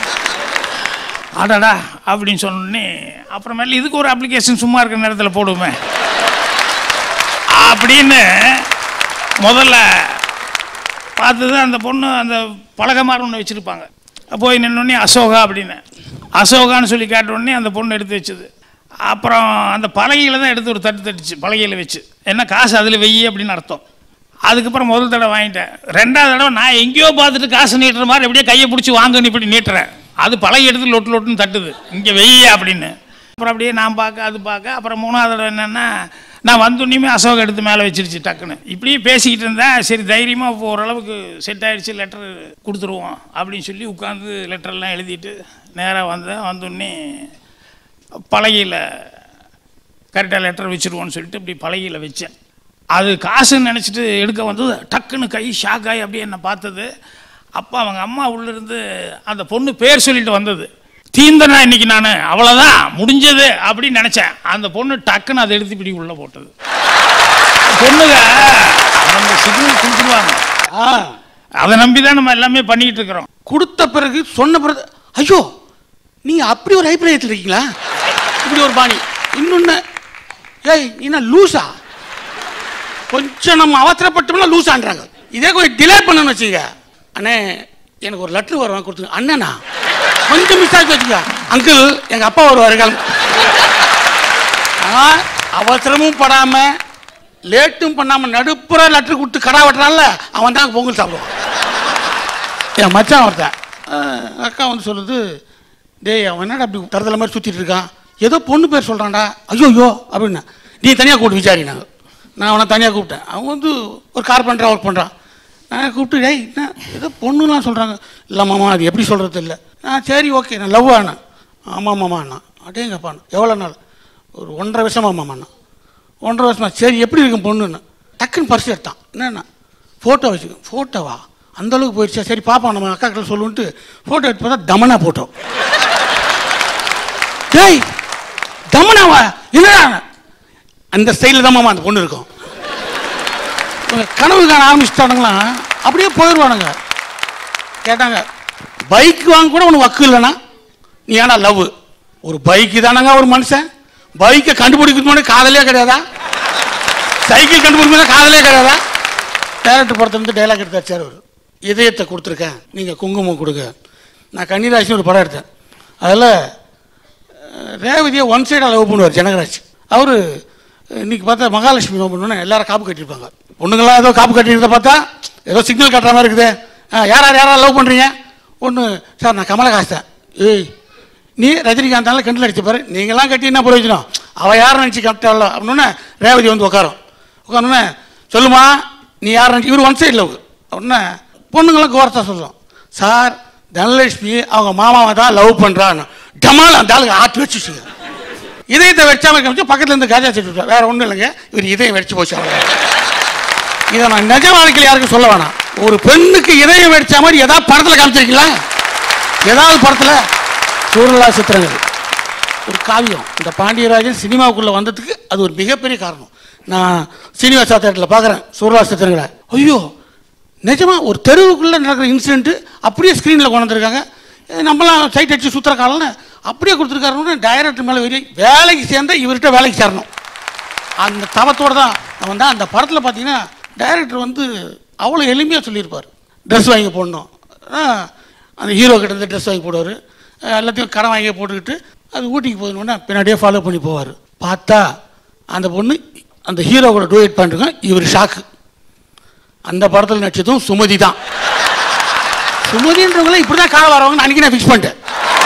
அடடா அப்படின்னு சொன்னோடனே அப்புறமேல இதுக்கு ஒரு அப்ளிகேஷன் சும்மா இருக்கிற நேரத்தில் போடுவோமே அப்படின்னு முதல்ல பார்த்தது அந்த பொண்ணு அந்த பலகமாறு ஒன்று வச்சுருப்பாங்க போய் நின்னோடனே அசோகா அப்படின்னு அசோகான்னு சொல்லி கேட்டோடனே அந்த பொண்ணு எடுத்து வச்சுது அப்புறம் அந்த பலகையில் தான் எடுத்து ஒரு தட்டு தட்டுச்சு பலகையில் வச்சு என்ன காசு அதில் வெய்யி அப்படின்னு அர்த்தம் அதுக்கப்புறம் முதல் தடவை வாங்கிட்டேன் ரெண்டாவது தடவை நான் எங்கேயோ பார்த்துட்டு காசு நீட்டுற மாதிரி அப்படியே கையை பிடிச்சி வாங்கன்னு இப்படி நீட்டுறேன் அது பழகி எடுத்து லொட்டு லொட்டுன்னு தட்டுது இங்கே வெய்ய அப்படின்னு அப்புறம் அப்படியே நான் பார்க்க அது பார்க்க அப்புறம் மூணாவது தடவை என்னென்னா நான் வந்தோடனே அசோக் எடுத்து மேலே வச்சிருச்சு டக்குன்னு இப்படியே பேசிக்கிட்டு இருந்தேன் சரி தைரியமாக இப்போ ஓரளவுக்கு செட் ஆயிடுச்சு லெட்டர் கொடுத்துருவோம் அப்படின்னு சொல்லி உட்காந்து லெட்டர்லாம் எழுதிட்டு நேராக வந்தேன் வந்தோடனே பலகையில் கரெக்டாக லெட்டர் வச்சுருவோன்னு சொல்லிட்டு இப்படி பலகையில் வச்சேன் அது காசுன்னு நினச்சிட்டு எடுக்க வந்தது டக்குன்னு கை ஷாக் ஆகி அப்படியே என்னை பார்த்தது அப்போ அவங்க அம்மா உள்ளிருந்து அந்த பொண்ணு பேர் சொல்லிட்டு வந்தது தீந்தனா இன்னைக்கு நான் அவ்வளோதான் முடிஞ்சது அப்படின்னு நினச்சேன் அந்த பொண்ணு டக்குன்னு அதை எடுத்து இப்படி உள்ளே போட்டது பொண்ணுங்க அவங்க சிக்னல் கொடுத்துருவாங்க ஆ அதை நம்பி தான் நம்ம எல்லாமே பண்ணிக்கிட்டு இருக்கிறோம் கொடுத்த பிறகு சொன்ன பிறகு ஐயோ நீங்க அப்படி ஒரு அபிப்பிராயத்தில் இருக்கீங்களா இப்படி ஒரு பாணி இன்னொன்று ஏய் நீ என்ன லூசா கொஞ்சம் நம்ம அவசரப்பட்டோம்னா லூசான்றாங்க இதே கொஞ்சம் டிலே பண்ணணும்னு வச்சுங்க அண்ணே எனக்கு ஒரு லெட்ரு வரும் கொடுத்துங்க அண்ணனா கொஞ்சம் மிஸ் ஆகி வச்சுக்க அங்கிள் எங்கள் அப்பா வருவார் கிளம்பு ஆனால் அவசரமும் படாமல் லேட்டும் பண்ணாமல் நடுப்புற லெட்ரு கொடுத்து கடா வெட்டுறான்ல அவன் தான் பொங்கல் சாப்பிடுவான் என் மச்சான் ஒருத்தன் அஹ், அக்கா வந்து சொல்லுது டேய் அவன் என்னடா அப்படி தரதல மாதிரி சுற்றிட்டு இருக்கான் ஏதோ பொண்ணு பேர் சொல்கிறான்டா ஐயோ ஐயோ அப்படின்னா நீ தனியாக கூப்பிட்டு விசாரினாங்க நான் அவனை தனியாக கூப்பிட்டேன் அவன் வந்து ஒரு கார்பெண்டராக ஒர்க் பண்ணுறான் நான் கூப்பிட்டு டேய் என்ன ஏதோ பொண்ணுலாம் சொல்கிறாங்க இல்லை மாமா அது எப்படி சொல்கிறது இல்லை நான் சரி ஓகே நான் லவ் ஆனேன் ஆமாம் மாமா அண்ணா அடேங்கப்பா எவ்வளோ நாள் ஒரு ஒன்றரை வருஷமா மாமாண்ணா ஒன்றரை வருஷமா சரி எப்படி இருக்கும் பொண்ணுன்னு டக்குன்னு பரிசு எடுத்தான் என்னண்ணா ஃபோட்டோ வச்சுக்கோ ஃபோட்டோவா அந்த அளவுக்கு போயிடுச்சா சரி பாப்பா நம்ம அக்கா கிட்ட சொல்லுன்ட்டு ஃபோட்டோ எடுத்து பார்த்தா தமனா ஃபோட்டோ டேய் தமனாவா இல்லைடா அந்த ஸ்டைலில் தான் மாமா அந்த பொண்ணு இருக்கும் இவங்க கனவு காண ஆரம்பிச்சிட்டானுங்களாம் அப்படியே போயிடுவானுங்க கேட்டாங்க பைக் வாங்க கூட உனக்கு வக்கு இல்லைனா நீ ஏன்னா லவ் ஒரு பைக்கு தானங்க ஒரு மனுஷன் பைக்கை கண்டுபிடிக்கிறது முன்னாடி காதலே கிடையாதா சைக்கிள் கண்டுபிடிக்கிறது காதலே கிடையாதா டேரக்டர் படத்துல இருந்து டைலாக் எடுத்து வச்சார் அவர் இதயத்தை கொடுத்துருக்கேன் நீங்கள் குங்குமம் கொடுங்க நான் கன்னிராசின்னு ஒரு படம் எடுத்தேன் அதில் ரேவதியை ஒன் சைடாக லவ் பண்ணுவார் ஜனகராஜ் அவர் இன்னைக்கு பார்த்தா மகாலட்சுமி லவ் பண்ணணுன்னு எல்லாரும் காப்பு கட்டியிருப்பாங்க பொண்ணுங்களாம் ஏதோ காப்பு கட்டியிருந்தா பார்த்தா ஏதோ சிக்னல் கட்டுற மாதிரி இருக்குது ஆ, யார் யார் யாரா லவ் பண்ணுறீங்க ஒன்று சார் நான் கமலஹாசன் ஏய் நீ ரஜினிகாந்தால கண்டில் அடிச்ச பாரு நீங்களாம் கட்டி என்ன பிரயோஜனம் அவள் யாரை நினச்சி கட்டாளோ அப்படின்னு ரேவதி வந்து உட்காரும் உட்காந்தோன்னே சொல்லுமா நீ யார் நினச்சி இவர் ஒன் சைடு லவ் அப்படின்னா பொண்ணுங்களாம் கோரத்தா சொல்லும் சார் தனலட்சுமி அவங்க மாமாவை தான் லவ் பண்ணுறான்னு டமால் அந்த ஆளுங்க ஆட்டி வச்சுச்சுங்க இதயத்தை வெடிச்சாம காமிச்சு பக்கத்துல இருந்து காஜா செட்டு விட்டா. வேற ஒன்றும் இல்லைங்க இவர் இதயம் வெடிச்சு போச்சு அவ்வளவுதான். இதை நான் நிஜ வாழ்க்கையில் யாருக்கும் சொல்ல வேணாம் ஒரு பெண்ணுக்கு இதயம் வெடிச்ச மாதிரி ஏதாவது படத்தில் காமிச்சிருக்கீங்களா ஏதாவது படத்தில் சூரலா சித்திரங்கள் ஒரு காவியம் இந்த பாண்டியராஜன் சினிமாவுக்குள்ளே வந்ததுக்கு அது ஒரு மிகப்பெரிய காரணம் நான் சீனிவாசா தேட்டரில் பார்க்குறேன் சூரலா சித்திரங்களை ஐயோ நிஜமா ஒரு தெருவுக்குள்ளே நடக்கிற இன்சிடென்ட்டு அப்படியே ஸ்க்ரீனில் கொண்டு வந்திருக்காங்க அஹ் நம்மலாம் சைட் அடிச்சு சுற்றுற காலம்னு அப்படியே கொடுத்துருக்காருன்னு டைரக்டர் மேலே வெறி வேலைக்கு சேர்ந்தா இவர்கிட்ட வேலைக்கு சேரணும் அந்த தவத்தோடு தான் நான் வந்தேன் அந்த படத்தில் பார்த்தீங்கன்னா டைரக்டர் வந்து அவ்வளோ எளிமையாக சொல்லியிருப்பார் ட்ரெஸ் வாங்கி போடணும் ஆ, அந்த ஹீரோ கிட்ட இருந்து ட்ரெஸ் வாங்கி போடுவார் எல்லாத்தையும் கடன் வாங்கி போட்டுக்கிட்டு அது ஊட்டிக்கு போகணுன்னா பின்னாடியே ஃபாலோ பண்ணி போவார் பார்த்தா அந்த பொண்ணு அந்த ஹீரோ கூட டூயட் பண்ணிருக்கோம் இவர் ஷாக்கு அந்த படத்தில் நடிச்சதும் சுமதி தான் சுமதின்றவங்கள இப்படி தான் கால வரவங்க அன்றைக்கி நான் ஃபிக்ஸ் பண்ணிட்டேன்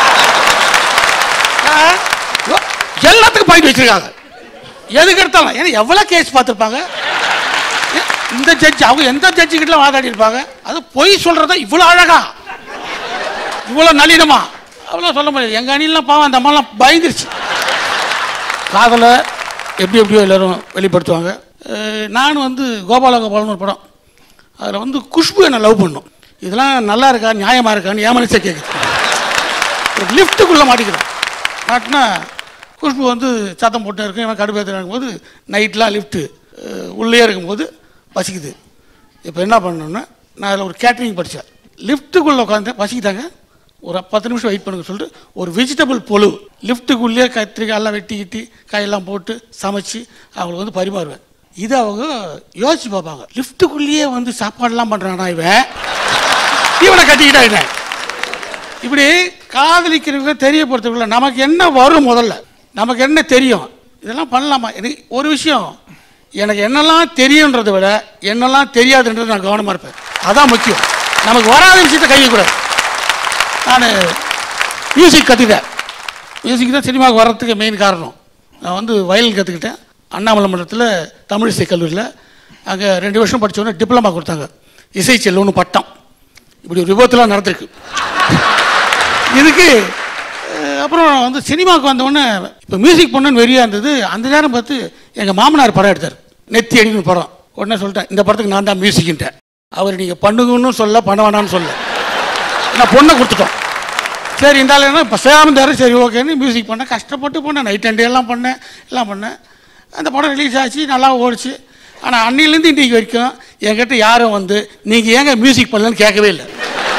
ஆ, ஓ, எல்லாத்துக்கும் பாயிண்ட் வச்சிருக்காங்க எதுக்கு எடுத்தாலும் ஏன்னா எவ்வளோ கேஸ் பார்த்துருப்பாங்க ஏ, இந்த ஜட்ஜ் அவங்க எந்த ஜட்ஜு கிட்ட வாதாடி இருப்பாங்க அது பொய் சொல்றதா இவ்வளோ அழகா இவ்வளோ நளினமா அவ்வளோ சொல்ல முடியாது எங்கள் அணிலாம் பாவம் அந்த அம்மாலாம் பயந்துருச்சு காதலை எப்படி எப்படியோ எல்லாரும் வெளிப்படுத்துவாங்க அஹ், நானும் வந்து கோபால கோபாலன்னு ஒரு படம் அதில் வந்து குஷ்பு என்னை லவ் பண்ணும் இதெல்லாம் நல்லா இருக்கா நியாயமாக இருக்கான்னு என் மனசே கேட்குது ஒரு லிஃப்ட்டுக்குள்ளே மாட்டிக்கிறோம் மாட்டினா குஷ்பு வந்து சத்தம் போட்டு இருக்கும் இவன் கடுப்பேற்ற இருக்கும்போது நைட்லாம் லிஃப்ட்டு உள்ளே இருக்கும்போது பசிக்குது இப்போ என்ன பண்ணணும்னா நான் அதில் ஒரு கேட்ரிங் படித்தேன் லிஃப்ட்டுக்குள்ளே உட்காந்து பசிக்குதாங்க ஒரு பத்து நிமிஷம் வெயிட் பண்ணுங்க சொல்லிட்டு ஒரு வெஜிடபிள் பொழு லிஃப்ட்டுக்குள்ளேயே கத்திரிக்காய் எல்லாம் வெட்டி கிட்டி காயெல்லாம் போட்டு சமைச்சு அவங்களுக்கு வந்து பரிமாறுவேன் இது அவங்க யோசிச்சு பார்ப்பாங்க லிஃப்ட்டுக்குள்ளேயே வந்து சாப்பாடுலாம் பண்ணுறானா இவன் இவனை கட்டிக்கிட்டா என்ன இப்படி காதலிக்கிறவங்க தெரியப்படுத்தக்குள்ள நமக்கு என்ன வரும் முதல்ல நமக்கு என்ன தெரியும் இதெல்லாம் பண்ணலாமா எனக்கு ஒரு விஷயம் எனக்கு என்னெல்லாம் தெரியுன்றதை விட என்னெல்லாம் தெரியாதுன்றது நான் கவனமாக இருப்பேன் அதான் முக்கியம் நமக்கு வராத விஷயத்தை கையக்கூடாது நான் மியூசிக் கற்றுக்கிட்டேன் மியூசிக் தான் சினிமாவுக்கு வர்றதுக்கு மெயின் காரணம் நான் வந்து வயலின் கற்றுக்கிட்டேன் அண்ணாமலை மன்றத்தில் தமிழிசை கல்லூரியில் அங்கே ரெண்டு வருஷம் படிச்ச உடனே டிப்ளமா கொடுத்தாங்க இசை செல்வன்னு பட்டம் இப்படி ஒரு விபத்துலாம் நடந்திருக்கு இதுக்கு அஹ், அப்புறம் நான் வந்து சினிமாவுக்கு வந்தவுடனே இப்போ மியூசிக் பண்ணணும்னு வெறியாக இருந்தது அந்த நேரம் பார்த்து எங்கள் மாமனார் படம் எடுத்தார் நெத்தி அடிக்கணும் படம் உடனே சொல்லிட்டேன் இந்த படத்துக்கு நான் தான் மியூசிக்கின்ட்டேன் அவர் நீங்கள் பண்ணுங்கன்னு சொல்ல பண்ண வேணாம்னு சொல்ல நான் பொண்ணை கொடுத்துட்டோம் சரி இந்த ஆள் என்ன இப்போ சேமந்தாரு சரி ஓகேன்னு மியூசிக் பண்ணேன் கஷ்டப்பட்டு பண்ணேன் நைட் அண்ட் எல்லாம் பண்ணேன் எல்லாம் பண்ணேன் அந்த படம் ரிலீஸ் ஆச்சு நல்லா ஓடிச்சு ஆனால் அன்னிலேருந்து இன்றைக்கு வரைக்கும் என்கிட்ட யாரும் வந்து நீங்கள் ஏங்க மியூசிக் பண்ணலன்னு கேட்கவே இல்லை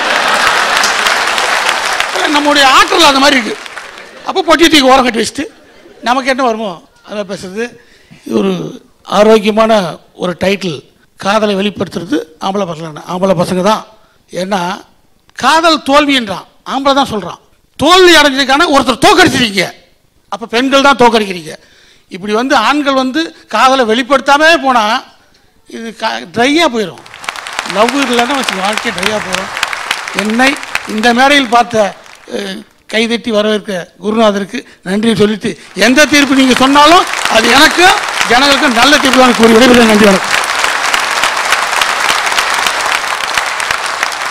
நம்முடைய ஆற்றல் அந்த மாதிரி இருக்கு அப்போ பொட்டி தூக்கி ஓரம் கட்டி வச்சுட்டு நமக்கு என்ன வருமோ அதை பேசுறது இது ஒரு ஆரோக்கியமான ஒரு டைட்டில் காதலை வெளிப்படுத்துறது ஆம்பளை பசங்க ஆம்பளை பசங்க தான் ஏன்னா காதல் தோல்வின்றான் ஆம்பளை தான் சொல்கிறான் தோல்வி அடைஞ்சதுக்கான ஒருத்தர் தோக்கடிச்சிருக்கீங்க அப்போ பெண்கள் தான் தோக்கடிக்கிறீங்க இப்படி வந்து ஆண்கள் வந்து காதலை வெளிப்படுத்தாமே போனால் இது கா ட்ரையாக போயிடும் லவ் இல்லைன்னா வச்சு வாழ்க்கை ட்ரையாக போயிடும் என்னை இந்த மேடையில் பார்த்த அஹ், கைதட்டி வரவேற்க குருநாதருக்கு நன்றி சொல்லிட்டு எந்த தீர்ப்பு நீங்கள் சொன்னாலும் அது எனக்கும் ஜனங்களுக்கும் நல்ல தீர்ப்பு தான் கூறி விடைபெறுகிறேன் நன்றி வணக்கம்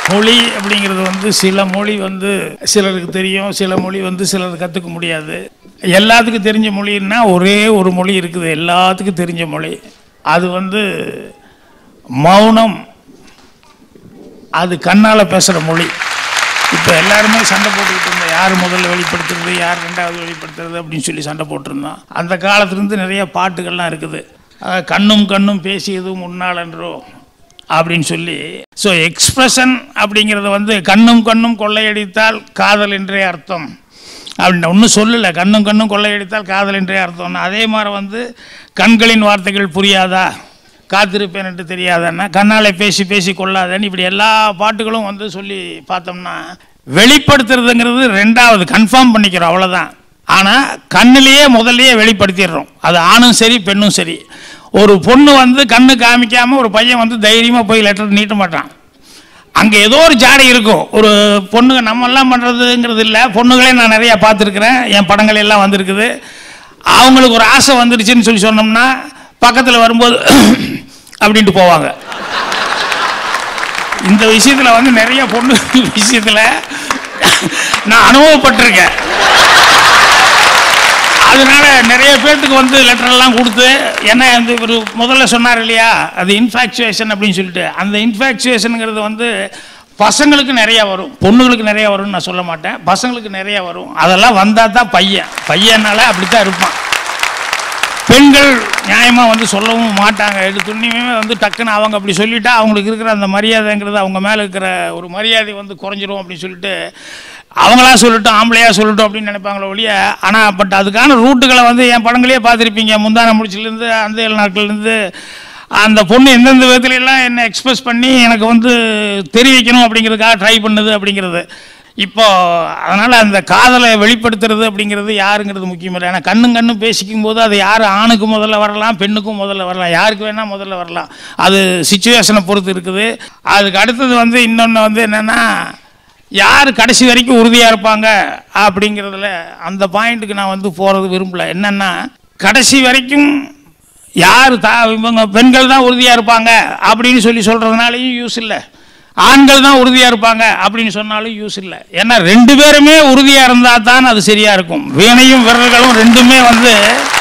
மொழி அப்படிங்கிறது வந்து சில மொழி வந்து சிலருக்கு தெரியும் சில மொழி வந்து சிலர் கற்றுக்க முடியாது எல்லாத்துக்கும் தெரிஞ்ச மொழின்னா ஒரே ஒரு மொழி இருக்குது எல்லாத்துக்கும் தெரிஞ்ச மொழி அது வந்து மௌனம் அது கண்ணால் பேசுகிற மொழி இப்போ எல்லாருமே சண்டை போட்டுக்கிட்டு இருந்தோம் யார் முதல்ல வெளிப்படுத்துறது யார் ரெண்டாவது வெளிப்படுத்துறது அப்படின்னு சொல்லி சண்டை போட்டிருந்தோம் அந்த காலத்துலேருந்து நிறைய பாட்டுகள்லாம் இருக்குது அஹ் கண்ணும் கண்ணும் பேசியதும் முன்னாளன்றோ அப்படின்னு சொல்லி ஸோ எக்ஸ்பிரஷன் அப்படிங்கிறது வந்து கண்ணும் கண்ணும் கொள்ளையடித்தால் காதல் என்றே அர்த்தம் அப்படின்னு ஒன்றும் சொல்லலை கண்ணும் கண்ணும் கொள்ளையடித்தால் காதல் என்றே அர்த்தம்னு அதே மாதிரி வந்து கண்களின் வார்த்தைகள் புரியாதா காத்திருப்பேன் என்று தெரியாதன்னா கண்ணாலே பேசி பேசி கொள்ளாதன்னு இப்படி எல்லா பாட்டுகளும் வந்து சொல்லி பார்த்தோம்னா வெளிப்படுத்துறதுங்கிறது ரெண்டாவது கன்ஃபார்ம் பண்ணிக்கிறோம் அவ்வளோதான் ஆனால் கண்ணிலேயே முதல்லயே வெளிப்படுத்திடுறோம் அது ஆணும் சரி பெண்ணும் சரி ஒரு பொண்ணு வந்து கண்ணு காமிக்காம ஒரு பையன் வந்து தைரியமாக போய் லெட்டர் நீட்ட மாட்டான் அங்கே ஏதோ ஒரு ஜாடை இருக்கும் ஒரு பொண்ணுங்க நம்ம எல்லாம் பண்ணுறதுங்கிறது இல்லை பொண்ணுகளே நான் நிறையா பார்த்துருக்குறேன் என் படங்கள் எல்லாம் வந்திருக்குது அவங்களுக்கு ஒரு ஆசை வந்துடுச்சுன்னு சொல்லி சொன்னோம்னா பக்கத்தில் வரும்போது அப்படின்ட்டு போவாங்க இந்த விஷயத்தில் வந்து நிறைய பொண்ணு விஷயத்தில் நான் அனுபவப்பட்டிருக்கேன் அதனால நிறைய பேர்த்துக்கு வந்து லெட்டர் எல்லாம் கொடுத்து என்ன வந்து இவர் முதல்ல சொன்னார் இல்லையா அது இன்ஃபாக்சுவேஷன் அப்படின்னு சொல்லிட்டு அந்த இன்ஃபாக்சுவேஷனுங்கிறது வந்து பசங்களுக்கு நிறைய வரும் பொண்ணுங்களுக்கு நிறைய வரும்னு நான் சொல்ல மாட்டேன் பசங்களுக்கு நிறைய வரும் அதெல்லாம் வந்தால் தான் பையன் பையனால அப்படி தான் இருப்பான் பெண்கள் நியாயமாக வந்து சொல்லவும் மாட்டாங்க எடுத்துன்னுமே வந்து டக்குன்னு அவங்க அப்படி சொல்லிட்டா அவங்களுக்கு இருக்கிற அந்த மரியாதைங்கிறது அவங்க மேலே இருக்கிற ஒரு மரியாதை வந்து குறைஞ்சிரும் அப்படின்னு சொல்லிட்டு அவங்களா சொல்லட்டும் ஆம்பளையா சொல்லட்டும் அப்படின்னு நினைப்பாங்களே ஒழிய ஆனால் பட் அதுக்கான ரூட்டுகளை வந்து என் படங்களே பார்த்துருப்பீங்க முந்தான முடிச்சிலேருந்து அந்த ஏழு நாட்கள்லேருந்து அந்த பொண்ணு எந்தெந்த விதத்துல எல்லாம் என்னை எக்ஸ்பிரஸ் பண்ணி எனக்கு வந்து தெரிவிக்கணும் அப்படிங்கிறதுக்காக ட்ரை பண்ணுது அப்படிங்கிறது இப்போ அதனால் அந்த காதலை வெளிப்படுத்துறது அப்படிங்கிறது யாருங்கிறது முக்கியம் இல்லை ஏன்னா கண்ணும் கண்ணும் பேசிக்கும் போது அது யார் ஆணுக்கு முதல்ல வரலாம் பெண்ணுக்கும் முதல்ல வரலாம் யாருக்கு வேணால் முதல்ல வரலாம் அது சுச்சுவேஷனை பொறுத்து இருக்குது அதுக்கு அடுத்தது வந்து இன்னொன்று வந்து என்னென்னா யார் கடைசி வரைக்கும் உறுதியாக இருப்பாங்க அப்படிங்கிறதுல அந்த பாயிண்ட்டுக்கு நான் வந்து போகிறது விரும்பல என்னென்னா கடைசி வரைக்கும் யார் தா இவங்க பெண்கள் தான் உறுதியாக இருப்பாங்க அப்படின்னு சொல்லி சொல்கிறதுனாலையும் யூஸ் இல்லை ஆண்கள் தான் உறுதியாக இருப்பாங்க அப்படின்னு சொன்னாலும் யூஸ் இல்லை ஏன்னா ரெண்டு பேருமே உறுதியாக இருந்தால் தான் அது சரியாக இருக்கும் வீணையும் விரல்களும் ரெண்டுமே வந்து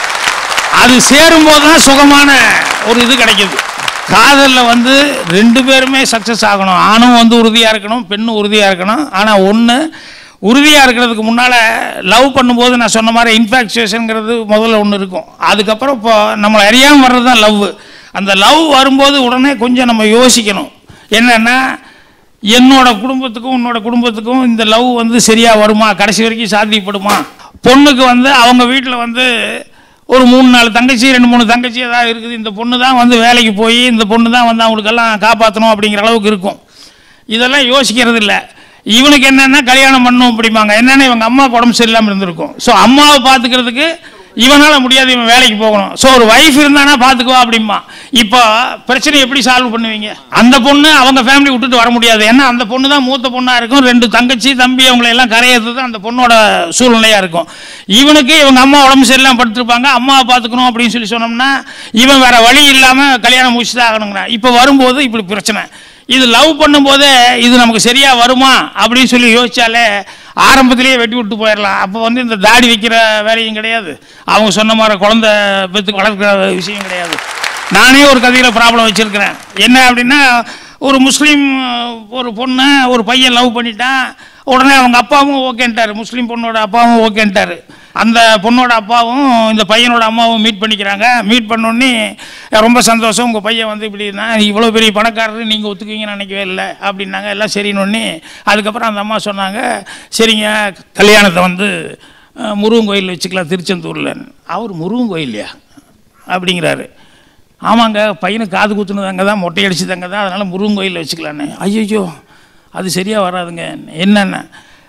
அது சேரும்போது தான் சுகமான ஒரு இது கிடைக்குது காதலில் வந்து ரெண்டு பேருமே சக்ஸஸ் ஆகணும் ஆணும் வந்து உறுதியாக இருக்கணும் பெண்ணும் உறுதியாக இருக்கணும் ஆனால் ஒன்று உறுதியாக இருக்கிறதுக்கு முன்னால் லவ் பண்ணும்போது நான் சொன்ன மாதிரி இன்ஃபாக்சுவேஷனுங்கிறது முதல்ல ஒன்று இருக்கும் அதுக்கப்புறம் இப்போ நம்மளை அறியாமல் வர்றது தான் லவ் அந்த லவ் வரும்போது உடனே கொஞ்சம் நம்ம யோசிக்கணும் என்னென்னா என்னோட குடும்பத்துக்கும் உன்னோட குடும்பத்துக்கும் இந்த லவ் வந்து சரியாக வருமா கடைசி வரைக்கும் சாத்தியப்படுமா பொண்ணுக்கு வந்து அவங்க வீட்டில் வந்து ஒரு மூணு நாலு தங்கச்சி ரெண்டு மூணு தங்கச்சி ஏதாவது இருக்குது இந்த பொண்ணு தான் வந்து வேலைக்கு போய் இந்த பொண்ணு தான் வந்து அவங்களுக்கெல்லாம் காப்பாற்றணும் அப்படிங்கிற அளவுக்கு இருக்கும் இதெல்லாம் யோசிக்கிறது இல்லை இவனுக்கு என்னென்னா கல்யாணம் பண்ணும் அப்படிம்பாங்க என்னென்னா இவங்க அம்மா உடம்பு சரியில்லாமல் இருந்திருக்கும் ஸோ அம்மாவை பார்த்துக்கிறதுக்கு இவனால் முடியாது இவன் வேலைக்கு போகணும் ஸோ ஒரு வைஃப் இருந்தானா பார்த்துக்குவா அப்படிம்பா இப்போ பிரச்சனை எப்படி சால்வ் பண்ணுவீங்க அந்த பொண்ணு அவங்க ஃபேமிலி விட்டுட்டு வர முடியாது ஏன்னா அந்த பொண்ணு தான் மூத்த பொண்ணாக இருக்கும் ரெண்டு தங்கச்சி தம்பி அவங்களை எல்லாம் கரையிறது அந்த பொண்ணோட சூழ்நிலையாக இருக்கும் இவனுக்கு இவங்க அம்மா உடம்பு சரியில்லாமல் படுத்திருப்பாங்க அம்மாவை பார்த்துக்கணும் அப்படின்னு சொல்லி சொன்னோம்னா இவன் வேற வழி இல்லாமல் கல்யாணம் முடிச்சு தான் ஆகணுங்கிறான் இப்போ வரும்போது இப்படி பிரச்சனை இது லவ் பண்ணும்போதே இது நமக்கு சரியா வருமா அப்படின்னு சொல்லி யோசிச்சாலே ஆரம்பத்திலேயே வெட்டி விட்டு போயிடலாம் அப்போ வந்து இந்த தாடி வைக்கிற வேலையும் கிடையாது அவங்க சொன்ன மாதிரி குழந்தை பெற்று வளர்க்குற விஷயம் கிடையாது நானே ஒரு கதையில் ப்ராப்ளம் வச்சுருக்கிறேன் என்ன அப்படின்னா ஒரு முஸ்லீம் ஒரு பொண்ணை ஒரு பையன் லவ் பண்ணிட்டான் உடனே அவங்க அப்பாவும் ஓகேன்ட்டார் முஸ்லீம் பொண்ணோட அப்பாவும் ஓகேன்ட்டார் அந்த பொண்ணோட அப்பாவும் இந்த பையனோட அம்மாவும் மீட் பண்ணிக்கிறாங்க மீட் பண்ணோடனே ரொம்ப சந்தோஷம் உங்கள் பையன் வந்து இப்படின்னா இவ்வளோ பெரிய பணக்காரர் நீங்கள் ஒத்துக்குவீங்கன்னு நினைக்கவே இல்லை அப்படின்னாங்க எல்லாம் சரின்னு அதுக்கப்புறம் அந்த அம்மா சொன்னாங்க சரிங்க கல்யாணத்தை வந்து அஹ், முருகன் கோயில் வச்சுக்கலாம் திருச்செந்தூரில் அவர் முருகன் கோயில்லையா அப்படிங்கிறாரு ஆமாங்க பையனுக்கு காது குத்துனது அங்கே தான் மொட்டை அடிச்சது அங்கே தான் அதனால் முருகன் கோயிலில் வச்சுக்கலான்னு ஐயோ அது சரியாக வராதுங்க என்னென்ன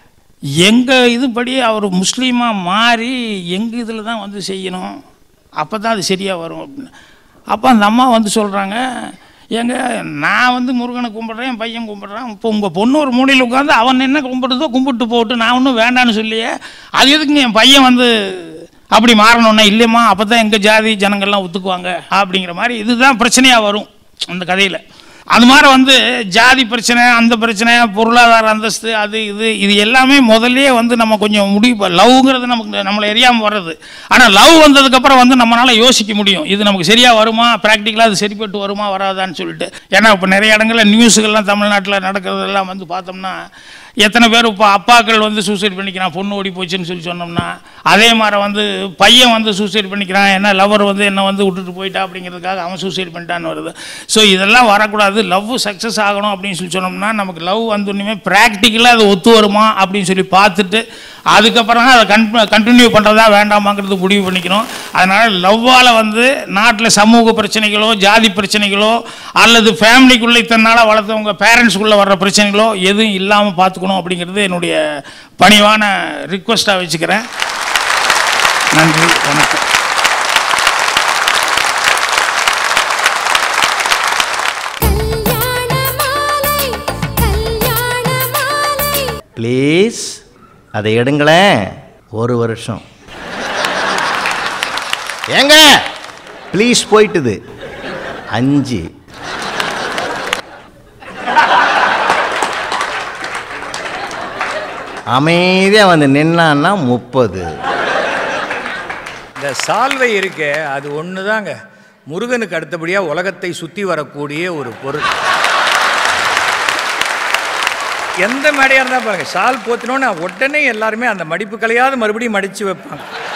எங்கள் இதுபடி அவர் முஸ்லீமாக மாறி எங்கள் இதில் தான் வந்து செய்யணும் அப்போ தான் அது சரியாக வரும் அப்படின்னு அப்போ அந்த அம்மா வந்து சொல்கிறாங்க ஏங்க நான் வந்து முருகனை கும்பிட்றேன் என் பையன் கும்பிட்றான் இப்போ உங்கள் பொண்ணு ஒரு மூலையில் உட்காந்து அவன் என்ன கும்பிடுதோ கும்பிட்டு போட்டு நான் ஒன்றும் வேண்டான்னு சொல்லியே அது எதுக்குங்க என் பையன் வந்து அப்படி மாறணும்னா இல்லைம்மா அப்போ தான் எங்கள் ஜாதி ஜனங்கள்லாம் ஒத்துக்குவாங்க அப்படிங்கிற மாதிரி இதுதான் பிரச்சனையாக வரும் அந்த கதையில் அது மாதிரி வந்து ஜாதி பிரச்சனை அந்த பிரச்சனை பொருளாதார அந்தஸ்து அது இது இது எல்லாமே முதல்லயே வந்து நம்ம கொஞ்சம் முடிவு லவ்ங்கிறது நமக்கு நம்மளை எரியாமல் வர்றது ஆனால் லவ் வந்ததுக்கப்புறம் வந்து நம்மளால யோசிக்க முடியும் இது நமக்கு சரியாக வருமா ப்ராக்டிக்கலாக அது சரிப்பட்டு வருமா வராதான்னு சொல்லிட்டு ஏன்னா இப்போ நிறைய இடங்கள்ல நியூஸுகள்லாம் தமிழ்நாட்டில் நடக்கிறதெல்லாம் வந்து பார்த்தோம்னா எத்தனை பேர் இப்போ அப்பாக்கள் வந்து சூசைட் பண்ணிக்கிறான் பொண்ணு ஓடி போச்சுன்னு சொல்லி சொன்னோம்னா அதே மாதிரி வந்து பையன் வந்து சூசைட் பண்ணிக்கிறான் என்ன லவர் வந்து என்னை வந்து விட்டுட்டு போயிட்டா அப்படிங்கிறதுக்காக அவன் சூசைட் பண்ணிட்டான்னு வருது ஸோ இதெல்லாம் வரக்கூடாது லவ் சக்ஸஸ் ஆகணும் அப்படின்னு சொல்லி சொன்னோம்னா நமக்கு லவ் வந்தோடனே ப்ராக்டிக்கலாக அது ஒத்து வருமா அப்படின்னு சொல்லி பார்த்துட்டு அதுக்கப்புறம் தான் அதை கன் கண்டினியூ பண்ணுறதா வேண்டாமாங்கிறது முடிவு பண்ணிக்கணும் அதனால் லவ்வால் வந்து நாட்டில் சமூக பிரச்சனைகளோ ஜாதி பிரச்சனைகளோ அல்லது ஃபேமிலிக்குள்ளே இத்தனை நாளாக வளர்த்தவங்க பேரண்ட்ஸ்குள்ளே வர்ற பிரச்சனைகளோ எதுவும் இல்லாமல் பார்த்துக்கணும் அப்படிங்கிறது என்னுடைய பணிவான ரிக்வஸ்ட்டாக வச்சுக்கிறேன் நன்றி வணக்கம் ப்ளீஸ் அதை எடுங்களேன் ஒரு வருஷம் ஏங்க ப்ளீஸ் போயிட்டுது அஞ்சு அமைதியாக வந்து நின்னான்னா முப்பது இந்த சால்வை இருக்கே அது ஒன்று தாங்க முருகனுக்கு அடுத்தபடியாக உலகத்தை சுற்றி வரக்கூடிய ஒரு பொருள் எந்த மேடையாக இருந்தால் பாருங்க சால் போத்தினோன்னு உடனே எல்லாருமே அந்த மடிப்பு கலையாத மறுபடியும் மடித்து வைப்பாங்க